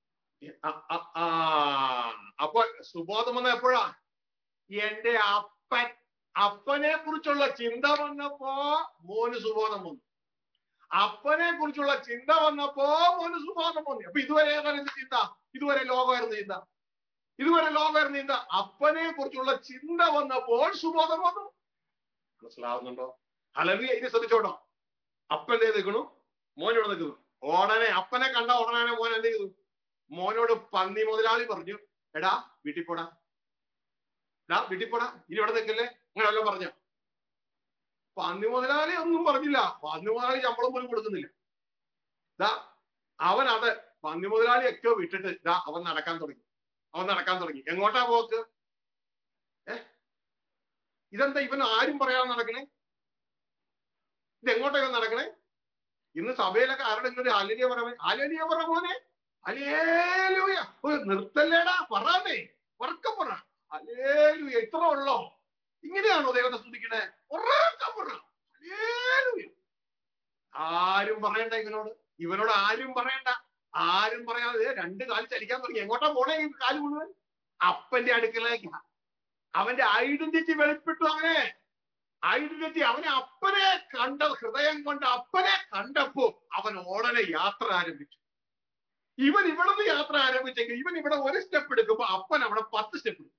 അപ്പൊ സുബോധം വന്ന എപ്പോഴാ എന്റെ അപ്പൻ അപ്പനെ കുറിച്ചുള്ള ചിന്ത വന്നപ്പോ മോന് സുബോധം വന്നു അപ്പനെ കുറിച്ചുള്ള ചിന്ത വന്നപ്പോ മോന് സുബോധം വന്നു അപ്പൊ ഇതുവരെ ഏതായിരുന്നു ചിന്ത ഇതുവരെ ലോകമായിരുന്നു ചിന്ത ഇതുവരെ ലോകമായിരുന്നു ചിന്ത അപ്പനെ കുറിച്ചുള്ള ചിന്ത വന്നപ്പോൾ സുബോധം വന്നു മനസ്സിലാവുന്നുണ്ടോ അല്ലെങ്കിൽ ഇനി ശ്രദ്ധിച്ചോട്ടോ അപ്പൻ എന്ത് നിൽക്കണു മോനോട് നിൽക്കുന്നു ഉടനെ അപ്പനെ കണ്ട ഉടനെ മോൻ എന്ത് ചെയ്തു മോനോട് പന്നി മുതലാളി പറഞ്ഞു എടാ വീട്ടിൽ പോടാ എടാ വീട്ടിൽ പോടാ ഇനി ഇവിടെ നിൽക്കല്ലേ അങ്ങനെ വല്ലതും പറഞ്ഞ പന്നി മുതലാളി ഒന്നും പറഞ്ഞില്ല പന്നി മുതലാളി ശമ്പളം പോലും കൊടുക്കുന്നില്ല ഇതാ അവൻ അത് പന്നി മുതലാളിയൊക്കെ വിട്ടിട്ട് ഇതാ അവൻ നടക്കാൻ തുടങ്ങി അവൻ നടക്കാൻ തുടങ്ങി എങ്ങോട്ടാ പോക്ക് ഏ ഇതെന്താ ഇവൻ ആരും പറയാതെ നടക്കണേ ഇത് എങ്ങോട്ടൊക്കെ നടക്കണേ ഇന്ന് സഭയിലൊക്കെ ആരുടെങ്കിലും ഒരു അലലിയ പറ അലലിയ പറ മോനെ അലേലൂയ ഒരു നിർത്തല്ലേടാ പറയാന്നേ ഉറക്ക പറ അലേലൂയ ഇത്ര ഉള്ളോ ഇങ്ങനെയാണോ ദൈവത്തെ സ്തുതിക്കണേ ഉറക്ക പറ അലേലൂയ ആരും പറയണ്ട ഇവനോട് ഇവനോട് ആരും പറയണ്ട ആരും പറയാതെ രണ്ട് കാല് ചലിക്കാൻ തുടങ്ങി എങ്ങോട്ടാ പോണേ ഈ കാല് മുഴുവൻ അപ്പന്റെ അടുക്കലേക്കാ അവന്റെ ഐഡന്റിറ്റി വെളിപ്പെട്ടു അവനെ ഐഡന്റിറ്റി അവനെ അപ്പനെ കണ്ട ഹൃദയം കൊണ്ട് അപ്പനെ കണ്ടപ്പോ അവൻ ഉടനെ യാത്ര ആരംഭിച്ചു ഇവൻ ഇവിടുന്ന് യാത്ര ആരംഭിച്ചെങ്കിൽ ഇവൻ ഇവിടെ ഒരു സ്റ്റെപ്പ് എടുക്കുമ്പോ അപ്പൻ അവിടെ പത്ത് സ്റ്റെപ്പ് എടുക്കും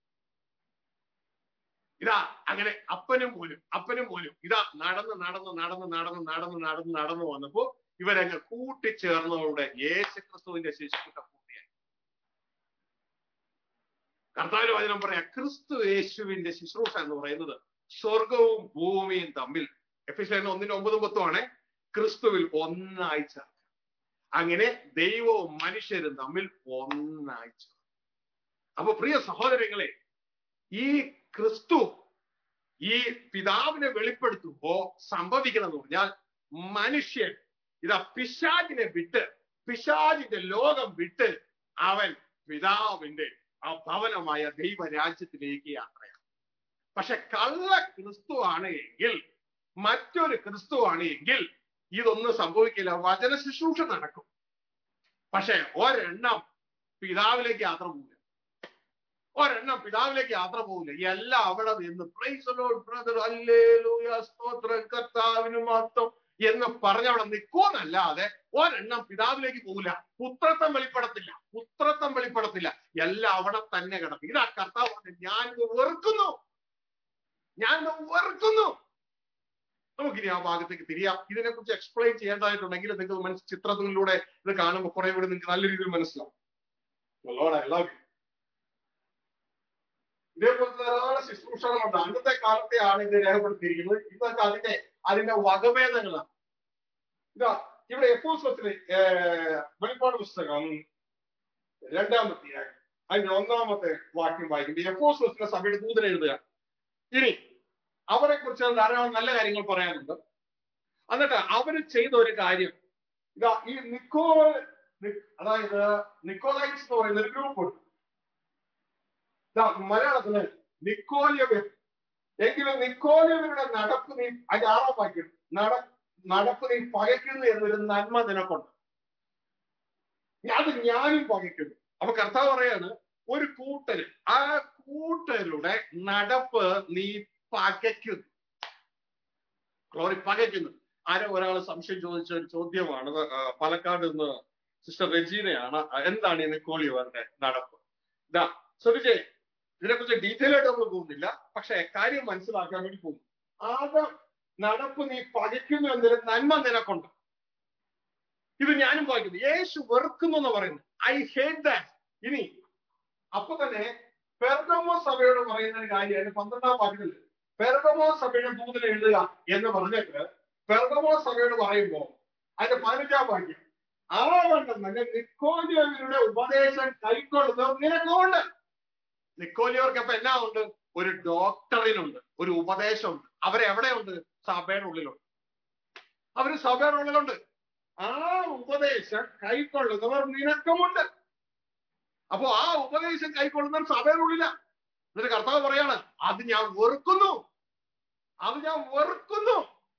ഇതാ അങ്ങനെ അപ്പനും മോനും അപ്പനും മോനും ഇതാ നടന്ന് നടന്ന് നടന്ന് നടന്ന് നടന്ന് നടന്ന് നടന്ന് വന്നപ്പോ ഇവരങ്ങ് കൂട്ടിച്ചേർന്നതോടെ യേശു ക്രിസ്തുവിന്റെ ശിശുക്കൂട്ട പൂർത്തിയായി കർത്താവിന്റെ വചനം പറയാ ക്രിസ്തു യേശുവിന്റെ ശുശ്രൂഷ എന്ന് പറയുന്നത് സ്വർഗവും ഭൂമിയും തമ്മിൽ എഫിഷ്യൻ ഒന്നിന് ഒമ്പതും പത്തുമാണ് ക്രിസ്തുവിൽ ഒന്നായി ചേർക്കുക അങ്ങനെ ദൈവവും മനുഷ്യരും തമ്മിൽ ഒന്നായി ചേർന്നു അപ്പൊ പ്രിയ സഹോദരങ്ങളെ ഈ ക്രിസ്തു ഈ പിതാവിനെ വെളിപ്പെടുത്തുമ്പോ സംഭവിക്കണമെന്ന് പറഞ്ഞാൽ മനുഷ്യൻ ഇതാ പിശാചിനെ വിട്ട് പിശാചിന്റെ ലോകം വിട്ട് അവൻ പിതാവിന്റെ ആ ഭവനമായ ദൈവരാജ്യത്തിലേക്ക് യാത്രയാണ് പക്ഷെ കള്ള ക്രിസ്തു ആണ് എങ്കിൽ മറ്റൊരു ക്രിസ്തു ആണ് എങ്കിൽ ഇതൊന്നും സംഭവിക്കില്ല വചന ശുശ്രൂഷ നടക്കും പക്ഷെ ഒരെണ്ണം പിതാവിലേക്ക് യാത്ര പോകില്ല ഒരെണ്ണം പിതാവിലേക്ക് യാത്ര പോകില്ല എല്ലാം അവിടെ നിന്ന് പ്രൈസ് ബ്രദർ അല്ലേലൂയ സ്തോത്രം കർത്താവിന് മാത്രം എന്ന് പറഞ്ഞ് അവിടെ നിൽക്കുമെന്നല്ലാതെ ഒരെണ്ണം പിതാവിലേക്ക് പോകില്ല പുത്രത്വം വെളിപ്പെടത്തില്ല പുത്രത്വം വെളിപ്പെടത്തില്ല എല്ലാം അവിടെ തന്നെ കിടക്കും ഇതാ കർത്താവ് പറഞ്ഞു ഞാനിത് വെറുക്കുന്നു ഞാനിത് വെറുക്കുന്നു നമുക്കിനി ആ ഭാഗത്തേക്ക് തിരിയാം ഇതിനെ കുറിച്ച് എക്സ്പ്ലെയിൻ ചെയ്യേണ്ടതായിട്ടുണ്ടെങ്കിൽ നിങ്ങൾക്ക് മനസ്സ് ചിത്രത്തിലൂടെ ഇത് കാണുമ്പോൾ കുറെ കൂടി നിങ്ങൾക്ക് നല്ല രീതിയിൽ മനസ്സിലാവും Lord, I love you. ഇതേപോലത്തെ ധാരാളം ശുശ്രൂഷകളുണ്ട് അന്നത്തെ കാലത്തെയാണ് ഇത് രേഖപ്പെടുത്തിയിരിക്കുന്നത് ഇതൊക്കെ അതിന്റെ അതിന്റെ വകഭേദങ്ങളാണ് ഇതാ ഇവിടെ എഫോസത്തിലെ വെളിപ്പാട് പുസ്തകം രണ്ടാമത്തെ അതിന്റെ ഒന്നാമത്തെ വാക്യം വായിക്കുമ്പോൾ എഫോസത്തിലെ സഭയുടെ ദൂതന എഴുതുക ഇനി അവരെ കുറിച്ച് ധാരാളം നല്ല കാര്യങ്ങൾ പറയാനുണ്ട് എന്നിട്ട് അവര് ചെയ്ത ഒരു കാര്യം ഇതാ ഈ നിക്കോ അതായത് നിക്കോലൈറ്റ്സ് എന്ന് പറയുന്ന ഒരു ഗ്രൂപ്പ് ഉണ്ട് ഇതാ മലയാളത്തില് നിക്കോലിയവർ എങ്കിലും നിക്കോലിയവരുടെ നടപ്പ് നീ അതിന്റെ ആറാം വാക്യം നട നടപ്പ് നീ പകയ്ക്കുന്നു എന്നൊരു നന്മ നിനക്കുണ്ട് അത് ഞാനും പകയ്ക്കുന്നു അപ്പൊ കർത്താവ് പറയാണ് ഒരു കൂട്ടര് ആ കൂട്ടരുടെ നടപ്പ് നീ പകയ്ക്കുന്നു ഗ്ലോറി പകയ്ക്കുന്നു ആരോ ഒരാൾ സംശയം ചോദിച്ച ഒരു ചോദ്യമാണ് പാലക്കാട് നിന്ന് സിസ്റ്റർ റെജീനയാണ് എന്താണ് ഈ നിക്കോളിയവരുടെ നടപ്പ് ഇതാ ശ്രദ്ധിച്ചേ ഇതിനെക്കുറിച്ച് ഡീറ്റെയിൽ ആയിട്ട് നമ്മൾ പോകുന്നില്ല പക്ഷെ കാര്യം മനസ്സിലാക്കാൻ വേണ്ടി പോകും ആദ്യ നടപ്പ് നീ പകയ്ക്കുന്നു എന്നൊരു നന്മ നിനക്കുണ്ട് ഇത് ഞാനും വായിക്കുന്നു യേശു വെറുക്കുന്നു എന്ന് പറയുന്നു ഐ ഹേറ്റ് ദാറ്റ് ഇനി അപ്പൊ തന്നെ പെർഗമോ സഭയോട് പറയുന്ന ഒരു കാര്യം അതിന് പന്ത്രണ്ടാം വാക്യത്തിൽ പെർഗമോ സഭയുടെ ദൂതനെ എഴുതുക എന്ന് പറഞ്ഞിട്ട് പെർഗമോ സഭയോട് പറയുമ്പോ അതിന്റെ പതിനഞ്ചാം വാക്യം ആ വണ്ണം തന്നെ നിക്കോലിയവരുടെ ഉപദേശം കൈക്കൊള്ളുന്നത് നിനക്കുണ്ട് നിക്കോലിയവർക്ക് അപ്പൊ എന്നാ ഉണ്ട് ഒരു ഡോക്ടറിനുണ്ട് ഒരു ഉപദേശമുണ്ട് അവരെവിടെയുണ്ട് സഭയുടെ ഉള്ളിലുണ്ട് അവര് സഭയുടെ ഉള്ളിലുണ്ട് ആ ഉപദേശം കൈക്കൊള്ളുന്നവർ നിനക്കുമുണ്ട് അപ്പോ ആ ഉപദേശം കൈക്കൊള്ളുന്നവർ സഭയുടെ ഉള്ളില എന്നിട്ട് കർത്താവ് പറയാണ് അത് ഞാൻ വെറുക്കുന്നു അത് ഞാൻ വെറുക്കുന്നു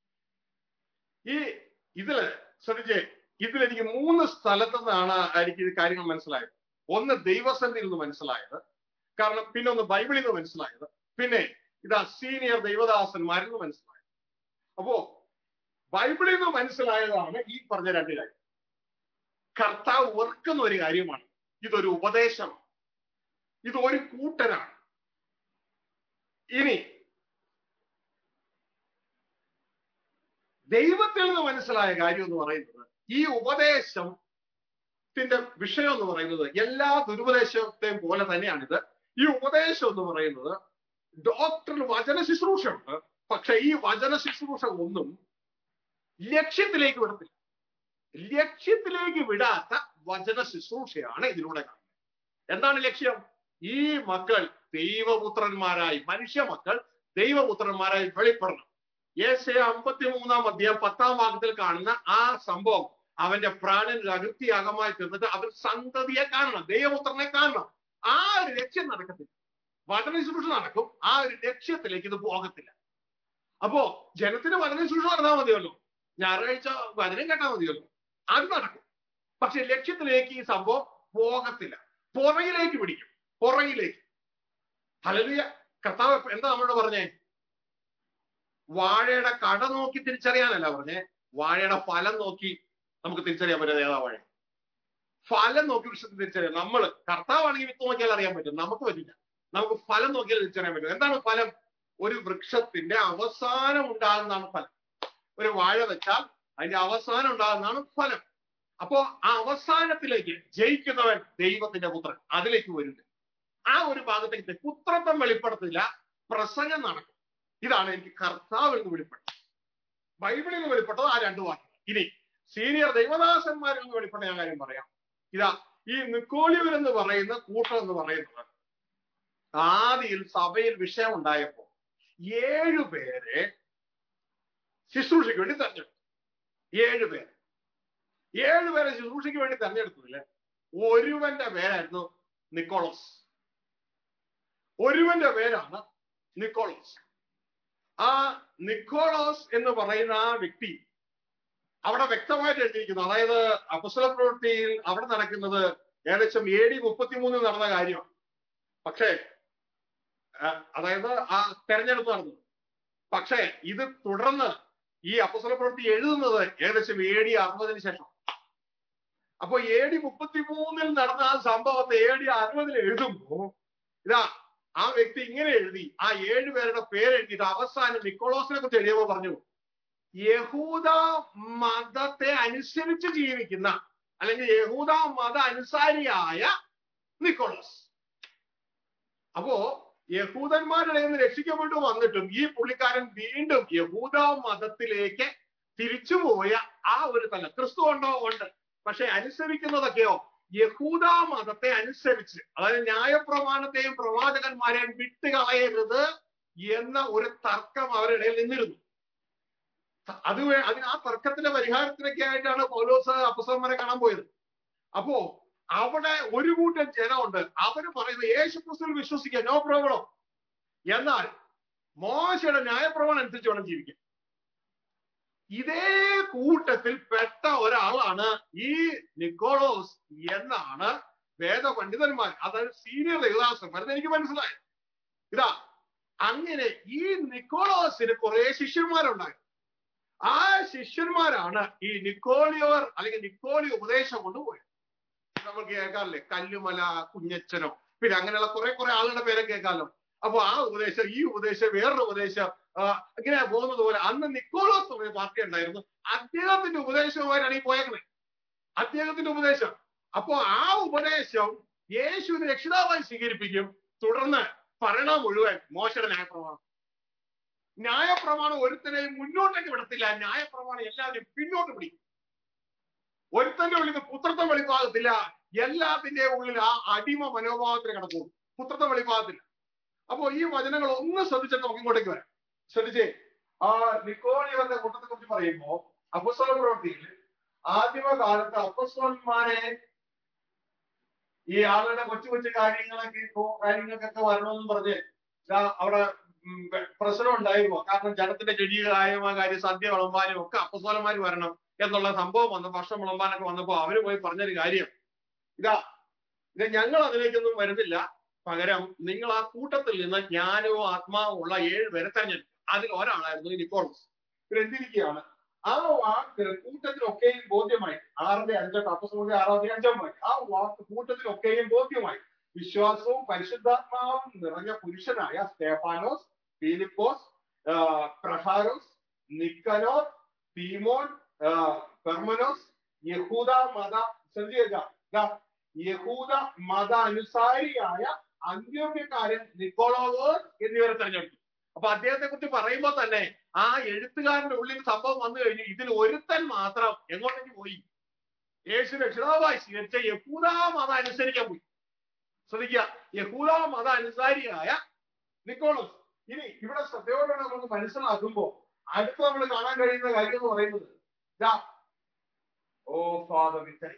ഈ ഇതില് ശ്രദ്ധിച്ചേ ഇതിൽ എനിക്ക് മൂന്ന് സ്ഥലത്തു നിന്നാണ് എനിക്ക് ഇത് കാര്യങ്ങൾ മനസ്സിലായത് ഒന്ന് ദൈവസന്നിധിയിൽ നിന്ന് മനസ്സിലായത് കാരണം പിന്നെ ഒന്ന് ബൈബിളിൽ നിന്ന് മനസ്സിലായത് പിന്നെ ഇതാ സീനിയർ ദൈവദാസന്മാരിൽ നിന്ന് മനസ്സിലായത് അപ്പോ ബൈബിളിൽ നിന്ന് മനസ്സിലായതാണ് ഈ പറഞ്ഞ രണ്ട് കാര്യം കർത്താവ് വെറുക്കുന്ന ഒരു കാര്യമാണ് ഇതൊരു ഉപദേശമാണ് ഇത് ഒരു കൂട്ടനാണ് ഇനി ദൈവത്തിൽ നിന്ന് മനസ്സിലായ കാര്യം എന്ന് പറയുന്നത് ഈ ഉപദേശത്തിന്റെ വിഷയം എന്ന് പറയുന്നത് എല്ലാ ദുരുപദേശത്തെയും പോലെ തന്നെയാണിത് ഈ ഉപദേശം എന്ന് പറയുന്നത് ഡോക്ടറിൽ വചന ശുശ്രൂഷ ഉണ്ട് പക്ഷെ ഈ വചന ശുശ്രൂഷ ഒന്നും ലക്ഷ്യത്തിലേക്ക് വിടത്തില്ല ലക്ഷ്യത്തിലേക്ക് വിടാത്ത വചന ശുശ്രൂഷയാണ് ഇതിലൂടെ കാണുന്നത് എന്താണ് ലക്ഷ്യം ഈ മക്കൾ ദൈവപുത്രന്മാരായി മനുഷ്യ മക്കൾ ദൈവപുത്രന്മാരായി വെളിപ്പെടണം ഏഷ്യ അമ്പത്തി മൂന്നാം അധ്യായം പത്താം ഭാഗത്തിൽ കാണുന്ന ആ സംഭവം അവന്റെ പ്രാണൻ അകൃത്യയാഗമായി തീർന്നിട്ട് അവൻ സന്തതിയെ കാണണം ദൈവപുത്രനെ കാണണം ആ ഒരു ലക്ഷ്യം നടക്കത്തില്ല വചന ശുശ്രൂഷ നടക്കും ആ ഒരു ലക്ഷ്യത്തിലേക്ക് ഇത് പോകത്തില്ല അപ്പോ ജനത്തിന് വചന ശുശ്രൂഷ നടന്നാൽ മതിയല്ലോ ഞായറാഴ്ച വചനം കേട്ടാൽ മതിയല്ലോ അത് നടക്കും പക്ഷെ ലക്ഷ്യത്തിലേക്ക് ഈ സംഭവം പോകത്തില്ല പുറകിലേക്ക് പിടിക്കും പുറകിലേക്ക് ഹലലിയ കർത്താവ് എന്താ നമ്മളോട് പറഞ്ഞേ വാഴയുടെ കട നോക്കി തിരിച്ചറിയാനല്ല പറഞ്ഞേ വാഴയുടെ ഫലം നോക്കി നമുക്ക് തിരിച്ചറിയാൻ പറ്റും ഏതാ വാഴ ഫലം നോക്കി വൃക്ഷത്തിൽ തിരിച്ചറിയാം നമ്മൾ കർത്താവാണെങ്കിൽ വിത്ത് നോക്കിയാൽ അറിയാൻ പറ്റും നമുക്ക് പറ്റില്ല നമുക്ക് ഫലം നോക്കിയാൽ തിരിച്ചറിയാൻ പറ്റും എന്താണ് ഫലം ഒരു വൃക്ഷത്തിന്റെ അവസാനം ഉണ്ടാകുന്നതാണ് ഫലം ഒരു വാഴ വെച്ചാൽ അതിന്റെ അവസാനം ഉണ്ടാകുന്നതാണ് ഫലം അപ്പോ ആ അവസാനത്തിലേക്ക് ജയിക്കുന്നവൻ ദൈവത്തിന്റെ പുത്രൻ അതിലേക്ക് വരുന്നത് ആ ഒരു ഭാഗത്തേക്ക് പുത്രത്വം വെളിപ്പെടുത്തില്ല പ്രസംഗം നടക്കും ഇതാണ് എനിക്ക് കർത്താവിൽ നിന്ന് വെളിപ്പെട്ടത് ബൈബിളിൽ നിന്ന് വെളിപ്പെട്ടത് ആ രണ്ടു വാക്യം ഇനി സീനിയർ ദൈവദാസന്മാരിൽ നിന്ന് വെളിപ്പെട്ട ഞാൻ കാര്യം പറയാം ഇതാ ഈ നിക്കോളിയൂർ എന്ന് പറയുന്ന കൂട്ടം എന്ന് പറയുന്നത് ആദിയിൽ സഭയിൽ വിഷയം ഉണ്ടായപ്പോ ഏഴു പേരെ ശുശ്രൂഷയ്ക്ക് വേണ്ടി തെരഞ്ഞെടുത്തു ഏഴു പേര് ഏഴു പേരെ ശുശ്രൂഷയ്ക്ക് വേണ്ടി തെരഞ്ഞെടുത്തതില് ഒരുവന്റെ പേരായിരുന്നു നിക്കോളോസ് ഒരുവന്റെ പേരാണ് നിക്കോളോസ് ആ നിക്കോളോസ് എന്ന് പറയുന്ന ആ വ്യക്തി അവിടെ വ്യക്തമായിട്ട് എഴുതിയിരിക്കുന്നു അതായത് അപസ്വല പ്രവൃത്തിയിൽ അവിടെ നടക്കുന്നത് ഏകദേശം എ ഡി മുപ്പത്തിമൂന്നിൽ നടന്ന കാര്യമാണ് പക്ഷേ അതായത് ആ തെരഞ്ഞെടുപ്പ് നടന്നു പക്ഷേ ഇത് തുടർന്ന് ഈ അപസ്വല പ്രവൃത്തി എഴുതുന്നത് ഏകദേശം എ ഡി അറുപതിന് ശേഷം അപ്പൊ എ ഡി മുപ്പത്തിമൂന്നിൽ നടന്ന ആ സംഭവത്തെ എ ഡി അറുപതിൽ എഴുതുമ്പോ ഇതാ ആ വ്യക്തി ഇങ്ങനെ എഴുതി ആ ഏഴു പേരുടെ പേര് എഴുതിയിട്ട് അവസാനം നിക്കോളോസിനെ കുറിച്ച് എഴുതിയപ്പോ പറഞ്ഞു യഹൂദ മതത്തെ അനുസരിച്ച് ജീവിക്കുന്ന അല്ലെങ്കിൽ യഹൂദ മത അനുസാരിയായ നിക്കോളോസ് അപ്പോ യഹൂദന്മാരുടെ നിന്ന് രക്ഷിക്കപ്പെട്ടു വന്നിട്ടും ഈ പുള്ളിക്കാരൻ വീണ്ടും യഹൂദ മതത്തിലേക്ക് തിരിച്ചുപോയ ആ ഒരു തല ക്രിസ്തു ഉണ്ടോ ഉണ്ട് പക്ഷെ അനുസരിക്കുന്നതൊക്കെയോ യഹൂദ മതത്തെ അനുസരിച്ച് അതായത് ന്യായപ്രമാണത്തെയും പ്രവാചകന്മാരെയും വിട്ടുകളയരുത് എന്ന ഒരു തർക്കം അവരുടെ ഇടയിൽ നിന്നിരുന്നു അത് അതിന് ആ തർക്കത്തിന്റെ പരിഹാരത്തിനൊക്കെ ആയിട്ടാണ് പൗലോസ് അപ്പസന്മാരെ കാണാൻ പോയത് അപ്പോ അവിടെ ഒരു കൂട്ടം ജനമുണ്ട് അവര് പറയുന്നത് യേശു ക്രിസ്തുവിൽ വിശ്വസിക്കുക നോ പ്രോബ്ലം എന്നാൽ മോശയുടെ ന്യായപ്രമാണം അനുസരിച്ച് വേണം ജീവിക്കാൻ ഇതേ കൂട്ടത്തിൽ പെട്ട ഒരാളാണ് ഈ നിക്കോളോസ് എന്നാണ് വേദപണ്ഡിതന്മാർ അതായത് സീനിയർ ദേവദാസന്മാർ എനിക്ക് മനസ്സിലായി ഇതാ അങ്ങനെ ഈ നിക്കോളോസിന് കുറെ ശിഷ്യന്മാരുണ്ടായി ആ ശിഷ്യന്മാരാണ് ഈ നിക്കോളിയോർ അല്ലെങ്കിൽ നിക്കോളി ഉപദേശം കൊണ്ടുപോയത് നമ്മൾ കേൾക്കാറില്ലേ കല്ലുമല കുഞ്ഞച്ചനോ പിന്നെ അങ്ങനെയുള്ള കുറെ കുറെ ആളുകളുടെ പേരെ കേൾക്കാമല്ലോ അപ്പൊ ആ ഉപദേശം ഈ ഉപദേശം വേറൊരു ഉപദേശം ഇങ്ങനെ പോകുന്നത് പോലെ അന്ന് നിക്കോളോസ് ഒരു പാർട്ടി ഉണ്ടായിരുന്നു അദ്ദേഹത്തിന്റെ ഉപദേശവുമായിട്ടാണ് ഈ പോയേക്കുന്നത് അദ്ദേഹത്തിന്റെ ഉപദേശം അപ്പോ ആ ഉപദേശം യേശുവിനെ രക്ഷിതാവായി സ്വീകരിപ്പിക്കും തുടർന്ന് ഭരണം മുഴുവൻ മോശയുടെ ന്യായപ്രമാണം ന്യായപ്രമാണം ഒരുത്തനെയും മുന്നോട്ടേക്ക് വിടത്തില്ല ന്യായപ്രമാണം എല്ലാവരെയും പിന്നോട്ട് പിടിക്കും ഒരുത്തന്റെ ഉള്ളിൽ പുത്രത്വം വെളിപ്പാകത്തില്ല എല്ലാത്തിന്റെയും ഉള്ളിൽ ആ അടിമ മനോഭാവത്തിന് കിടക്കും പുത്രത്വം വെളിപ്പാകത്തില്ല അപ്പോ ഈ വചനങ്ങൾ ഒന്ന് ശ്രദ്ധിച്ചിട്ട് നമുക്ക് ഇങ്ങോട്ടേക്ക് വരാം ശ്രദ്ധിച്ചേ ആ നിക്കോളിയവന്റെ കൂട്ടത്തെ കുറിച്ച് പറയുമ്പോ അപ്പസ്വല പ്രവൃത്തിയിൽ ആദ്യമ കാലത്ത് അപ്പസ്വലന്മാരെ ഈ ആളുകളുടെ കൊച്ചു കൊച്ചു കാര്യങ്ങളൊക്കെ കാര്യങ്ങൾക്കൊക്കെ വരണമെന്ന് പറഞ്ഞ് അവിടെ പ്രശ്നം ഉണ്ടായിരുന്നു കാരണം ജനത്തിന്റെ ജഡീകായമായ കാര്യം സദ്യ വിളമ്പാനും ഒക്കെ അപ്പസ്വലന്മാർ വരണം എന്നുള്ള സംഭവം വന്നു ഭക്ഷണം വിളമ്പാനൊക്കെ വന്നപ്പോ അവര് പോയി പറഞ്ഞൊരു കാര്യം ഇതാ ഇത് ഞങ്ങൾ അതിലേക്കൊന്നും വരുന്നില്ല പകരം നിങ്ങൾ ആ കൂട്ടത്തിൽ നിന്ന് ജ്ഞാനവും ആത്മാവും ഉള്ള ഏഴ് പേരെ തെരഞ്ഞെടുക്കും അതിൽ ഒരാളായിരുന്നു ഈ നിക്കോളസ് ഇവരെന്തിരിക്കുകയാണ് ആ വാക്ക് കൂട്ടത്തിലൊക്കെയും ബോധ്യമായി ആറിന്റെ അഞ്ചെട്ട് അപ്പസോടെ ആറാം അഞ്ചാം വാക്ക് ആ വാക്ക് കൂട്ടത്തിലൊക്കെയും ബോധ്യമായി വിശ്വാസവും പരിശുദ്ധാത്മാവും നിറഞ്ഞ പുരുഷനായ സ്റ്റേഫാനോസ് ഫിലിപ്പോസ് പ്രഹാരോസ് നിക്കനോർ തീമോൻ പെർമനോസ് യഹൂദ മത ശ്രദ്ധിക്കുക യഹൂദ മത അനുസാരിയായ അന്ത്യോപ്യക്കാരൻ നിക്കോളോവേഴ്സ് എന്നിവരെ തെരഞ്ഞെടുത്തു അപ്പൊ അദ്ദേഹത്തെ കുറിച്ച് പറയുമ്പോൾ തന്നെ ആ എഴുത്തുകാരന്റെ ഉള്ളിൽ സംഭവം വന്നു കഴിഞ്ഞു ഇതിൽ ഒരുത്തൻ മാത്രം എങ്ങോട്ടേക്ക് പോയി യേശു രക്ഷിതാവായി സ്വീകരിച്ച യഹൂദ മത അനുസരിക്കാൻ പോയി ശ്രദ്ധിക്കുക യഹൂദ മത അനുസാരിയായ നിക്കോളസ് ഇനി ഇവിടെ ശ്രദ്ധയോടെ നമുക്ക് മനസ്സിലാക്കുമ്പോൾ അടുത്ത് നമ്മൾ കാണാൻ കഴിയുന്ന കാര്യം എന്ന് പറയുന്നത് ദാ, ഓ ഫാദർ വിത്തരി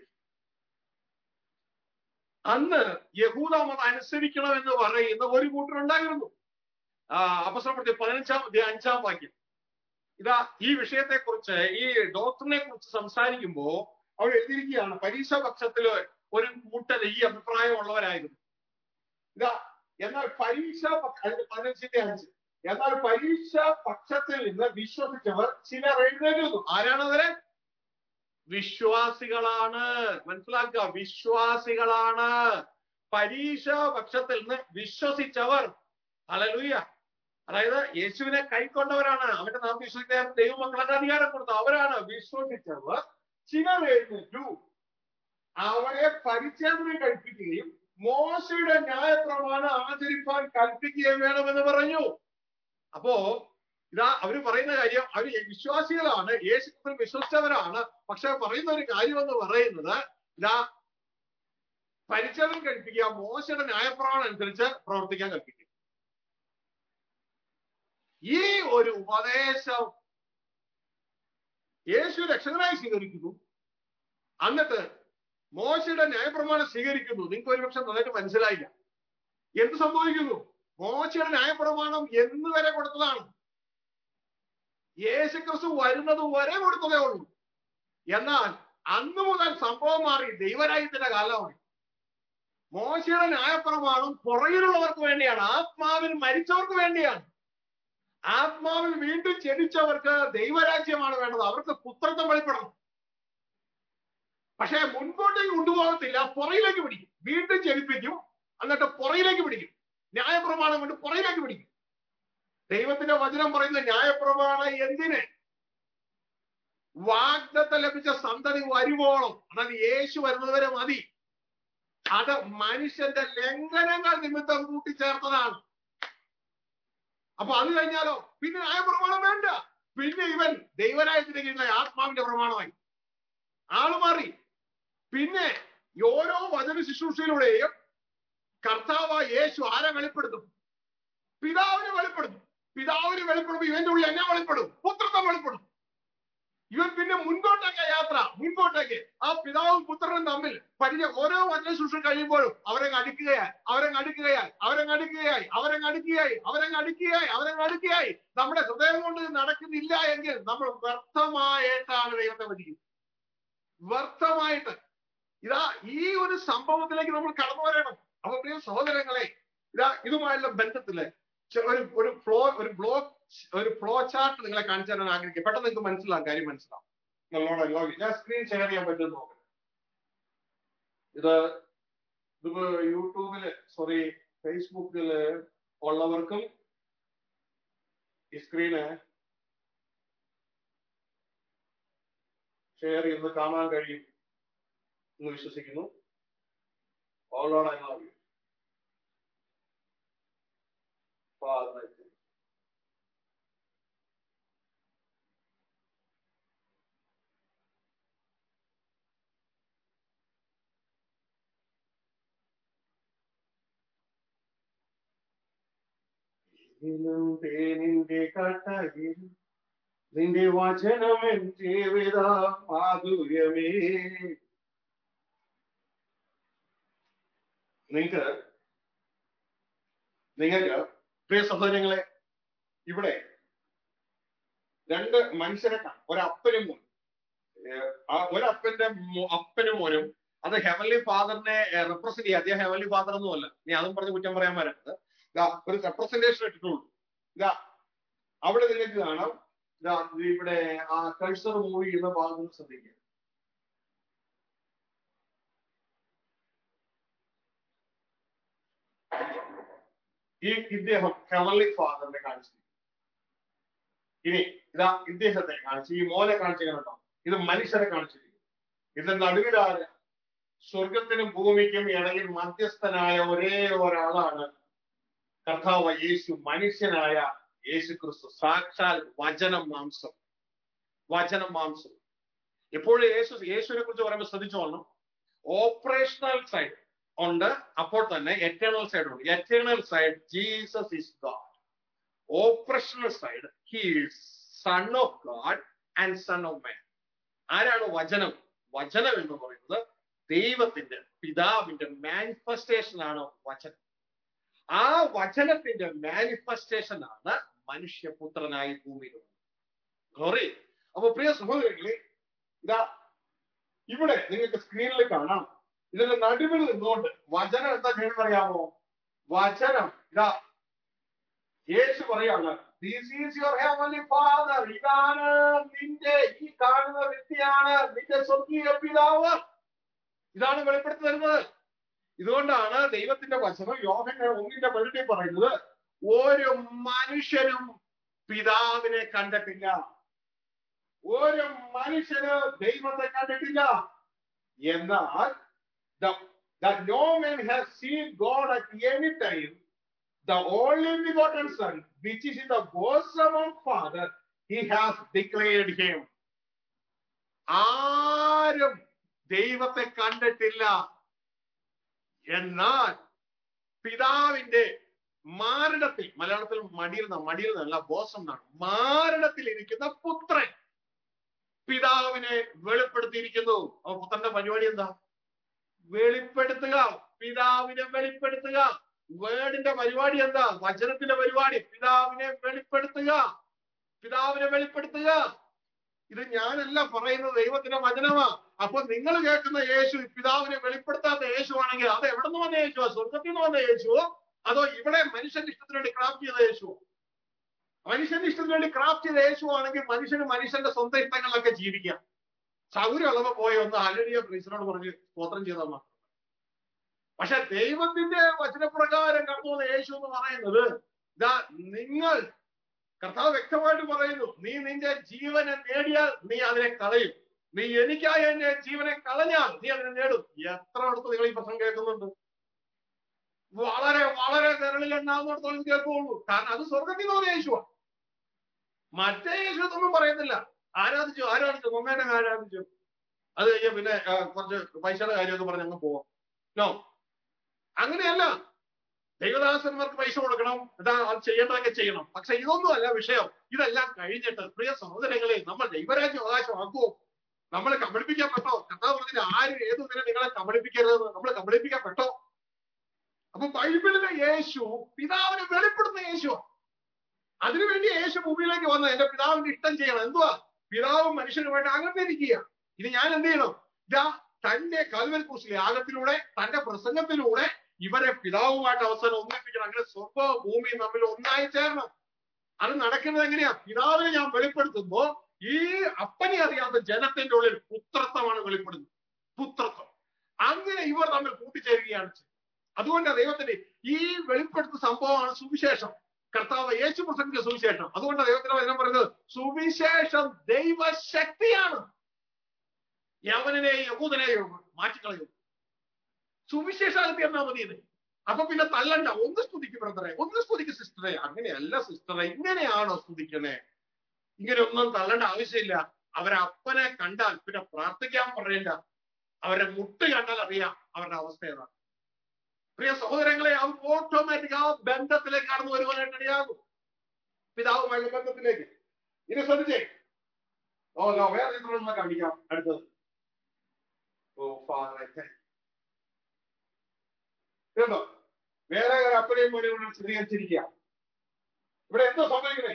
അന്ന് യഹൂദ മതം അനുസരിക്കണമെന്ന് പറയുന്ന ഒരു കൂട്ടരുണ്ടായിരുന്നു ആ അപസ്രമത്തെ പതിനഞ്ചാം അധ്യായം അഞ്ചാം വാക്യം ഇതാ ഈ വിഷയത്തെ കുറിച്ച് ഈ ഡോക്ടറിനെ കുറിച്ച് സംസാരിക്കുമ്പോ അവർ എഴുതിയിരിക്കുകയാണ് പരീക്ഷ പക്ഷത്തില് ഒരു കൂട്ടർ ഈ അഭിപ്രായമുള്ളവരായിരുന്നു ഇതാ എന്നാൽ പരീക്ഷ പക്ഷ- അതിന്റെ പതിനഞ്ചിന്റെ അഞ്ച് എന്നാൽ പരീക്ഷ പക്ഷത്തിൽ നിന്ന് വിശ്വസിച്ചവർ ചിലർ എഴുന്നേറ്റു ആരാണവരെ വിശ്വാസികളാണ് മനസ്സിലാക്കുക വിശ്വാസികളാണ് പരീക്ഷ പക്ഷത്തിൽ നിന്ന് വിശ്വസിച്ചവർ ഹല്ലേലൂയ അതായത് യേശുവിനെ കൈക്കൊണ്ടവരാണ് അവന്റെ നാം വിശ്വസിക്കാൻ ദൈവമക്കൾക്ക് അധികാരം കൊടുത്തു അവരാണ് വിശ്വസിച്ചവർ ചിലർ എഴുന്നേറ്റു അവരെ പരിച്ഛേദന കഴിപ്പിക്കുകയും മോശയുടെ ന്യായപ്രമാണം ആചരിപ്പാൻ കൽപ്പിക്കുകയും വേണമെന്ന് പറഞ്ഞു അപ്പോ ഇതാ അവര് പറയുന്ന കാര്യം അവര് വിശ്വാസികളാണ് യേശുക്രിസ്തു വിശ്വസിച്ചവരാണ് പക്ഷെ പറയുന്ന ഒരു കാര്യം എന്ന് പറയുന്നത് ഇതാ പരിച്ഛേദന കഴിപ്പിക്കുക മോശയുടെ ന്യായപ്രമാണം അനുസരിച്ച് പ്രവർത്തിക്കാൻ കൽപ്പിക്കുക ഈ ഒരു ഉപദേശം യേശു രക്ഷകനായി സ്വീകരിക്കുന്നു എന്നിട്ട് മോശയുടെ ന്യായപ്രമാണം സ്വീകരിക്കുന്നു നിങ്ങൾക്ക് ഒരുപക്ഷെ നന്നായിട്ട് മനസ്സിലായില്ല എന്ത് സംഭവിക്കുന്നു മോശയുടെ ന്യായപ്രമാണം എന്ന് വരെ കൊടുത്തതാണ് യേശുക്രിസ്തു വരുന്നത് വരെ കൊടുത്തതേ ഉള്ളൂ എന്നാൽ അന്നു മുതൽ സംഭവം മാറി ദൈവരാജ്യത്തിന്റെ കാലമാണ് മോശയുടെ ന്യായപ്രമാണം പുറകിലുള്ളവർക്ക് വേണ്ടിയാണ് ആത്മാവിൽ മരിച്ചവർക്ക് വേണ്ടിയാണ് ആത്മാവിൽ വീണ്ടും ജനിച്ചവർക്ക് ദൈവരാജ്യമാണ് വേണ്ടത് അവർക്ക് പുത്രത്വം വെളിപ്പെടണം പക്ഷെ മുൻപോട്ടേക്ക് കൊണ്ടുപോകത്തില്ല പുറയിലേക്ക് പിടിക്കും വീണ്ടും ജനിപ്പിക്കും എന്നിട്ട് പുറയിലേക്ക് പിടിക്കും ന്യായപ്രമാണം കൊണ്ട് പുറയിലേക്ക് പിടിക്കും ദൈവത്തിന്റെ വചനം പറയുന്ന ന്യായപ്രമാണം എന്തിന് വാഗ്ദത്തം ലഭിച്ച സന്തതി വരുവോളം അതായത് യേശു വരുന്നതുവരെ മതി അത് മനുഷ്യന്റെ ലംഘനങ്ങൾ നിമിത്തം കൂട്ടിച്ചേർത്തതാണ് അപ്പൊ അത് കഴിഞ്ഞാലോ പിന്നെ ന്യായപ്രമാണം വേണ്ട പിന്നെ ഇവൻ ദൈവരായത്തിന്റെ കീഴിലെ ആത്മാവിന്റെ പ്രമാണമായി ആള് മാറി പിന്നെ ഈ ഓരോ വചന ശുശ്രൂഷയിലൂടെയും കർത്താവ് യേശു ആരെ വെളിപ്പെടുത്തും പിതാവിനെ വെളിപ്പെടുത്തും പിതാവിനെ വെളിപ്പെടും ഇവന്റെ ഉള്ളിൽ എന്നെ വെളിപ്പെടും പുത്രത്വം വെളിപ്പെടും ഇവൻ പിന്നെ മുൻപോട്ടേക്ക് യാത്ര മുൻപോട്ടേക്ക് ആ പിതാവും പുത്രനും തമ്മിൽ പരിചയം ഓരോ വചന ശുശ്രൂഷ കഴിയുമ്പോഴും അവരെ അടുക്കുകയായി അവരെ അടുക്കുകയായി അവരെ അടുക്കുകയായി അവരെ അടുക്കുകയായി അവരെ അടുക്കുകയായി അവരെ അടുക്കുകയായി നമ്മുടെ ഹൃദയം കൊണ്ട് ഇത് നടക്കുന്നില്ല എങ്കിൽ നമ്മൾ വ്യർത്ഥമായിട്ടാണ് ദൈവത്തെ വധിക്കുന്നത് വ്യർത്ഥമായിട്ട് ഇതാ ഈ ഒരു സംഭവത്തിലേക്ക് നമ്മൾ കടന്നു വരണം അപ്പൊ പ്രിയ സഹോദരങ്ങളെ ഇതാ ഇതുമായുള്ള ബന്ധത്തില് ചെ- ഒരു ഒരു ഫ്ലോ ഒരു ബ്ലോക്ക് ഒരു ഫ്ലോ ചാർട്ട് നിങ്ങളെ കാണിച്ചു തരാൻ ആഗ്രഹിക്കും പെട്ടെന്ന് നിങ്ങൾക്ക് മനസ്സിലാവും കാര്യം മനസ്സിലാവും നല്ലോണം ലോഗി ഞാൻ സ്ക്രീൻ ഷെയർ ചെയ്യാൻ പറ്റും നോക്കാം ഇത് ഇത് യൂട്യൂബില് സോറി ഫേസ്ബുക്കില് ഉള്ളവർക്കും ഈ സ്ക്രീന് ഷെയർ ചെയ്ത് കാണാൻ കഴിയും എന്ന് വിശ്വസിക്കുന്നു All Lord, I love you. Father, I thank you. ഇതിലും തേനിന്റെ കട്ടയിൽ നിന്റെ വചനം എന്റെ വിധ മാധുര്യമേ നിങ്ങൾക്ക് നിങ്ങൾക്ക് പ്രിയ സഹോദരങ്ങളെ ഇവിടെ രണ്ട് മനുഷ്യരെ കാണാം ഒരപ്പനും മോനും ഏഹ് ആ ഒരപ്പന്റെ മോ- അപ്പനും മോനും അത് ഹെവൻലി ഫാദറിനെ റെപ്രസെന്റ് ചെയ്യുക അദ്ദേഹം ഹെവൻലി ഫാദർ ഒന്നുമല്ല നീ അതും പറഞ്ഞ് കുറ്റം പറയാൻ വരരുത് ഇതാ ഒരു റെപ്രസെന്റേഷൻ ഇട്ടിട്ടുള്ളൂ ഇതാ അവിടെ നിങ്ങൾക്ക് കാണാം ഇതാ ഇവിടെ ആ കൾച്ചർ മൂവ് ചെയ്യുന്ന ഭാഗം ശ്രദ്ധിക്കുക ഈ ഇദ്ദേഹം ഹെവൻലി ഫാദറിനെ കാണിച്ചു ഇനി ഇതാ ഇദ്ദേഹത്തെ കാണിച്ചു ഈ മോനെ കാണിച്ചിരിക്കണം ഇത് മനുഷ്യരെ കാണിച്ചിരിക്കുന്നു ഇത് നടുവിലാര് സ്വർഗത്തിനും ഭൂമിക്കും ഇടയിൽ മധ്യസ്ഥനായ ഒരേ ഒരാളാണ് കർത്താവ് യേശു മനുഷ്യനായ യേശു ക്രിസ്തു സാക്ഷാൽ വചനം മാംസം വചനം മാംസം എപ്പോഴും യേശു യേശുവിനെ കുറിച്ച് പറയുമ്പോൾ ശ്രദ്ധിച്ചോളണം ഓപ്പറേഷണൽ സൈഡ് ഉണ്ട് അപ്പോൾ തന്നെ എറ്റേണൽ സൈഡ് ഉണ്ട് eternal side Jesus is God operational side he is son of God and son of man ആരാണ് വചനം വചനം എന്ന് പറയുന്നത് ദൈവത്തിന്റെ പിതാവിന്റെ മാനിഫെസ്റ്റേഷൻ ആണ് വചനം ആ വചനത്തിന്റെ മാനിഫെസ്റ്റേഷൻ ആണ് മനുഷ്യപുത്രനായി ഭൂമിയിൽ ഗ്ലോറി അപ്പൊ പ്രിയ സഹോദരങ്ങളെ ഇതാ ഇവിടെ നിങ്ങൾക്ക് സ്ക്രീനിൽ കാണാം ഇതിന്റെ നടുവിൽ നിന്നുകൊണ്ട് വചനം എന്താ ചെയ്യുന്നത് അറിയാമോ വചനം ഇതാ യേശു പറയാണ് this is your heavenly father ഇതാണ് നിന്റെ ഈ കാണുന്ന വ്യക്തിയാണ് നിന്റെ സ്വർഗീയ പിതാവ് ഇതാണ് വെളിപ്പെടുത്തി തരുന്നത് ഇതുകൊണ്ടാണ് ദൈവത്തിന്റെ വചനം യോഹന്റെ ഒന്നിന്റെ പതിനെട്ടിൽ പറയുന്നത് ഒരു മനുഷ്യനും പിതാവിനെ കണ്ടിട്ടില്ല ഒരു മനുഷ്യന് ദൈവത്തെ കണ്ടിട്ടില്ല എന്നാൽ that no man has seen God at any time the only begotten son which is in the bosom of father he has declared him ആരും ദൈവത്തെ കണ്ടിട്ടില്ല എന്നാൽ പിതാവിന്റെ മാരണത്തിൽ മലയാളത്തിൽ മടിയിൽ മടിയിൽ നിന്നല്ല ബോസം എന്നാണ് മാരണത്തിൽ ഇരിക്കുന്ന പുത്രൻ പിതാവിനെ വെളിപ്പെടുത്തിയിരിക്കുന്നു അപ്പൊ പുത്രന്റെ പരിപാടി എന്താ വെളിപ്പെടുത്തുക പിതാവിനെ വെളിപ്പെടുത്തുക വേർഡിന്റെ പരിപാടി എന്താ വചനത്തിന്റെ പരിപാടി പിതാവിനെ വെളിപ്പെടുത്തുക പിതാവിനെ വെളിപ്പെടുത്തുക ഇത് ഞാനല്ല പറയുന്നത് ദൈവത്തിന്റെ വചനമാ അപ്പൊ നിങ്ങൾ കേൾക്കുന്ന യേശു പിതാവിനെ വെളിപ്പെടുത്താത്ത യേശു ആണെങ്കിൽ അത് എവിടെ നിന്ന് വന്ന യേശുവോ സ്വർഗത്തിൽ നിന്ന് വന്ന യേശുവോ അതോ ഇവിടെ മനുഷ്യന്റെ ഇഷ്ടത്തിന് വേണ്ടി ക്രാഫ്റ്റ് ചെയ്ത യേശുവോ മനുഷ്യന്റെ ഇഷ്ടത്തിന് വേണ്ടി ക്രാഫ്റ്റ് ചെയ്ത യേശു ആണെങ്കിൽ മനുഷ്യന് മനുഷ്യന്റെ സ്വന്തം ഇഷ്ടങ്ങളിലൊക്കെ ജീവിക്കാം സൗകര്യം ഉള്ളപ്പോ പോയി ഒന്ന് അലടിയ പ്രീസിനോട് പറഞ്ഞ് സ്തോത്രം ചെയ്താൽ മാത്രം പക്ഷെ ദൈവത്തിന്റെ വചനപ്രകാരം കടന്നു വന്ന യേശു എന്ന് പറയുന്നത് ഇതാ നിങ്ങൾ കർത്താവ് വ്യക്തമായിട്ട് പറയുന്നു നീ നിന്റെ ജീവനെ നേടിയാൽ നീ അതിനെ കളയും നീ എനിക്കായി എന്റെ ജീവനെ കളഞ്ഞാൽ നീ അതിനെ നേടും എത്ര അടുത്ത് നിങ്ങൾ ഈ പ്രശ്നം കേൾക്കുന്നുണ്ട് വളരെ വളരെ വിരളിൽ എണ്ണാവുന്നിടത്തോളം കേൾക്കുള്ളൂ കാരണം അത് സ്വർഗത്തിൽ നിന്ന് യേശുവാ മറ്റേ യേശു ഒന്നും പറയുന്നില്ല ആരാധിച്ചു ആരാധിച്ചു മമ്മേനെ ആരാധിച്ചു അത് കഴിഞ്ഞ പിന്നെ കുറച്ച് പൈസയുടെ കാര്യമൊക്കെ പറഞ്ഞ് അങ്ങ് പോവാം നോ അങ്ങനെയല്ല ദൈവദാസന്മാർക്ക് പൈസ കൊടുക്കണം എന്താ അത് ചെയ്യേണ്ടതൊക്കെ ചെയ്യണം പക്ഷെ ഇതൊന്നും അല്ല വിഷയം ഇതെല്ലാം കഴിഞ്ഞിട്ട് പ്രിയ സഹോദരങ്ങളെ നമ്മൾ ദൈവരാജ്യം അവകാശമാക്കുമോ നമ്മൾ കബളിപ്പിക്കപ്പെട്ടോ കഥാ പറഞ്ഞില്ല ആരും ഏതു ദിനം നിങ്ങളെ കബളിപ്പിക്കരുത് നമ്മൾ കബളിപ്പിക്കപ്പെട്ടോ അപ്പൊ ബൈബിളിലെ യേശു പിതാവിനെ വെളിപ്പെടുന്ന യേശു അതിനുവേണ്ടി യേശു ഭൂമിയിലേക്ക് വന്നത് എന്റെ പിതാവിന്റെ ഇഷ്ടം ചെയ്യണം എന്തുവാ പിതാവും മനുഷ്യനുമായിട്ട് അകന്നിരിക്കുക ഇനി ഞാൻ എന്ത് ചെയ്യണം ഇതാ തന്റെ കാൽവൽ കുറിച്ച് യാഗത്തിലൂടെ തന്റെ പ്രസംഗത്തിലൂടെ ഇവരെ പിതാവുമായിട്ട് അവസാനം ഒന്നിപ്പിക്കണം അങ്ങനെ സ്വർഗവും ഭൂമിയും തമ്മിൽ ഒന്നായി ചേരണം അത് നടക്കുന്നത് എങ്ങനെയാ പിതാവിനെ ഞാൻ വെളിപ്പെടുത്തുമ്പോ ഈ അപ്പനെ അറിയാത്ത ജനത്തിന്റെ ഉള്ളിൽ പുത്രത്വമാണ് വെളിപ്പെടുന്നത് പുത്രത്വം അങ്ങനെ ഇവർ തമ്മിൽ കൂട്ടിച്ചേരുകയാണ് അതുകൊണ്ട് ദൈവത്തിന്റെ ഈ വെളിപ്പെടുത്ത സംഭവമാണ് സുവിശേഷം കർത്താവ് യേശു പ്രസംഗിച്ച സുവിശേഷം അതുകൊണ്ട് ദൈവത്തിന്റെ വചനം പറയുന്നത് സുവിശേഷം ദൈവശക്തിയാണ് യവനെയും യഹൂദനെയും മാറ്റിക്കളയും സുവിശേഷാകത്തി എന്നാ മതി ഇത് അപ്പൊ പിന്നെ തല്ലണ്ട ഒന്ന് സ്തുതിക്കും ബ്രദറെ ഒന്ന് സ്തുതിക്കും സിസ്റ്ററെ അങ്ങനെയല്ല സിസ്റ്ററെ ഇങ്ങനെയാണോ സ്തുതിക്കണേ ഇങ്ങനെ ഒന്നും തള്ളേണ്ട ആവശ്യമില്ല അവരെ അപ്പനെ കണ്ടാൽ പിന്നെ പ്രാർത്ഥിക്കാൻ പറയണ്ട അവരെ മുട്ട് കണ്ടാൽ അറിയാം അവരുടെ അവസ്ഥ ഏതാണ് പ്രിയ സഹോദരങ്ങളെ അവർ ഓട്ടോമാറ്റിക് ആ ബന്ധത്തിലേക്ക് കടന്നു വരുവാനായിട്ട് ഇടയാകും പിതാവുമായുള്ള ബന്ധത്തിലേക്ക് ഇനി ശ്രദ്ധിച്ചേ ഓ നോ വേറെ ചിത്രം കാണിക്കാം അടുത്തത് ഓ ഫാദർ കേട്ടോ വേറെ ഒരു അപ്പനെയും മോനെയും കൂടെ ചിത്രീകരിച്ചിരിക്കുക ഇവിടെ എന്തോ സംഭവിക്കണേ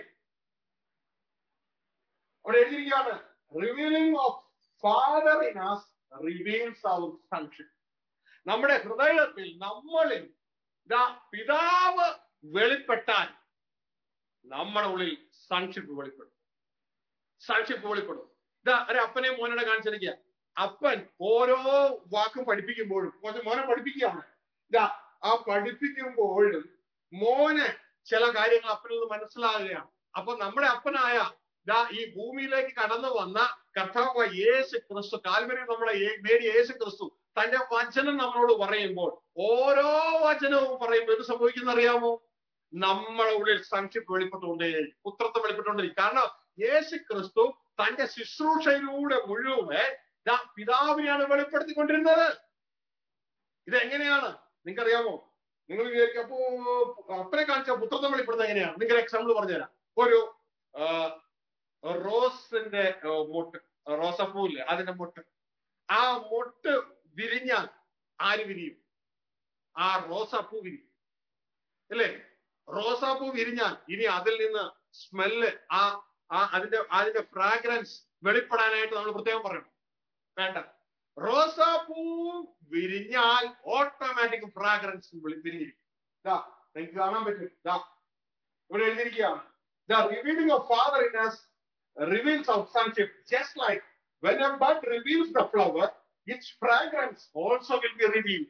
അവിടെ എഴുതിയിരിക്കുകയാണ് revealing of father in us reveals our sonship നമ്മുടെ ഹൃദയത്തിൽ നമ്മളിൽ ഇതാ പിതാവ് വെളിപ്പെട്ടാൽ നമ്മുടെ ഉള്ളിൽ സൺഷിപ്പ് വെളിപ്പെടും സൺഷിപ്പ് വെളിപ്പെടും ഇതാ ഒരു അപ്പനെ മോനെ കാണിച്ചിരിക്കുക അപ്പൻ ഓരോ വാക്കും പഠിപ്പിക്കുമ്പോഴും കുറച്ച് മോനെ പഠിപ്പിക്കുകയാണ് ഇതാ ആ പഠിപ്പിക്കുമ്പോഴും മോന് ചില കാര്യങ്ങൾ അപ്പനിൽ നിന്ന് മനസ്സിലാകുകയാണ് അപ്പൊ നമ്മുടെ അപ്പനായ ഇതാ ഈ ഭൂമിയിലേക്ക് കടന്നു വന്ന കർത്താവ് യേശു ക്രിസ്തു കാൽവരി നമ്മളെ നേടിയ യേശു ക്രിസ്തു തന്റെ വചനം നമ്മളോട് പറയുമ്പോൾ ഓരോ വചനവും പറയുമ്പോൾ എന്ത് സംഭവിക്കുന്ന അറിയാമോ നമ്മളെ ഉള്ളിൽ സംശയം വെളിപ്പെട്ടുകൊണ്ടേ പുത്രത്വം വെളിപ്പെട്ടുകൊണ്ടേ കാരണം യേശു ക്രിസ്തു തന്റെ ശുശ്രൂഷയിലൂടെ മുഴുവൻ പിതാവിനെയാണ് വെളിപ്പെടുത്തിക്കൊണ്ടിരുന്നത് ഇത് എങ്ങനെയാണ് നിങ്ങൾക്കറിയാമോ നിങ്ങൾ വിചാരിക്കും അപ്പോ അപ്പനെ കാണിച്ച പുത്രത്വം വെളിപ്പെടുന്നത് എങ്ങനെയാണ് നിങ്ങൾക്ക് എക്സാമ്പിൾ പറഞ്ഞുതരാം ഒരു റോസിന്റെ ഏർ, മൊട്ട് റോസപ്പൂല്ലേ അതിന്റെ മൊട്ട് ആ മൊട്ട് വിരിഞ്ഞാൽ ആര് വിരിയും ആ റോസാപ്പൂ വിരിയും അല്ലേ റോസാപ്പൂ വിരിഞ്ഞാൽ ഇനി അതിൽ നിന്ന് സ്മെല്ല് ആ ആ അതിന്റെ അതിന്റെ ഫ്രാഗ്രൻസ് വെളിപ്പെടാനായിട്ട് നമ്മൾ പ്രത്യേകം പറയണം വേണ്ട റോസാപ്പൂ വിരിഞ്ഞാൽ ഓട്ടോമാറ്റിക് ഫ്രാഗ്രൻസ് വിരിഞ്ഞിരിക്കും ദാ നിങ്ങൾക്ക് കാണാൻ പറ്റും ദാ ഇവിടെ എഴുതിയിരിക്കുകയാണ് the revealing of father in us reveals our sonship just like when a bud reveals the flower its fragrance also will be revealed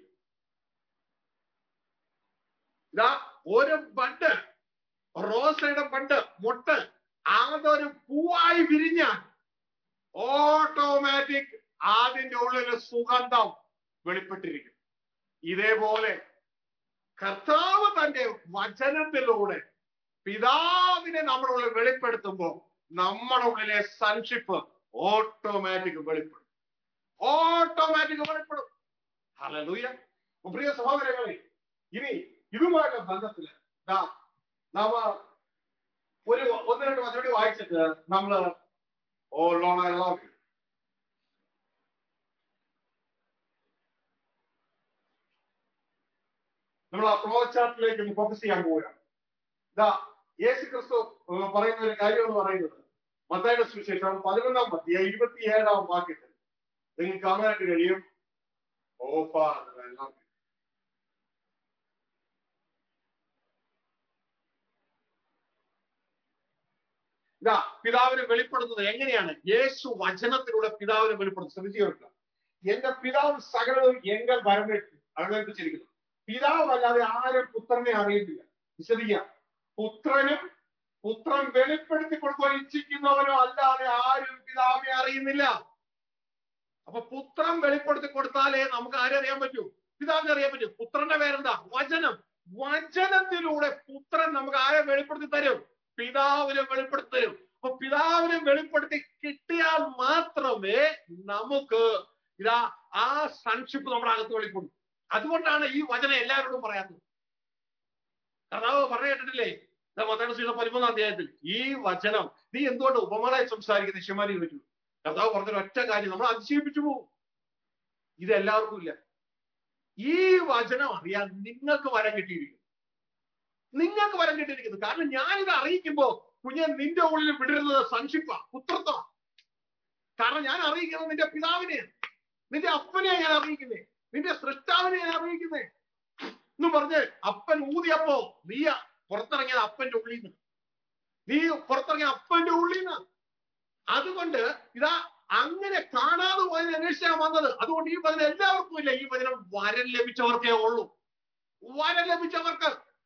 ഇതാ ഒരു ബഡ് റോസയുടെ ബഡ് മുട്ട് അതൊരു പൂവായി വിരിഞ്ഞാൽ ഓട്ടോമാറ്റിക് അതിന്റെ ഉള്ളിൽ സുഗന്ധം വെളിപ്പെട്ടിരിക്കും ഇതേപോലെ കർത്താവ് തന്റെ വചനത്തിലൂടെ പിതാവിനെ നമ്മുടെ ഉള്ളിൽ വെളിപ്പെടുത്തുമ്പോൾ നമ്മുടെ ഉള്ളിലെ സൺഷിപ്പ് ഓട്ടോമാറ്റിക് വെളിപ്പെടും ഓട്ടോമാറ്റിക് വെളിപ്പെടും ഹല്ലേലൂയ പ്രിയ സഹോദരങ്ങളെ ഇനി ഇതുമായുള്ള ബന്ധത്തില് ദാ നാമ ഒരു ഒന്ന് രണ്ട് വചനം കൂടി വായിച്ചിട്ട് നമ്മള് ഓ ലോണ ലവ് നമ്മൾ ആ ഫ്ലോ ചാർട്ടിലേക്ക് ഫോക്കസ് ചെയ്യാൻ പോവുകയാണ് ഇതാ യേശു ക്രിസ്തു ഏർ പറയുന്ന ഒരു കാര്യം എന്ന് പറയുന്നത് മത്തായുടെ സുവിശേഷം പതിനൊന്നാം പത്തിയ ഇരുപത്തിയേഴാം വാക്യത്തിൽ നിങ്ങൾക്ക് കാണാനായിട്ട് കഴിയും oh father I love you ഇതാ പിതാവിനെ വെളിപ്പെടുത്തുന്നത് എങ്ങനെയാണ് യേശു വചനത്തിലൂടെ പിതാവിനെ വെളിപ്പെടുത്തുന്നത് ശ്രദ്ധിച്ചു കേൾക്കുക എന്റെ പിതാവ് സകലവും എങ്കൽ വരവേറ്റു അവതരിപ്പിച്ചിരിക്കുന്നു പിതാവ് അല്ലാതെ ആരും പുത്രനെ അറിയുന്നില്ല വിശദിക്കാം പുത്രനും പുത്രൻ വെളിപ്പെടുത്തി കൊടുക്കുവാൻ ഇച്ഛിക്കുന്നവനോ അല്ലാതെ ആരും പിതാവിനെ അറിയുന്നില്ല അപ്പൊ പുത്രൻ വെളിപ്പെടുത്തി കൊടുത്താലേ നമുക്ക് ആരെ അറിയാൻ പറ്റൂ പിതാവിനെ അറിയാൻ പറ്റൂ പുത്രന്റെ പേരെന്താ വചനം വചനത്തിലൂടെ പുത്രൻ നമുക്ക് ആരെ വെളിപ്പെടുത്തി തരും പിതാവിനെ വെളിപ്പെടുത്തി തരും അപ്പൊ പിതാവിനെ വെളിപ്പെടുത്തി കിട്ടിയാൽ മാത്രമേ നമുക്ക് ഇതാ ആ സൺഷിപ്പ് നമ്മുടെ അകത്ത് വെളിപ്പെടും അതുകൊണ്ടാണ് ഈ വചനം എല്ലാവരോടും പറയാത്തത് കർത്താവ് പറഞ്ഞു കേട്ടിട്ടില്ലേ മത്തായുടെ സീസൺ പതിമൂന്നാം അധ്യായത്തിൽ ഈ വചനം നീ എന്തുകൊണ്ട് ഉപമകളായി സംസാരിക്കുന്ന ശിഷ്യമാരി ചോദിച്ചു കർത്താവ് പറഞ്ഞൊരു ഒറ്റ കാര്യം നമ്മൾ അതിശയിപ്പിച്ചു പോകും ഇത് എല്ലാവർക്കും ഇല്ല ഈ വചനം അറിയാൻ നിങ്ങൾക്ക് വരം കിട്ടിയിരിക്കുന്നു നിങ്ങൾക്ക് വരം കിട്ടിയിരിക്കുന്നു കാരണം ഞാനിത് അറിയിക്കുമ്പോ കുഞ്ഞെ നിന്റെ ഉള്ളിൽ വിടരുന്നത് സംക്ഷിപ്പ പുത്രത്വ കാരണം ഞാൻ അറിയിക്കുന്നത് നിന്റെ പിതാവിനെ നിന്റെ അപ്പനെ ഞാൻ അറിയിക്കുന്നേ നിന്റെ സൃഷ്ടാവിനെ ഞാൻ അറിയിക്കുന്നേ എന്ന് പറഞ്ഞ് അപ്പൻ ഊതിയപ്പോ നീ പുറത്തിറങ്ങിയത് അപ്പന്റെ ഉള്ളിൽ നിന്ന് നീ പുറത്തിറങ്ങിയ അപ്പന്റെ ഉള്ളിൽ നിന്ന് അതുകൊണ്ട് ഇതാ അങ്ങനെ കാണാതെ പോയതിനെ അന്വേഷിച്ചാണ് വന്നത് അതുകൊണ്ട് ഈ വചനം എല്ലാവർക്കും ഇല്ല ഈ വചനം വരം ലഭിച്ചവർക്കേ ഉള്ളൂ വരം ലഭിച്ചവർക്ക്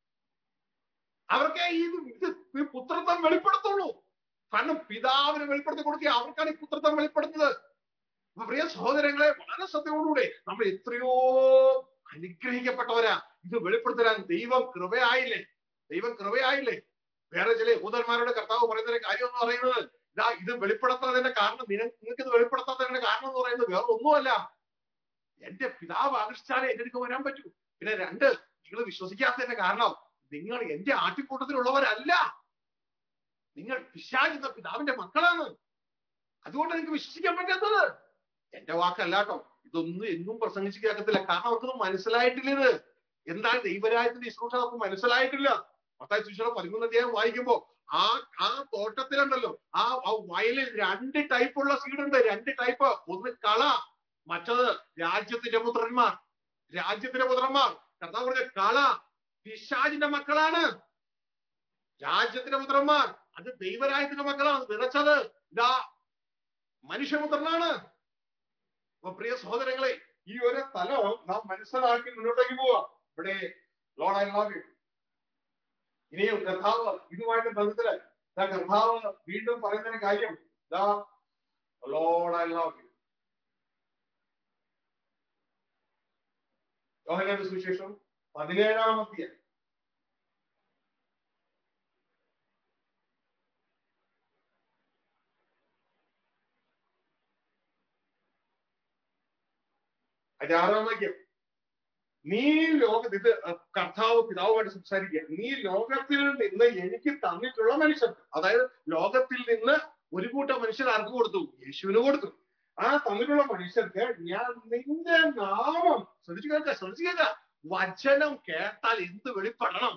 അവർക്കേ ഇത് ഇത് ഈ പുത്രത്വം വെളിപ്പെടുത്തുള്ളൂ കാരണം പിതാവിനെ വെളിപ്പെടുത്തി കൊടുക്കുക അവർക്കാണ് ഈ പുത്രത്വം വെളിപ്പെടുത്തുന്നത് അപ്പൊ പ്രിയ സഹോദരങ്ങളെ വളരെ ശ്രദ്ധയോടുകൂടെ നമ്മൾ എത്രയോ അനുഗ്രഹിക്കപ്പെട്ടവരാ ഇത് വെളിപ്പെടുത്തരാൻ ദൈവം കൃപയായില്ലേ ദൈവം കൃപയായില്ലേ വേറെ ചില യഹൂദന്മാരുടെ കർത്താവ് പറയുന്ന ഒരു കാര്യം എന്ന് പറയുന്നത് ഇതാ ഇത് വെളിപ്പെടുത്താത്തതിന്റെ കാരണം നിന- നിങ്ങൾക്ക് ഇത് വെളിപ്പെടുത്താത്തതിന്റെ കാരണം എന്ന് പറയുന്നത് വേറെ ഒന്നുമല്ല എന്റെ പിതാവ് ആകർഷിച്ചാലേ എന്റെ അടുക്ക് വരാൻ പറ്റൂ പിന്നെ രണ്ട് നിങ്ങൾ വിശ്വസിക്കാത്തതിന്റെ കാരണം നിങ്ങൾ എന്റെ ആട്ടിക്കൂട്ടത്തിലുള്ളവരല്ല നിങ്ങൾ പിശാചെന്ന പിതാവിന്റെ മക്കളാണ് അതുകൊണ്ട് നിങ്ങൾക്ക് വിശ്വസിക്കാൻ പറ്റാത്തത് എന്റെ വാക്കല്ല കേട്ടോ ഇതൊന്നും എന്നും പ്രസംഗിച്ച് കേൾക്കത്തില്ല കാരണം അവർക്കൊന്നും മനസ്സിലായിട്ടില്ല ഇത് എന്താണ് ദൈവരാജ്യത്തിന്റെ ശുശ്രൂഷ നമുക്ക് മനസ്സിലായിട്ടില്ല മത്തായി ശുശ്രൂഷ പതിമൂന്ന് അധ്യായം വായിക്കുമ്പോ ആ ആ തോട്ടത്തിലുണ്ടല്ലോ ആ ആ വയലിൽ രണ്ട് ടൈപ്പുള്ള സീഡുണ്ട് രണ്ട് ടൈപ്പ് ഒന്ന് കള മറ്റത് രാജ്യത്തിന്റെ പുത്രന്മാർ രാജ്യത്തിന്റെ പുത്രന്മാർ കർത്താവ് പറഞ്ഞ കള പിശാചിന്റെ മക്കളാണ് രാജ്യത്തിന്റെ പുത്രന്മാർ അത് ദൈവരാജ്യത്തിന്റെ മക്കളാണ് വിതച്ചത് ഇതാ മനുഷ്യപുത്രനാണ് അപ്പൊ പ്രിയ സഹോദരങ്ങളെ ഈ ഒരു തലം നാം മനസ്സിലാക്കി മുന്നോട്ടേക്ക് പോവാ ഇവിടെ ലോഡ് ഐ ലവ് യു ഇനിയും കർത്താവ് ഇതുമായിട്ട് ബന്ധത്തില് ദാ കർത്താവ് വീണ്ടും പറയുന്നതിന് കാര്യം ദാ ലോഡ് ഐ ലവ് യു യോഹനാന്റെ സുവിശേഷം പതിനേഴാമത്തെ അതിന്റെ ആറാം വാക്യം നീ ലോകത്ത് ഇത് കർത്താവ് പിതാവുമായിട്ട് സംസാരിക്കുക നീ ലോകത്തിൽ നിന്ന് എനിക്ക് തന്നിട്ടുള്ള മനുഷ്യർക്ക് അതായത് ലോകത്തിൽ നിന്ന് ഒരു കൂട്ടം മനുഷ്യർ ആർക്ക് കൊടുത്തു യേശുവിന് കൊടുത്തു ആ തമ്മിലുള്ള മനുഷ്യർക്ക് ഞാൻ നിന്റെ നാമം ശ്രദ്ധിച്ചു കേൾക്ക ശ്രദ്ധിച്ചു കേൾക്ക വചനം കേട്ടാൽ എന്ത് വെളിപ്പെടണം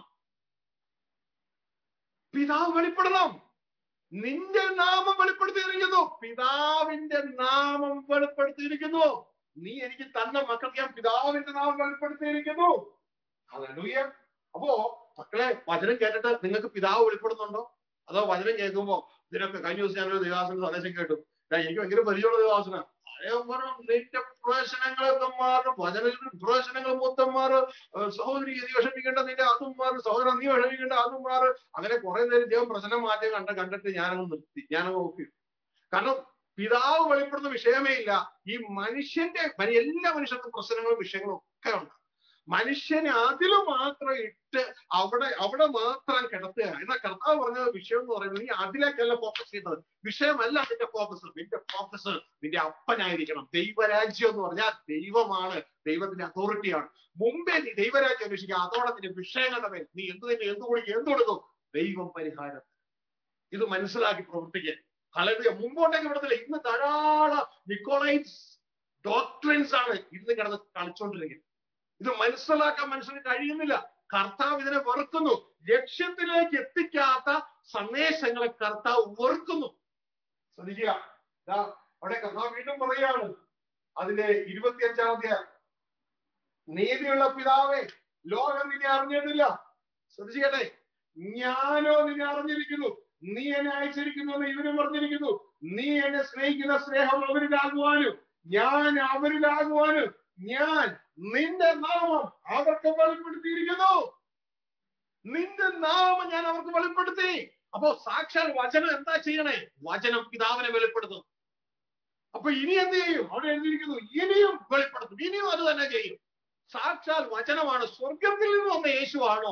പിതാവ് വെളിപ്പെടണം നിന്റെ നാമം വെളിപ്പെടുത്തിയിരിക്കുന്നു പിതാവിന്റെ നാമം വെളിപ്പെടുത്തിയിരിക്കുന്നു നീ എനിക്ക് തന്ന മക്കൾക്ക് ഞാൻ പിതാവിന്റെ നാമം വെളിപ്പെടുത്തിയിരിക്കുന്നു ഹല്ലേലൂയ അപ്പോ മക്കളെ വചനം കേട്ടിട്ട് നിങ്ങൾക്ക് പിതാവ് വെളിപ്പെടുന്നുണ്ടോ അതോ വചനം കേൾക്കുമ്പോ ഇതിനൊക്കെ കഴിഞ്ഞ ദിവസം ഞാനൊരു ദേവാസന സന്ദേശം കേട്ടു ഞാൻ എനിക്ക് ഭയങ്കര പരിചയമുള്ള ദേവാസന നിന്റെ പ്രവേശനങ്ങളൊക്കെ മാറും വചനത്തിൽ പ്രവേശനങ്ങൾ മൊത്തം മാറും ഏഹ് സഹോദരി നീ വിഷമിക്കേണ്ട നിന്റെ അതും മാറും സഹോദരൻ നീ വിഷമിക്കേണ്ട അതും മാറും അങ്ങനെ കുറെ നേരം ദൈവം പ്രശ്നം മാറ്റം കണ്ട കണ്ടിട്ട് ഞാനങ്ങ് നിർത്തി ഞാനങ്ങ് നോക്കി കാരണം പിതാവ് വെളിപ്പെടുന്ന വിഷയമേ ഇല്ല ഈ മനുഷ്യന്റെ മനി- എല്ലാ മനുഷ്യർക്കും പ്രശ്നങ്ങളും വിഷയങ്ങളും ഒക്കെ ഉണ്ട് മനുഷ്യനെ അതിൽ മാത്രം ഇട്ട് അവിടെ അവിടെ മാത്രം കിടത്തുക എന്നാൽ കർത്താവ് പറഞ്ഞ വിഷയം എന്ന് പറയുന്നത് നീ അതിലേക്കല്ല ഫോക്കസ് ചെയ്യുന്നത് വിഷയമല്ല നിന്റെ ഫോക്കസ് നിന്റെ ഫോക്കസ് നിന്റെ അപ്പനായിരിക്കണം ദൈവരാജ്യം എന്ന് പറഞ്ഞാൽ ദൈവമാണ് ദൈവത്തിന്റെ അതോറിറ്റിയാണ് മുമ്പേ നീ ദൈവരാജ്യം അന്വേഷിക്കുക അതോടെ നിന്റെ വിഷയങ്ങളുടെ മേൽ നീ എന്ത് തന്നെ എന്ത് കൊടുക്കും എന്ത് കൊടുക്കും ദൈവം പരിഹാരം ഇത് മനസ്സിലാക്കി പ്രവർത്തിക്കുക അല്ലെങ്കിൽ മുമ്പോട്ടേക്ക് വിടത്തില്ല ഇന്ന് ധാരാളം നിക്കോളൈറ്റ്സ് ഡോക്ട്രിൻസ് ആണ് ഇന്ന് കിടന്ന് കളിച്ചോണ്ടിരിക്കുന്നത് ഇത് മനസ്സിലാക്കാൻ മനുഷ്യന് കഴിയുന്നില്ല കർത്താവ് ഇതിനെ വെറുക്കുന്നു ലക്ഷ്യത്തിലേക്ക് എത്തിക്കാത്ത സന്ദേശങ്ങളെ കർത്താവ് വെറുക്കുന്നു ശ്രദ്ധിക്കുക ദാ അവിടെ കർത്താവ് വീണ്ടും പറയാണ് അതിന്റെ ഇരുപത്തിയഞ്ചാം അധ്യായം നീതിയുള്ള പിതാവേ ലോകം നിന്നെ അറിഞ്ഞിട്ടില്ല ശ്രദ്ധിച്ചേട്ടെ ഞാനോ നിന്നെ അറിഞ്ഞിരിക്കുന്നു നീ എന്നെ അയച്ചിരിക്കുന്നു എന്ന് ഇവരും പറഞ്ഞിരിക്കുന്നു നീ എന്നെ സ്നേഹിക്കുന്ന സ്നേഹം അവരിലാകുവാനും ഞാൻ അവരിലാകുവാനും ഞാൻ നിന്റെ നാമം അവർക്ക് വെളിപ്പെടുത്തിയിരിക്കുന്നു നിന്റെ നാമം ഞാൻ അവർക്ക് വെളിപ്പെടുത്തി അപ്പോ സാക്ഷാൽ വചനം എന്താ ചെയ്യണേ വചനം പിതാവിനെ വെളിപ്പെടുത്തും അപ്പൊ ഇനി എന്ത് ചെയ്യും അവിടെ എഴുതിയിരിക്കുന്നു ഇനിയും വെളിപ്പെടുത്തും ഇനിയും അത് തന്നെ ചെയ്യും സാക്ഷാൽ വചനമാണ് സ്വർഗത്തിൽ നിന്ന് വന്ന യേശു ആണോ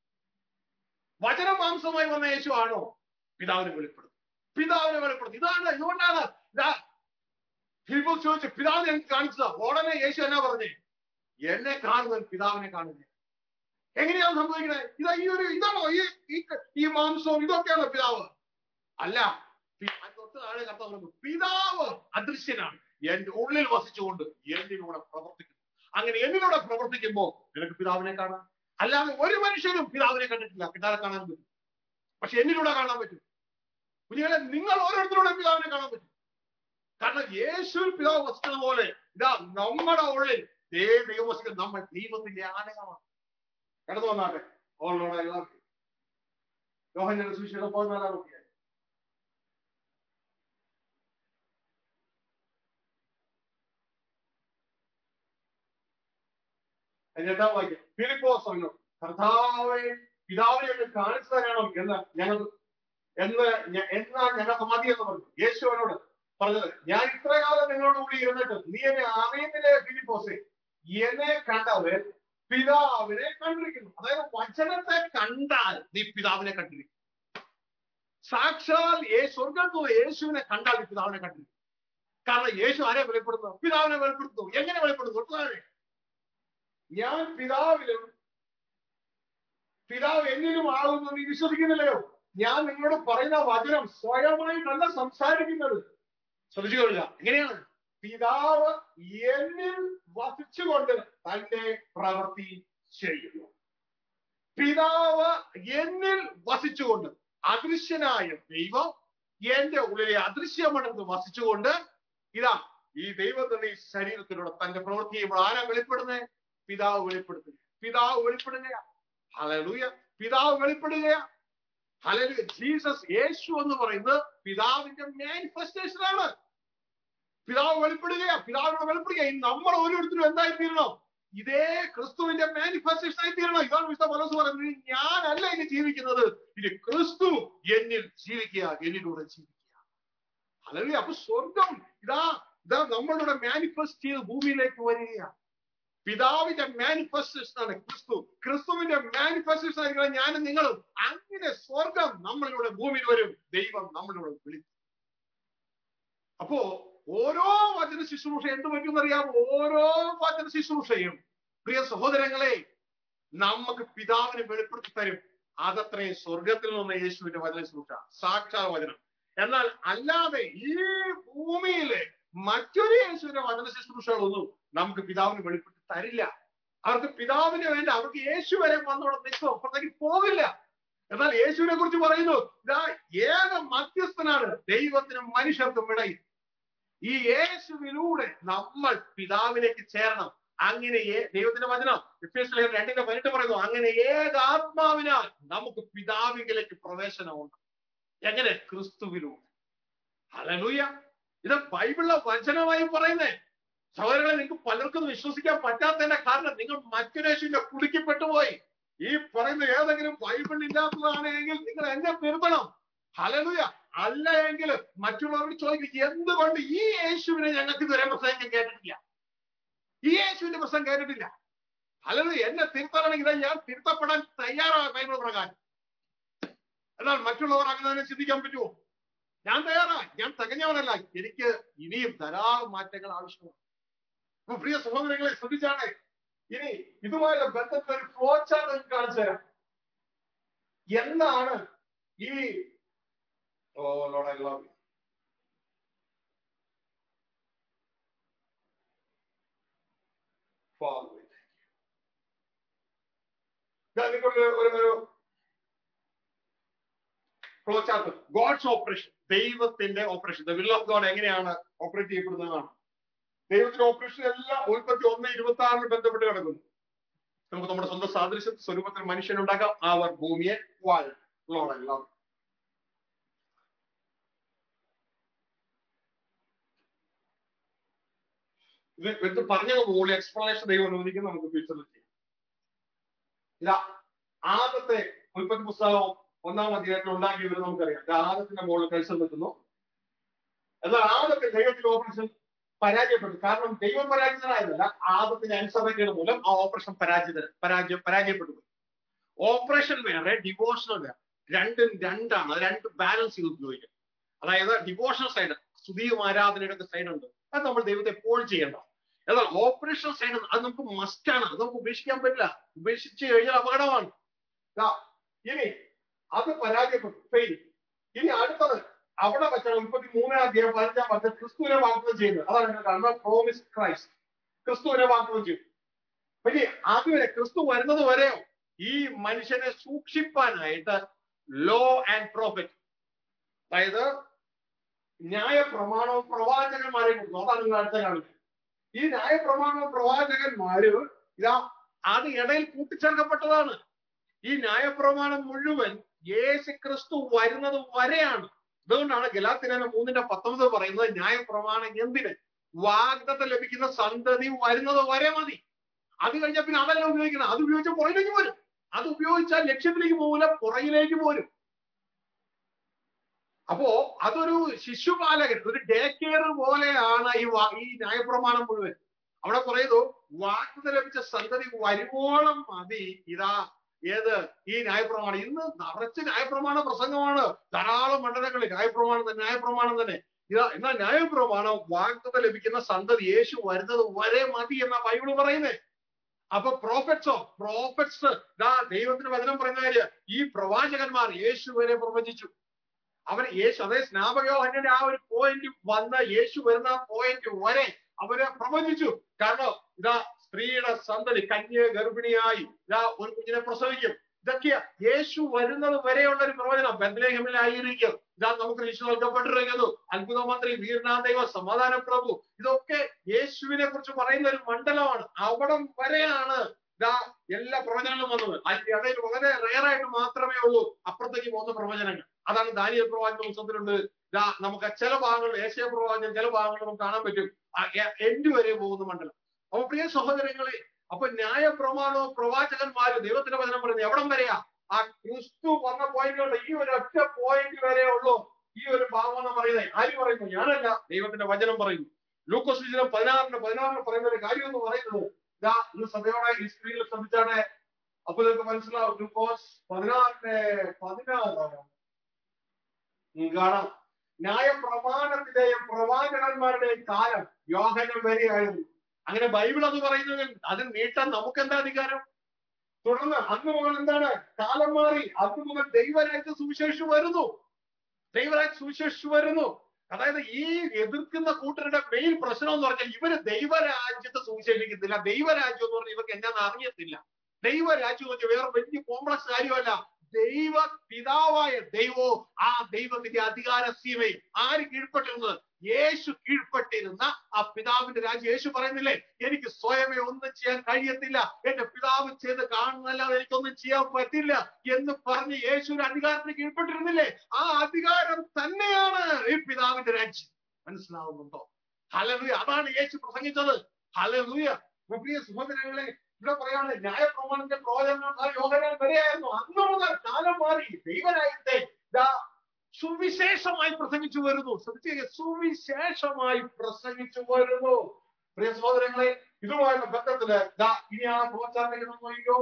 വചന മാംസമായി വന്ന യേശു ആണോ പിതാവിനെ വെളിപ്പെടുത്തും പിതാവിനെ വെളിപ്പെടുത്തും ഇതാണ് ഇതുകൊണ്ടാണ് ഇതാ ഫിലിപ്പോസ് ചോദിച്ചു പിതാവിനെ എനിക്ക് കാണിച്ചതാ ഉടനെ യേശു എന്നാ പറഞ്ഞേ എന്നെ കാണുന്നവൻ പിതാവിനെ കാണുന്നേ എങ്ങനെയാണ് സംഭവിക്കണേ ഇതാ ഈ ഒരു ഇതാണോ ഈ ഈ- ഈ മാംസവും ഇതൊക്കെയാണോ പിതാവ് അല്ല പി- അത് തൊട്ട് താഴെ കർത്താവ് പറഞ്ഞു പിതാവ് അദൃശ്യനാണ് എന്റെ ഉള്ളിൽ വസിച്ചുകൊണ്ട് എന്നിലൂടെ പ്രവർത്തിക്കുന്നു അങ്ങനെ എന്നിലൂടെ പ്രവർത്തിക്കുമ്പോ നിനക്ക് പിതാവിനെ കാണാം അല്ലാതെ ഒരു മനുഷ്യനും പിതാവിനെ കണ്ടിട്ടില്ല പിതാവിനെ കാണാൻ പറ്റും പക്ഷെ എന്നിലൂടെ കാണാൻ പറ്റും കുഞ്ഞുങ്ങളെ നിങ്ങൾ ഓരോരുത്തരോടും പിതാവിനെ കാണാൻ പറ്റും കാരണം യേശുവിൽ പിതാവ് വസിച്ചത് പോലെ ഇതാ നമ്മുടെ ഉള്ളിൽ ദേ ദൈവം വസിക്കുന്നത് നമ്മൾ ദൈവത്തിന്റെ ആലയമാണ് കടന്നു വന്നാട്ടെ ഓളോടെ എല്ലാവർക്കും യോഹന്റെ സുവിശേഷം പതിനാലാം അധ്യായം എട്ടാം വാക്യം ഫിലിപ്പോസ് പറഞ്ഞു കർത്താവെ പിതാവിനെ ഒന്ന് കാണിച്ചു തരണം എന്ന് ഞങ്ങൾ എന്ന് ഞ- എന്നാ ഞങ്ങൾക്ക് മതി എന്ന് പറഞ്ഞു യേശുവിനോട് പറഞ്ഞത് ഞാൻ ഇത്ര കാലം നിങ്ങളോട് കൂടി ഇരുന്നിട്ട് നീ എന്നെ അറിയുന്നില്ലേ ഫിലിപ്പോസെ എന്നെ കണ്ടവൻ പിതാവിനെ കണ്ടിരിക്കുന്നു അതായത് വചനത്തെ കണ്ടാൽ നീ പിതാവിനെ കണ്ടിരിക്കും സാക്ഷാൽ യേ സ്വർഗത്തുള്ള യേശുവിനെ കണ്ടാൽ നീ പിതാവിനെ കണ്ടിരിക്കും കാരണം യേശു ആരെ വെളിപ്പെടുത്തുന്നു പിതാവിനെ വെളിപ്പെടുത്തുന്നു എങ്ങനെ വെളിപ്പെടുത്തുന്നു ഒട്ടുതാഴെ ഞാൻ പിതാവിലും പിതാവ് എന്നിലും ആകുന്നു നീ വിശ്വസിക്കുന്നില്ലയോ ഞാൻ നിങ്ങളോട് പറയുന്ന വചനം സ്വയമായിട്ടല്ല സംസാരിക്കുന്നത് ശ്രദ്ധിച്ചു കൊള്ളുക എങ്ങനെയാണ് പിതാവ് എന്നിൽ വസിച്ചുകൊണ്ട് തന്റെ പ്രവൃത്തി ചെയ്യുന്നു പിതാവ് എന്നിൽ വസിച്ചുകൊണ്ട് അദൃശ്യനായ ദൈവം എന്റെ ഉള്ളിലെ അദൃശ്യമണ്ഡലത്ത് വസിച്ചുകൊണ്ട് ഇതാ ഈ ദൈവത്തിന്റെ ഈ ശരീരത്തിലൂടെ തന്റെ പ്രവൃത്തി ചെയ്യുമ്പോൾ ആരാ വെളിപ്പെടുന്നേ പിതാവ് വെളിപ്പെടുത്തുക പിതാവ് വെളിപ്പെടുകയാ ഹലലൂയ പിതാവ് വെളിപ്പെടുകയാ ഹലലൂയ ജീസസ് യേശു എന്ന് പറയുന്നത് പിതാവിന്റെ മാനിഫെസ്റ്റേഷൻ ആണ് പിതാവ് വെളിപ്പെടുകയാ പിതാവിനോട് വെളിപ്പെടുക നമ്മൾ ഓരോരുത്തരും എന്തായി തീരണം ഇതേ ക്രിസ്തുവിന്റെ മാനിഫെസ്റ്റേഷൻ ആയി തീരണം ഇതാണ് വിശുദ്ധ മനസ്സ് പറയുന്നത് ഞാനല്ല ഇനി ജീവിക്കുന്നത് ഇത് ക്രിസ്തു എന്നിൽ ജീവിക്കുക എന്നിലൂടെ ജീവിക്കുക അല്ലെങ്കിൽ അപ്പൊ സ്വർഗം ഇതാ ഇതാ നമ്മളുടെ മാനിഫെസ്റ്റ് ചെയ്ത് ഭൂമിയിലേക്ക് വരികയാണ് പിതാവിന്റെ മാനിഫെസ്റ്റേഷൻ ആണ് ക്രിസ്തു ക്രിസ്തുവിന്റെ മാനിഫെസ്റ്റേഷൻ ആയിരിക്കണം ഞാനും നിങ്ങളും അങ്ങനെ സ്വർഗം നമ്മളിലൂടെ ഭൂമിയിൽ വരും ദൈവം നമ്മളിലൂടെ വിളിക്കും അപ്പോ ഓരോ വചന ശുശ്രൂഷ എന്ത് പറ്റുമെന്നറിയാം ഓരോ വചന ശുശ്രൂഷയും പ്രിയ സഹോദരങ്ങളെ നമുക്ക് പിതാവിനെ വെളിപ്പെടുത്തി തരും അതത്രയും സ്വർഗത്തിൽ നിന്ന് യേശുവിന്റെ വചന ശുശ്രൂഷ സാക്ഷാ വചനം എന്നാൽ അല്ലാതെ ഈ ഭൂമിയിലെ മറ്റൊരു യേശുവിന്റെ വചന ശുശ്രൂഷകളൊന്നും നമുക്ക് പിതാവിന് വെളിപ്പെട്ട് തരില്ല അവർക്ക് പിതാവിന് വേണ്ടി അവർക്ക് യേശു വരെ വന്നോടെ നിൽക്കും അപ്പുറത്തേക്ക് പോകില്ല എന്നാൽ യേശുവിനെ കുറിച്ച് പറയുന്നു ഇതാ ഏക മധ്യസ്ഥനാണ് ദൈവത്തിനും മനുഷ്യർക്കും ഇടയിൽ ഈ യേശുവിലൂടെ നമ്മൾ പിതാവിലേക്ക് ചേരണം അങ്ങനെ ഏ- ദൈവത്തിന്റെ വചനം എഫേസ്യർ ലേഖനം രണ്ടിന്റെ പതിനെട്ട് പറയുന്നു അങ്ങനെ ഏകാത്മാവിനാൽ നമുക്ക് പിതാവിലേക്ക് പ്രവേശനമുണ്ട് എങ്ങനെ ക്രിസ്തുവിലൂടെ ഹല്ലേലൂയ ഇത് ബൈബിളിലെ വചനമായി പറയുന്നേ സഹോദരങ്ങളെ നിങ്ങൾക്ക് പലർക്കും ഇത് വിശ്വസിക്കാൻ പറ്റാത്തതിന്റെ കാരണം നിങ്ങൾ മറ്റൊരു യേശുവിന്റെ കുടുക്കിപ്പെട്ടു പോയി ഈ പറയുന്ന ഏതെങ്കിലും ബൈബിൾ ഇല്ലാത്തതാണെങ്കിൽ നിങ്ങൾ എന്നെ തിരുത്തണം ഹലലുയ അല്ല എങ്കിൽ മറ്റുള്ളവരോട് ചോദിക്കും എന്തുകൊണ്ട് ഈ യേശുവിനെ ഞങ്ങൾക്ക് ഇതുവരെ പ്രസംഗം കേട്ടിട്ടില്ല ഈ യേശുവിന്റെ പ്രസംഗം കേട്ടിട്ടില്ല ഹലലുയ എന്നെ തിരുത്തണമെങ്കിൽ ഞാൻ തിരുത്തപ്പെടാൻ തയ്യാറാണ് ബൈബിൾ പ്രകാരം എന്നാൽ മറ്റുള്ളവർ അങ്ങനെ തന്നെ ചിന്തിക്കാൻ പറ്റുമോ ഞാൻ തയ്യാറായി ഞാൻ തികഞ്ഞവനല്ല എനിക്ക് ഇനിയും ധാരാളം മാറ്റങ്ങൾ ആവശ്യമാണ് അപ്പൊ പ്രിയ സഹോദരങ്ങളെ ശ്രദ്ധിച്ചാണേ ഇനി ഇതുമായുള്ള ബന്ധത്തിൽ ഒരു ഫ്ലോ ചാർട്ട് നിങ്ങൾക്ക് കാണിച്ചു തരാം എന്താണ് ഈ ഓ ലോഡ് ഐ ലവ് ഒരു ഫ്ലോ ചാർട്ട് ഗോഡ്സ് ഓപ്പറേഷൻ ദൈവത്തിന്റെ operation the will of God എങ്ങനെയാണ് ഓപ്പറേറ്റ് ചെയ്യപ്പെടുന്നതാണ് ദൈവത്തിന്റെ ഓപ്പറേഷൻ എല്ലാം ഉൽപ്പത്തി ഒന്ന് ഇരുപത്തി ആറിന് ബന്ധപ്പെട്ട് കിടക്കുന്നു നമുക്ക് നമ്മുടെ സ്വന്തം സാദൃശ്യം സ്വരൂപത്തിൽ മനുഷ്യനുണ്ടാക്കാം അവർ ഭൂമിയെ വാഴ ലോടെല്ലാം ഇത് എടുത്ത് പറഞ്ഞത് പോലെ എക്സ്പ്ലനേഷൻ ദൈവം അനുവദിക്കും നമുക്ക് ഫ്യൂച്ചറിൽ ചെയ്യാം ഇതാ ആദ്യത്തെ ഉൽപ്പത്തി പുസ്തകം ഒന്നാം അധ്യായത്തിൽ ഉണ്ടാക്കിയവർ നമുക്കറിയാം ഇത് ആദത്തിന്റെ മുകളിൽ കൈസൽ നിൽക്കുന്നു എന്നാൽ ആദത്തെ ദൈവത്തിന്റെ ഓപ്പറേഷൻ പരാജയപ്പെട്ടു കാരണം ദൈവം പരാജിതനായതല്ല ആദത്തിന്റെ അനുസരണക്കേട് മൂലം ആ ഓപ്പറേഷൻ പരാജിത പരാജയ പരാജയപ്പെട്ടു പോയി ഓപ്പറേഷൻ വേറെ ഡിവോഷണൽ വേറെ രണ്ടും രണ്ടാണ് അത് രണ്ട് ബാലൻസ് ചെയ്ത് ഉപയോഗിക്കും അതായത് ഡിവോഷണൽ സൈഡ് സ്തുതിയും ആരാധനയുടെ സൈഡ് ഉണ്ട് അത് നമ്മൾ ദൈവത്തെ എപ്പോഴും ചെയ്യേണ്ട എന്നാൽ ഓപ്പറേഷൻ സൈഡ് അത് നമുക്ക് മസ്റ്റാണ് അത് നമുക്ക് ഉപേക്ഷിക്കാൻ പറ്റില്ല ഉപേക്ഷിച്ച് കഴിഞ്ഞാൽ അപകടമാണ് ദാ, ഇനി അത് പരാജയപ്പെട്ടു ഫെയിൽ ഇനി അടുത്തത് അവിടെ വെച്ചാണ് മുപ്പത്തി മൂന്നാം അധ്യായം പതിനഞ്ചാം വർഷം ക്രിസ്തുവിനെ വാഗ്ദത്തം ചെയ്യുന്നത് അതാണ് നിങ്ങൾ കാണുന്നത് പ്രോമിസ് ക്രൈസ്റ്റ് ക്രിസ്തുവിനെ വാഗ്ദത്തം ചെയ്തു ഇനി അതുവരെ ക്രിസ്തു വരുന്നത് വരെയോ ഈ മനുഷ്യനെ സൂക്ഷിപ്പാനായിട്ട് ലോ ആൻഡ് പ്രോഫിറ്റ് അതായത് ന്യായ പ്രമാണവും പ്രവാചകന്മാരെ കൊടുത്തു അതാണ് നിങ്ങൾ അടുത്ത കാണുന്നത് ഈ ന്യായ പ്രമാണവും പ്രവാചകന്മാര് ഇതാ അത് ഇടയിൽ കൂട്ടിച്ചേർക്കപ്പെട്ടതാണ് ഈ ന്യായപ്രമാണം മുഴുവൻ യേശു ക്രിസ്തു വരുന്നത് വരെയാണ് അതുകൊണ്ടാണ് ഗലാത്തിന മൂന്നിന്റെ പത്തൊമ്പത് പറയുന്നത് ന്യായപ്രമാണം എന്തിന് വാഗ്ദത്തം ലഭിക്കുന്ന സന്തതി വരുന്നത് വരെ മതി അത് കഴിഞ്ഞാൽ പിന്നെ അതല്ല ഉപയോഗിക്കണം അത് ഉപയോഗിച്ച പുറകിലേക്ക് പോരും അത് ഉപയോഗിച്ചാൽ ലക്ഷ്യത്തിലേക്ക് പോകില്ല പുറകിലേക്ക് പോരും അപ്പോ അതൊരു ശിശുപാലകൻ ഒരു ഡേ കെയർ പോലെയാണ് ഈ വാ- ഈ ന്യായപ്രമാണം മുഴുവൻ അവിടെ പറയുന്നു വാഗ്ദത്തം ലഭിച്ച സന്തതി വരുവോളം മതി ഇതാ ഏത് ഈ ന്യായപ്രമാണം ഇന്ന് നിറച്ച് ന്യായപ്രമാണ പ്രസംഗമാണ് ധാരാളം മണ്ഡലങ്ങളിൽ ന്യായപ്രമാണം തന്നെ ന്യായപ്രമാണം തന്നെ ഇതാ എന്നാൽ ന്യായപ്രമാണം വാഗ്ദത്തം ലഭിക്കുന്ന സന്തതി യേശു വരുന്നത് വരെ മതി എന്ന ബൈബിള് പറയുന്നത് അപ്പൊ പ്രോഫറ്റ്സോ പ്രോഫറ്റ്സ് ദാ ദൈവത്തിന് വചനം പറയുന്ന കാര്യം ഈ പ്രവാചകന്മാർ യേശു വരെ പ്രവചിച്ചു അവർ യേശു അതേ സ്നാപകയോഹന്റെ ആ ഒരു പോയിന്റ് വന്ന യേശു വരുന്ന പോയിന്റ് വരെ അവര് പ്രവചിച്ചു കാരണം ഇതാ സ്ത്രീയുടെ സന്തതി കന്യ ഗർഭിണിയായി ഇതാ ഒരു കുഞ്ഞിനെ പ്രസവിക്കും ഇതൊക്കെയാ യേശു വരുന്നത് വരെയുള്ള ഒരു പ്രവചനം ബന്ധലേഖമിലായിരിക്കും ഇതാ നമുക്ക് യേശു നൽകപ്പെട്ടിരിക്കുന്നു അത്ഭുതമന്ത്രി വീരനാഥ ദൈവ സമാധാന പ്രഭു ഇതൊക്കെ യേശുവിനെ കുറിച്ച് പറയുന്ന ഒരു മണ്ഡലമാണ് അവിടം വരെയാണ് ഇതാ എല്ലാ പ്രവചനങ്ങളും വന്നത് അതിന്റെ ഇടയിൽ വളരെ റെയറായിട്ട് മാത്രമേ ഉള്ളൂ അപ്പുറത്തേക്ക് പോകുന്ന പ്രവചനങ്ങൾ അതാണ് ദാനിയൽ പ്രവാചക പുസ്തകത്തിലുണ്ട് ഇതാ നമുക്ക് ചില ഭാഗങ്ങളിൽ ഏഷ്യ പ്രവാചകൻ ചില ഭാഗങ്ങളിൽ നമുക്ക് കാണാൻ പറ്റും എൻഡ് വരെ പോകുന്ന മണ്ഡലം അപ്പൊ പ്രിയ സഹോദരങ്ങളെ അപ്പൊ ന്യായ പ്രമാണവും പ്രവാചകന്മാരും ദൈവത്തിന്റെ വചനം പറയുന്നത് എവിടം വരെയാ ആ ക്രിസ്തു വന്ന പോയിന്റുകളുടെ ഈ ഒരു ഒറ്റ പോയിന്റ് വരെ ഉള്ളൂ ഈ ഒരു ഭാഗം എന്ന് പറയുന്നത് ആര് പറയുന്നു ഞാനല്ല ദൈവത്തിന്റെ വചനം പറയുന്നു ലൂക്കോസ് വിജയം പതിനാറിന് പതിനാറിന് പറയുന്ന ഒരു കാര്യം എന്ന് പറയുന്നത് ഇതാ ഇന്ന് സഭയോടെ ഈ സ്ക്രീനിൽ ശ്രദ്ധിച്ചാണ് അപ്പൊ നിങ്ങൾക്ക് മനസ്സിലാവും ലൂക്കോസ് പതിനാറിന്റെ പതിനാറ് ഉം കാണാം ന്യായ പ്രമാണത്തിന്റെയും പ്രവാചകന്മാരുടെയും കാലം യോഹനം വരെയായിരുന്നു അങ്ങനെ ബൈബിൾ അത് പറയുന്നെങ്കിൽ അത് നീട്ടാൻ നമുക്ക് എന്താ അധികാരം തുടർന്ന് അന്ന് മുതൽ എന്താണ് കാലം മാറി അന്ന് മുതൽ ദൈവരാജ്യ സുവിശേഷം വരുന്നു ദൈവരാജ് സുവിശേഷിച്ചു വരുന്നു അതായത് ഈ എതിർക്കുന്ന കൂട്ടരുടെ മെയിൻ പ്രശ്നം എന്ന് പറഞ്ഞാൽ ഇവര് ദൈവരാജ്യത്തെ സുവിശേഷിക്കുന്നില്ല ദൈവരാജ്യം എന്ന് പറഞ്ഞാൽ ഇവർക്ക് എന്നാന്ന് അറിയത്തില്ല ദൈവരാജ്യം എന്ന് വെച്ചാൽ വേറെ വലിയ കോംപ്ലക്സ് കാര്യമല്ല ദൈവ പിതാവായ ദൈവവും ആ ദൈവത്തിന്റെ അധികാര സീമയും ആര് കീഴ്പ്പെട്ടിരുന്നത് യേശു കീഴ്പ്പെട്ടിരുന്ന ആ പിതാവിന്റെ രാജ്യം യേശു പറയുന്നില്ലേ എനിക്ക് സ്വയമേ ഒന്നും ചെയ്യാൻ കഴിയത്തില്ല എന്റെ പിതാവ് ചെയ്ത് കാണുന്നല്ലാതെ എനിക്കൊന്നും ചെയ്യാൻ പറ്റില്ല എന്ന് പറഞ്ഞ് യേശുവിന്റെ അധികാരത്തിന് കീഴ്പ്പെട്ടിരുന്നില്ലേ ആ അധികാരം തന്നെയാണ് ഈ പിതാവിന്റെ രാജ്യം മനസ്സിലാവുന്നുണ്ടോ ഹലലുയ അതാണ് യേശു പ്രസംഗിച്ചത് ഹലലുയ പ്രിയ സുഹൃത്തുക്കളെ ഇവിടെ പറയാണ് ന്യായപ്രമാണത്തിന്റെ പ്രവചനം യോഗനാൽ വരെയായിരുന്നു അന്ന് മുതൽ കാലം മാറി ദൈവരാജ്യത്തെ ദാ സുവിശേഷമായി പ്രസംഗിച്ചു വരുന്നു ശ്രദ്ധിക്കുക സുവിശേഷമായി പ്രസംഗിച്ചു വരുന്നു പ്രിയ സഹോദരങ്ങളെ ഇതുമായുള്ള ബന്ധത്തില് ദാ ഇനിയാണ് പ്രോത്സാഹനം നോക്കിയോ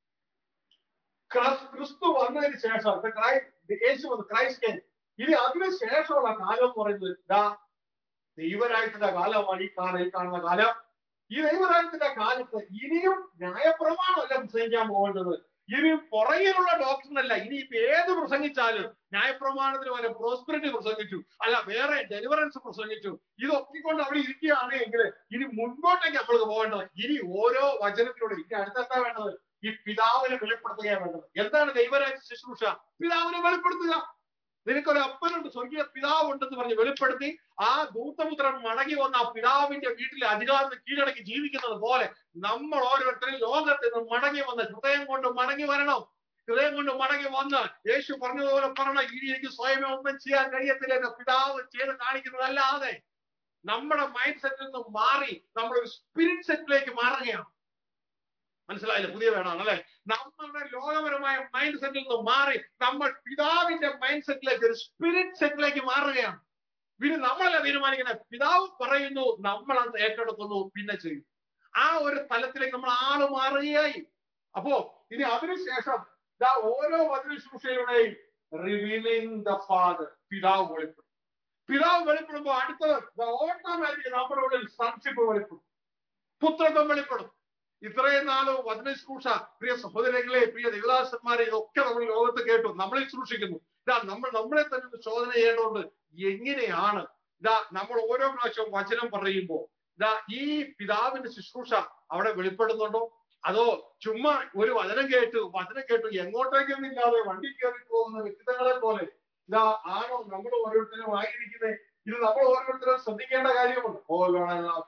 ക്രിസ്- ക്രിസ്തു വന്നതിന് ശേഷം the Christ- the യേശു വന്നു ക്രൈസ്റ്റ് ഇനി അതിന് ശേഷമുള്ള കാലം എന്ന് പറയുന്നത് ദാ ദൈവരാജ്യത്തിന്റെ കാലമാണ് ഈ കാണുന്ന ഈ കാണുന്ന കാലം ഈ ദൈവരാജ്യത്തിന്റെ കാലത്ത് ഇനിയും ന്യായപ്രമാണമല്ല പ്രസംഗിക്കാൻ പോകേണ്ടത് ഇനിയും പുറകിലുള്ള ഡോക്ടറിനല്ല ഇനി ഇപ്പൊ ഏത് പ്രസംഗിച്ചാലും ന്യായപ്രമാണത്തിന് വരെ പ്രോസ്പെരിറ്റി പ്രസംഗിച്ചു അല്ല വേറെ ഡെലിവറൻസ് പ്രസംഗിച്ചു ഇതൊക്കെ കൊണ്ട് അവിടെ ഇരിക്കുകയാണെങ്കിൽ ഇനി മുൻപോട്ടേക്ക് നമ്മൾക്ക് പോകേണ്ടത് ഇനി ഓരോ വചനത്തിലൂടെ ഇനി അടുത്തെന്താ വേണ്ടത് ഈ പിതാവിനെ വെളിപ്പെടുത്തുകയാണ് വേണ്ടത് എന്താണ് ദൈവരാജ്യ ശുശ്രൂഷ പിതാവിനെ വെളിപ്പെടുത്തുക നിനക്കൊരു അപ്പനുണ്ട് സ്വർഗീയ പിതാവ് ഉണ്ടെന്ന് പറഞ്ഞ് വെളിപ്പെടുത്തി ആ ദൂതപുത്രൻ മടങ്ങി വന്ന ആ പിതാവിന്റെ വീട്ടിലെ അധികാരത്തെ കീഴടക്കി ജീവിക്കുന്നത് പോലെ നമ്മൾ ഓരോരുത്തരും ലോകത്തിൽ നിന്ന് മടങ്ങി വന്ന് ഹൃദയം കൊണ്ട് മടങ്ങി വരണം ഹൃദയം കൊണ്ട് മടങ്ങി വന്ന് യേശു പറഞ്ഞതുപോലെ പറയണം ഇനി എനിക്ക് സ്വയമേ ഒന്നും ചെയ്യാൻ കഴിയത്തില്ല എന്റെ പിതാവ് ചെയ്ത് കാണിക്കുന്നതല്ലാതെ നമ്മുടെ മൈൻഡ് സെറ്റിൽ നിന്ന് മാറി നമ്മളൊരു സ്പിരിറ്റ് സെറ്റിലേക്ക് മാറുകയാണ് മനസ്സിലായില്ലേ പുതിയ വേണം അല്ലെ നമ്മളുടെ ലോകപരമായ മൈൻഡ് സെറ്റിൽ നിന്ന് മാറി നമ്മൾ പിതാവിന്റെ മൈൻഡ് സെറ്റിലേക്ക് ഒരു സ്പിരിറ്റ് സെറ്റിലേക്ക് മാറുകയാണ് പിന്നെ നമ്മളല്ല തീരുമാനിക്കുന്നത് പിതാവ് പറയുന്നു നമ്മൾ അത് ഏറ്റെടുക്കുന്നു പിന്നെ ചെയ്യും ആ ഒരു തലത്തിലേക്ക് നമ്മൾ ആള് മാറുകയായി അപ്പോ ഇനി അതിനുശേഷം ദാ ഓരോ വചന ശുശ്രൂഷയുടെയും റിവീലിംഗ് ദ ഫാദർ പിതാവ് വെളിപ്പെടും പിതാവ് വെളിപ്പെടുമ്പോ അടുത്തത് ഓട്ടോമാറ്റിക് നമ്മുടെ ഉള്ളിൽ സൺഷിപ്പ് വെളിപ്പെടും പുത്രത്വം വെളിപ്പെടും ഇത്രയും നാള് വചന ശുശ്രൂഷ പ്രിയ സഹോദരങ്ങളെ പ്രിയ ദേവദാസന്മാരെ ഇതൊക്കെ നമ്മൾ ലോകത്ത് കേട്ടു നമ്മളെ ശുശ്രൂഷിക്കുന്നു ഇതാ നമ്മൾ നമ്മളെ തന്നെ ഒന്ന് ശോധന ചെയ്യേണ്ടതുണ്ട് എങ്ങനെയാണ് ഇതാ നമ്മൾ ഓരോ പ്രാവശ്യവും വചനം പറയുമ്പോൾ ഇതാ ഈ പിതാവിന്റെ ശുശ്രൂഷ അവിടെ വെളിപ്പെടുന്നുണ്ടോ അതോ ചുമ്മാ ഒരു വചനം കേട്ടു വചനം കേട്ടു എങ്ങോട്ടേക്കൊന്നും ഇല്ലാതെ വണ്ടി കയറി പോകുന്ന വ്യക്തിത്വങ്ങളെ പോലെ ഇതാ ആണോ നമ്മൾ ഓരോരുത്തരും ആയിരിക്കുന്നത് ഇത് നമ്മൾ ഓരോരുത്തരും ശ്രദ്ധിക്കേണ്ട കാര്യമുണ്ട് ഓ ലോണെല്ലാം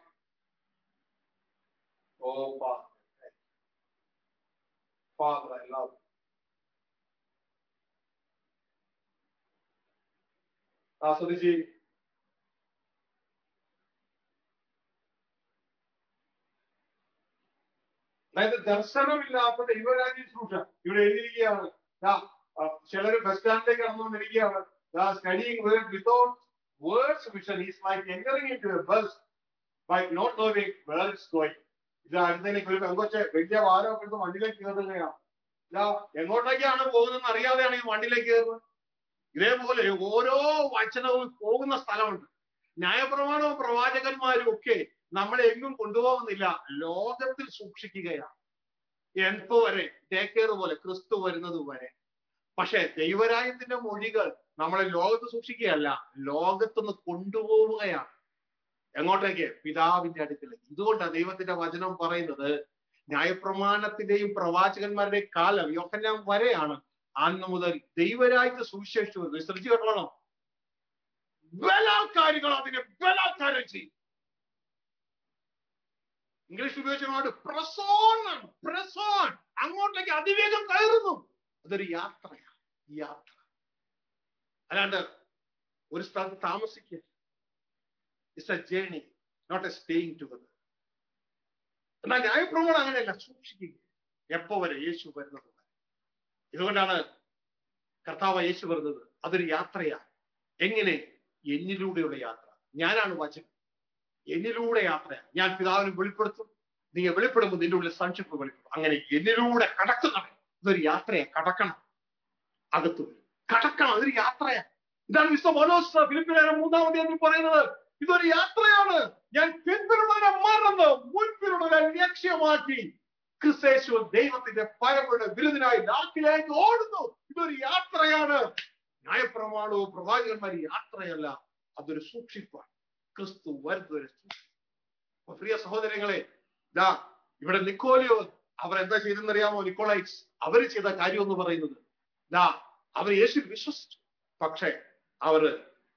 ഓ ഫാദർ ഐ ലവ് ആസ്വദിച്ച് അതായത് ദർശനമില്ലാത്ത ദൈവരാജ്യ ശുശ്രൂഷ ഇവിടെ എഴുതിയിരിക്കുകയാണ് ചിലർ ബസ് സ്റ്റാൻഡിലേക്ക് കടന്നുകൊണ്ടിരിക്കുകയാണ് studying without words vision is like entering into a bus by not knowing where it's going ഇത് അടുത്തേക്ക് ഒരു പെങ്കൊച്ച വലിയ വാരമൊക്കെ എടുത്ത് വണ്ടിയിലേക്ക് കയറുകയാണ് ഇതാ എങ്ങോട്ടേക്കാണ് പോകുന്നതെന്ന് അറിയാതെയാണ് ഈ വണ്ടിയിലേക്ക് കയറുന്നത് ഇതേപോലെ ഓരോ വചനവും പോകുന്ന സ്ഥലമുണ്ട് ന്യായപ്രമാണവും പ്രവാചകന്മാരും ഒക്കെ നമ്മളെ എങ്ങും കൊണ്ടുപോകുന്നില്ല ലോകത്തിൽ സൂക്ഷിക്കുകയാണ് എപ്പോ വരെ ടേക്ക് കെയർ പോലെ ക്രിസ്തു വരുന്നത് വരെ പക്ഷെ ദൈവരായത്തിന്റെ മൊഴികൾ നമ്മളെ ലോകത്ത് സൂക്ഷിക്കുകയല്ല ലോകത്തുനിന്ന് കൊണ്ടുപോവുകയാണ് എങ്ങോട്ടേക്ക് പിതാവിന്റെ അടുക്കലേക്ക് ഇതുകൊണ്ടാണ് ദൈവത്തിന്റെ വചനം പറയുന്നത് ന്യായപ്രമാണത്തിന്റെയും പ്രവാചകന്മാരുടെയും കാലം യോഹന്നാം വരെയാണ് അന്ന് മുതൽ ദൈവരാജ്യത്തെ സുവിശേഷിച്ചു വരുന്നത് ശ്രദ്ധിച്ചു കേട്ടോണം ബലാത്കാരികൾ അതിനെ ബലാത്കാരം ചെയ്യും ഇംഗ്ലീഷ് ഉപയോഗിച്ചോട് പ്രസോൺ പ്രസോൺ അങ്ങോട്ടേക്ക് അതിവേഗം കയറുന്നു അതൊരു യാത്രയാണ് യാത്ര അല്ലാണ്ട് ഒരു സ്ഥലത്ത് താമസിക്കുക it's a journey not a staying together എന്നാൽ ന്യായപ്രമാണം അങ്ങനെയല്ല സൂക്ഷിക്കുക എപ്പോ വരെ യേശു വരുന്നത് വരെ ഇതുകൊണ്ടാണ് കർത്താവ് യേശു വരുന്നത് അതൊരു യാത്രയാണ് എങ്ങനെ എന്നിലൂടെയുള്ള യാത്ര ഞാനാണ് വചനം എന്നിലൂടെ യാത്രയാണ് ഞാൻ പിതാവിനെ വെളിപ്പെടുത്തും നീ വെളിപ്പെടുമ്പോൾ നിന്റെ ഉള്ളിൽ സൺഷിപ്പ് വെളിപ്പെടും അങ്ങനെ എന്നിലൂടെ കടക്കണം ഇതൊരു യാത്രയാണ് കടക്കണം അകത്ത് വരും കടക്കണം അതൊരു യാത്രയാണ് ഇതാണ് വിശ്വ മനോസ് ഫിലിപ്പിനെ മൂന്നാമത് എന്ന് പറയുന്നത് ഇതൊരു യാത്രയാണ് ഞാൻ പിന്തുടരുന്നതിനെ മറന്ന് മുൻപിലുള്ളതിനെ ലക്ഷ്യമാക്കി ക്രിസ്തേശു ദൈവത്തിന്റെ പരമയുടെ വിരുദിനായി നാട്ടിലേക്ക് ഓടുന്നു ഇതൊരു യാത്രയാണ് ന്യായപ്രമാണവും പ്രവാചകന്മാരും യാത്രയല്ല അതൊരു സൂക്ഷിപ്പാണ് ക്രിസ്തു വരുന്നൊരു സൂക്ഷിപ്പ് അപ്പൊ പ്രിയ സഹോദരങ്ങളെ ദാ ഇവിടെ നിക്കോലിയോ അവർ എന്താ ചെയ്തെന്നറിയാമോ നിക്കോളൈറ്റ്സ് അവര് ചെയ്ത കാര്യം എന്ന് പറയുന്നത് ദാ അവർ യേശു വിശ്വസിച്ചു പക്ഷേ അവര്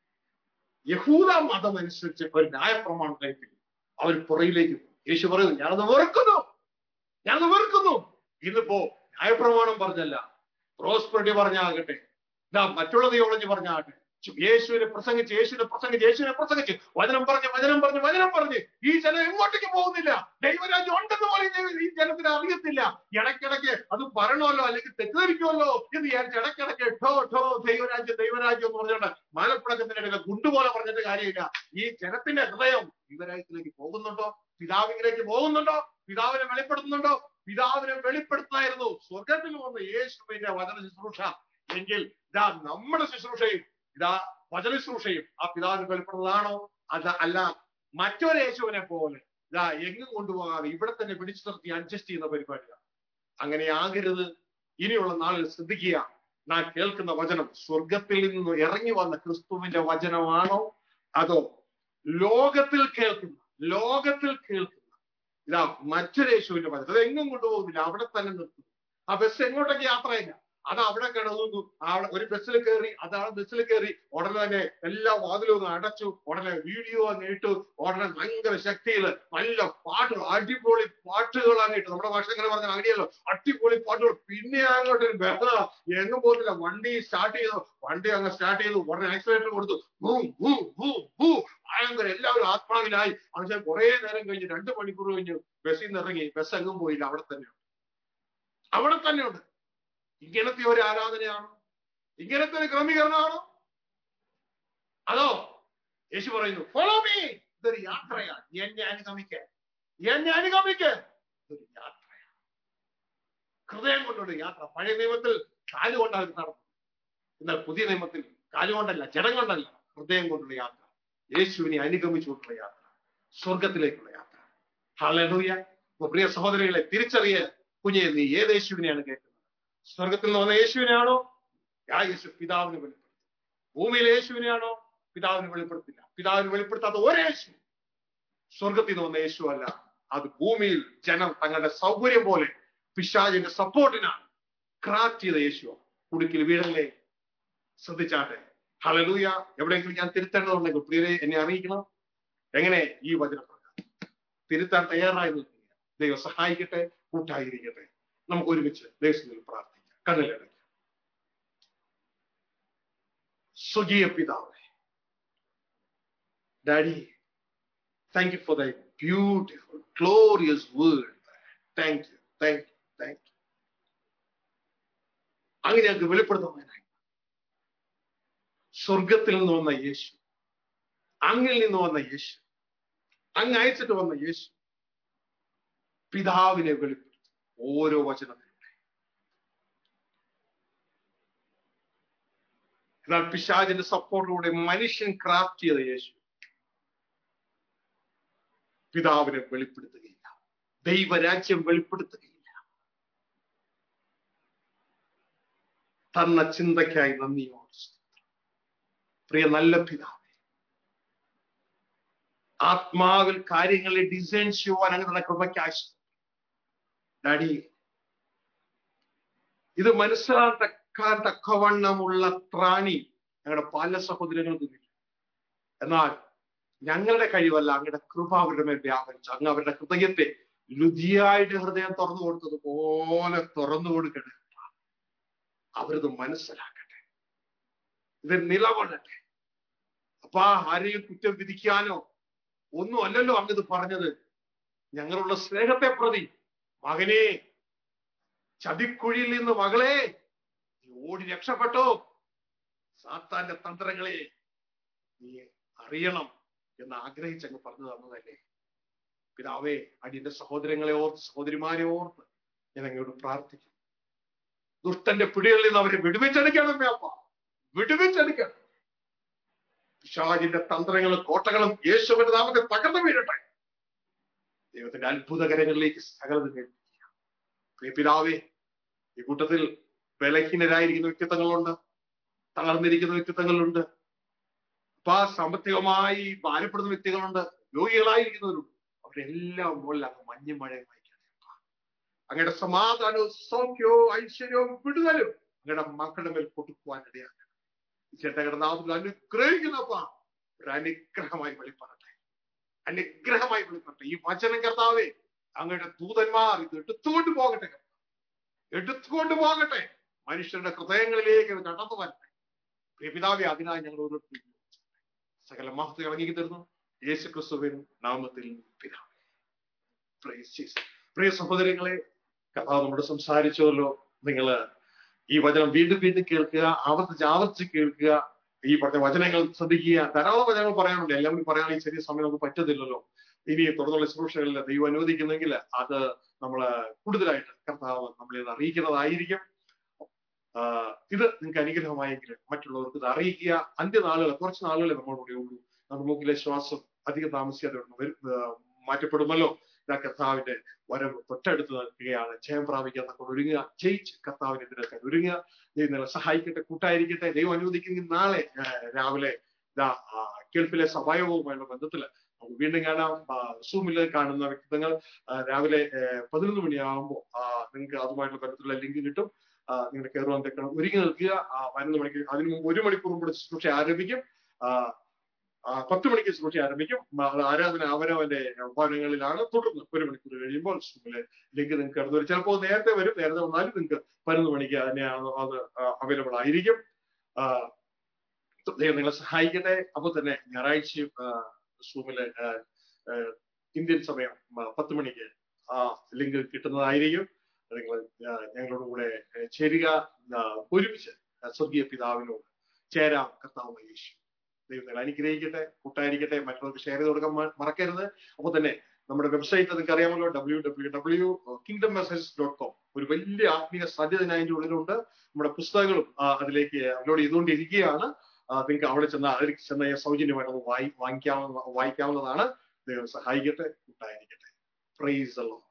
യഹൂദ മതം അനുസരിച്ച് ഒരു ന്യായപ്രമാണത്തിലേക്ക് അവർ പുറയിലേക്ക് പോയി. യേശു പറയുന്നു ഞാനത് വെറുക്കുന്നു ഞാനത് വെറുക്കുന്നു ഇന്നിപ്പോ ന്യായപ്രമാണം പറഞ്ഞല്ല പ്രോസ്പെറിറ്റി പറഞ്ഞാകട്ടെ ഇതാ മറ്റുള്ള തിയോളജി പറഞ്ഞാകട്ടെ യേശുവിനെ പ്രസംഗിച്ച് യേശുവിനെ പ്രസംഗിച്ച് യേശുവിനെ പ്രസംഗിച്ച് വചനം പറഞ്ഞ് വചനം പറഞ്ഞ് വചനം പറഞ്ഞ് ഈ ജനം എങ്ങോട്ടേക്ക് പോകുന്നില്ല ദൈവരാജ്യം ഉണ്ടെന്ന് പോലും ഈ ജനത്തിന് അറിയത്തില്ല ഇടയ്ക്കിടയ്ക്ക് അത് പറയണമല്ലോ അല്ലെങ്കിൽ തെറ്റിദ്ധരിക്കുമല്ലോ എന്ന് വിചാരിച്ച് ഇടയ്ക്കിടയ്ക്ക് ഠോ ഠോ ദൈവരാജ്യം ദൈവരാജ്യം എന്ന് പറഞ്ഞുകൊണ്ട് മാലപ്പുഴക്കത്തിനിടയിൽ ഗുണ്ടുപോലെ പറഞ്ഞിട്ട് കാര്യമില്ല ഈ ജനത്തിന്റെ ഹൃദയം ദൈവരാജ്യത്തിലേക്ക് പോകുന്നുണ്ടോ പിതാവിലേക്ക് പോകുന്നുണ്ടോ പിതാവിനെ വെളിപ്പെടുത്തുന്നുണ്ടോ പിതാവിനെ വെളിപ്പെടുത്തുന്നായിരുന്നു സ്വർഗത്തിൽ വന്ന യേശുവിന്റെ വചന ശുശ്രൂഷ എങ്കിൽ ഇതാ നമ്മുടെ ശുശ്രൂഷയും ഇതാ വചന ശുശ്രൂഷയും ആ പിതാവിന് വെളിപ്പെടുന്നതാണോ അത് അല്ല മറ്റൊരു യേശുവിനെ പോലെ ഇതാ എങ്ങും കൊണ്ടുപോകാതെ ഇവിടെ തന്നെ പിടിച്ചു നിർത്തി അഡ്ജസ്റ്റ് ചെയ്യുന്ന പരിപാടിയാണ് അങ്ങനെ ആകരുത് ഇനിയുള്ള നാളിൽ ശ്രദ്ധിക്കുക നാം കേൾക്കുന്ന വചനം സ്വർഗത്തിൽ നിന്ന് ഇറങ്ങി വന്ന ക്രിസ്തുവിന്റെ വചനമാണോ അതോ ലോകത്തിൽ കേൾക്കുന്ന ലോകത്തിൽ കേൾക്കുന്ന ഇതാ മറ്റൊരു യേശുവിന്റെ വചനം അത് എങ്ങും കൊണ്ടുപോകുന്നില്ല അവിടെ തന്നെ നിർത്തുന്നു ആ ബസ് എങ്ങോട്ടൊക്കെ യാത്രയില്ല അത് അവിടെ കിടന്നു അവിടെ ഒരു ബസ്സിൽ കയറി അതാണ് ബസ്സിൽ കയറി ഉടനെ തന്നെ എല്ലാ വാതിലും അങ്ങ് അടച്ചു ഉടനെ വീഡിയോ അങ്ങ് ഇട്ടു ഉടനെ ഭയങ്കര ശക്തിയിൽ നല്ല പാട്ടുകൾ അടിപൊളി പാട്ടുകൾ അങ്ങ് നമ്മുടെ ഭാഷ എങ്ങനെ പറഞ്ഞാൽ അങ്ങനെയല്ലോ അടിപൊളി പാട്ടുകൾ പിന്നെ അങ്ങോട്ട് ഒരു ബഹള എങ്ങും പോകുന്നില്ല വണ്ടി സ്റ്റാർട്ട് ചെയ്തു വണ്ടി അങ്ങ് സ്റ്റാർട്ട് ചെയ്തു ഉടനെ ആക്സിലേറ്റർ കൊടുത്തു ഭൂ ഭൂ ഭൂ ഭൂ ഭയങ്കര എല്ലാവരും ആത്മാവിനായി പക്ഷെ കുറെ നേരം കഴിഞ്ഞ് രണ്ട് മണിക്കൂർ കഴിഞ്ഞ് ബസ്സിൽ നിന്ന് ഇറങ്ങി ബസ് എങ്ങും പോയില്ല അവിടെ തന്നെയുണ്ട് അവിടെ തന്നെയുണ്ട് ഇങ്ങനത്തെ ഒരു ആരാധനയാണോ ഇങ്ങനത്തെ ഒരു ക്രമീകരണമാണോ അതോ യേശു പറയുന്നു ഫോളോ മീ ഇതൊരു യാത്രയാണ് എന്നെ അനുഗമിക്ക എന്നെ അനുഗമിക്ക ഇതൊരു യാത്രയാണ് ഹൃദയം കൊണ്ടൊരു യാത്ര പഴയ നിയമത്തിൽ കാലുകൊണ്ടാണ് നടന്നത് എന്നാൽ പുതിയ നിയമത്തിൽ കാലുകൊണ്ടല്ല ജഡം കൊണ്ടല്ല ഹൃദയം കൊണ്ടുള്ള യാത്ര യേശുവിനെ അനുഗമിച്ചുകൊണ്ടുള്ള യാത്ര സ്വർഗത്തിലേക്കുള്ള യാത്ര ഹലൂയ പ്രിയ സഹോദരികളെ തിരിച്ചറിയ കുഞ്ഞെ നീ ഏത് യേശുവിനെയാണ് കേൾക്കുന്നത് സ്വർഗത്തിൽ നിന്ന് വന്ന യേശുവിനെയാണോ ആ യേശു പിതാവിന് വെളിപ്പെടുത്തും ഭൂമിയിലെ യേശുവിനെയാണോ പിതാവിന് വെളിപ്പെടുത്തില്ല പിതാവിന് വെളിപ്പെടുത്താത്ത ഒരു യേശു സ്വർഗത്തിൽ നിന്ന് വന്ന യേശു അല്ല അത് ഭൂമിയിൽ ജനം തങ്ങളുടെ സൗകര്യം പോലെ പിശാചിന്റെ സപ്പോർട്ടിനാണ് ക്രാഫ്റ്റ് ചെയ്ത യേശു കുടുക്കിൽ വീടല്ലേ ശ്രദ്ധിച്ചാട്ടെ ഹലലൂയ എവിടെയെങ്കിലും ഞാൻ തിരുത്തേണ്ടതുണ്ടെങ്കിൽ പ്രിയരെ എന്നെ അറിയിക്കണം എങ്ങനെ ഈ വചനപ്രകാരം തിരുത്താൻ തയ്യാറായി നിൽക്കുക ദൈവം സഹായിക്കട്ടെ കൂട്ടായിരിക്കട്ടെ നമുക്ക് ഒരുമിച്ച് ദൈവത്തിൽ പ്രാർത്ഥിക്കാം കണ്ണിലടയ്ക്കാം സ്വകീയ പിതാവേ daddy thank you for thy beautiful glorious word thank you thank you thank you അങ്ങനെ ഞങ്ങൾക്ക് വെളിപ്പെടുത്തുന്നതിനായി സ്വർഗത്തിൽ നിന്ന് വന്ന യേശു അങ്ങിൽ നിന്ന് വന്ന യേശു അങ്ങ് അയച്ചിട്ട് വന്ന യേശു പിതാവിനെ വെളിപ്പെടുത്തും ഓരോ വചനത്തിലൂടെ എന്നാൽ പിശാചിന്റെ സപ്പോർട്ടിലൂടെ മനുഷ്യൻ ക്രാഫ്റ്റ് ചെയ്ത യേശു പിതാവിനെ വെളിപ്പെടുത്തുകയില്ല ദൈവരാജ്യം വെളിപ്പെടുത്തുകയില്ല തന്ന ചിന്തയ്ക്കായി നന്ദിയോട് പ്രിയ നല്ല പിതാവേ ആത്മാവിൽ കാര്യങ്ങളെ ഡിസൈൻ ചെയ്യുവാൻ അങ്ങനെ കൃപയ്ക്കായി ഡാഡി ഇത് മനസ്സിലാക്കാൻ തക്കവണ്ണമുള്ള ത്രാണി ഞങ്ങളുടെ പല സഹോദരങ്ങൾക്കും എന്നാൽ ഞങ്ങളുടെ കഴിവല്ല അങ്ങയുടെ കൃപ അവരുടെ മേൽ വ്യാപരിച്ചു അങ്ങ് അവരുടെ ഹൃദയത്തെ ലുതിയായിട്ട് ഹൃദയം തുറന്നു കൊടുത്തത് പോലെ തുറന്നു കൊടുക്കട്ടെ അവരത് മനസ്സിലാക്കട്ടെ ഇത് നിലകൊള്ളട്ടെ അപ്പൊ ആരെയും കുറ്റം വിധിക്കാനോ ഒന്നും അല്ലല്ലോ അങ്ങത് പറഞ്ഞത് ഞങ്ങളുള്ള സ്നേഹത്തെ പ്രതി മകനെ ചതിക്കുഴിയിൽ നിന്ന് മകളെ നീ ഓടി രക്ഷപ്പെട്ടോ സാത്താന്റെ തന്ത്രങ്ങളെ നീ അറിയണം എന്ന് ആഗ്രഹിച്ചങ്ങ് പറഞ്ഞു തന്നതല്ലേ പിതാവേ അടിയന്റെ സഹോദരങ്ങളെ ഓർത്ത് സഹോദരിമാരെ ഓർത്ത് ഞാൻ അങ്ങോട്ട് പ്രാർത്ഥിക്കും ദുഷ്ടന്റെ പിടികളിൽ നിന്ന് അവരെ വിടുവിച്ചെടുക്കണം അപ്പ വിടുവിച്ചെടുക്കണം പിശാചിന്റെ തന്ത്രങ്ങളും കോട്ടകളും യേശുവിന്റെ നാമത്തെ തകർന്നു വീഴട്ടെ ദൈവത്തിന്റെ അത്ഭുതകരങ്ങളിലേക്ക് സകലത് കേൾപ്പിക്കുക പ്രിയ പിതാവേ ഈ കൂട്ടത്തിൽ ബലഹീനരായിരിക്കുന്ന വ്യക്തിത്വങ്ങളുണ്ട് തളർന്നിരിക്കുന്ന വ്യക്തിത്വങ്ങളുണ്ട് അപ്പൊ ആ സാമ്പത്തികമായി ഭാരപ്പെടുന്ന വ്യക്തികളുണ്ട് രോഗികളായിരിക്കുന്നവരുണ്ട് അവരെല്ലാം മുകളിൽ അങ്ങ് മഞ്ഞും മഴയും വായിക്കാതെ അങ്ങയുടെ സമാധാനവും സൗഖ്യവും ഐശ്വര്യവും വിടുതലും അങ്ങയുടെ മക്കളുടെ മേൽ കൊടുക്കുവാൻ ഇടയാണ് ചേട്ടയുടെ നാമത്തിൽ അനുഗ്രഹിക്കുന്നപ്പ ഒരു അനുഗ്രഹമായി വെളിപ്പെടട്ടെ അനുഗ്രഹമായി വെളിപ്പെടട്ടെ ഈ വചനം കർത്താവേ അങ്ങയുടെ ദൂതന്മാർ ഇത് എടുത്തുകൊണ്ട് പോകട്ടെ എടുത്തുകൊണ്ട് പോകട്ടെ മനുഷ്യരുടെ ഹൃദയങ്ങളിലേക്ക് ഇത് കടന്നു വരട്ടെ പ്രിയപിതാവെ അതിനായി ഞങ്ങൾ ഓരോ സകല മഹത്വം ഇറങ്ങി തരുന്നു യേശു ക്രിസ്തുവിൻ നാമത്തിൽ പിതാവേ Praise Jesus. പ്രിയ സഹോദരങ്ങളെ കഥാവ് നമ്മോട് സംസാരിച്ചല്ലോ നിങ്ങള് ഈ വചനം വീണ്ടും വീണ്ടും കേൾക്കുക ആവർത്തിച്ച് ആവർത്തിച്ച് കേൾക്കുക ഈ പറഞ്ഞ വചനങ്ങൾ ശ്രദ്ധിക്കുക ധാരാളം വചനങ്ങൾ പറയാനുണ്ട് എല്ലാം കൂടി പറയാൻ ഈ ചെറിയ സമയം നമുക്ക് പറ്റത്തില്ലല്ലോ ഇനി തുടർന്നുള്ള ശുശ്രൂഷകളിൽ ദൈവം അനുവദിക്കുന്നെങ്കിൽ അത് നമ്മള് കൂടുതലായിട്ട് കർത്താവ് നമ്മളെ ഇത് അറിയിക്കുന്നതായിരിക്കും ആഹ് ഇത് നിങ്ങൾക്ക് അനുഗ്രഹമായെങ്കിൽ മറ്റുള്ളവർക്ക് ഇത് അറിയിക്കുക അന്ത്യനാളുകൾ കുറച്ച് നാളുകളെ നമ്മളുടെ ഉള്ളൂ നമ്മുടെ മൂക്കിലെ ശ്വാസം അധികം താമസിയാതെ വരും ആഹ് മാറ്റപ്പെടുമല്ലോ ഇതാ കർത്താവിന്റെ വരവ് തൊട്ടടുത്ത് നിൽക്കുകയാണ് ജയം പ്രാപിക്കാൻ നമ്മൾ ഒരുങ്ങുക ജയിച്ച് കർത്താവിനെ എതിരേക്കാൻ ഒരുങ്ങുക ദൈവം നിങ്ങളെ സഹായിക്കട്ടെ കൂട്ടായിരിക്കട്ടെ ദൈവം അനുവദിക്കുന്ന നാളെ ആഹ് രാവിലെ ഇതാ ആഹ് കേൾപ്പിലെ സഭായവുമായുള്ള ബന്ധത്തില് നമുക്ക് വീണ്ടും കാണാം സൂമിൽ കാണുന്ന വ്യക്തിത്വങ്ങൾ ആഹ് രാവിലെ ആഹ് പതിനൊന്ന് മണിയാകുമ്പോൾ നിങ്ങൾക്ക് അതുമായിട്ടുള്ള ബന്ധത്തിലുള്ള ലിങ്ക് കിട്ടും ആഹ് നിങ്ങളുടെ കയറുവാൻ തെക്കണം ഒരുങ്ങി നിൽക്കുക ആ പതിനൊന്ന് മണിക്ക് അതിനു മുമ്പ് ഒരു മണിക്കൂർ കൂടെ ശുശ്രൂഷ ആരംഭിക്കും ആഹ് ആ, പത്ത് മണിക്ക് ശുശ്രൂഷ ആരംഭിക്കും ആ, അത് ആരാധന അവരവന്റെ ഭവനങ്ങളിലാണ് തുടർന്ന് ഒരു മണിക്കൂർ കഴിയുമ്പോൾ സൂമില് ലിങ്ക് നിങ്ങൾക്ക് കടന്നു വരും ചിലപ്പോൾ നേരത്തെ വരും നേരത്തെ വന്നാലും നിങ്ങൾക്ക് പതിനൊന്ന് മണിക്ക് തന്നെ അത് അവൈലബിൾ ആയിരിക്കും ആ, ദൈവം നിങ്ങളെ സഹായിക്കട്ടെ അപ്പോൾ തന്നെ ഞായറാഴ്ചയും ആ, സൂമില് ആ, ആ, ഇന്ത്യൻ സമയം ആ, പത്ത് മണിക്ക് ആ ലിങ്ക് കിട്ടുന്നതായിരിക്കും നിങ്ങൾ ആ, ഞങ്ങളോട് കൂടെ ആ, ചേരുക ആ, ഒരുമിച്ച് ആ, സ്വർഗീയ പിതാവിനോട് ചേരാം കർത്താവ് യേശു ദൈവം നിങ്ങളെ അനുഗ്രഹിക്കട്ടെ കൂട്ടായിരിക്കട്ടെ മറ്റുള്ളവർക്ക് ഷെയർ ചെയ്ത് കൊടുക്കാൻ മ- മറക്കരുത് അപ്പോൾ തന്നെ നമ്മുടെ വെബ്സൈറ്റ് നിങ്ങൾക്ക് അറിയാമല്ലോ W W W kingdom message dot com ഒരു വലിയ ആത്മീയ സാധ്യത അതിന്റെ ഉള്ളിലുണ്ട് നമ്മുടെ പുസ്തകങ്ങളും ആ, അതിലേക്ക് അപ്ലോഡ് ചെയ്തുകൊണ്ടിരിക്കുകയാണ് ആ, നിങ്ങൾക്ക് അവിടെ ചെന്ന അതിൽ ചെന്ന സൗജന്യമായിട്ട് അത് വായി വാങ്ങിക്കാവുന്ന വായിക്കാവുന്നതാണ് ദൈവം സഹായിക്കട്ടെ കൂട്ടായിരിക്കട്ടെ പ്രൈസ് അല്ലോ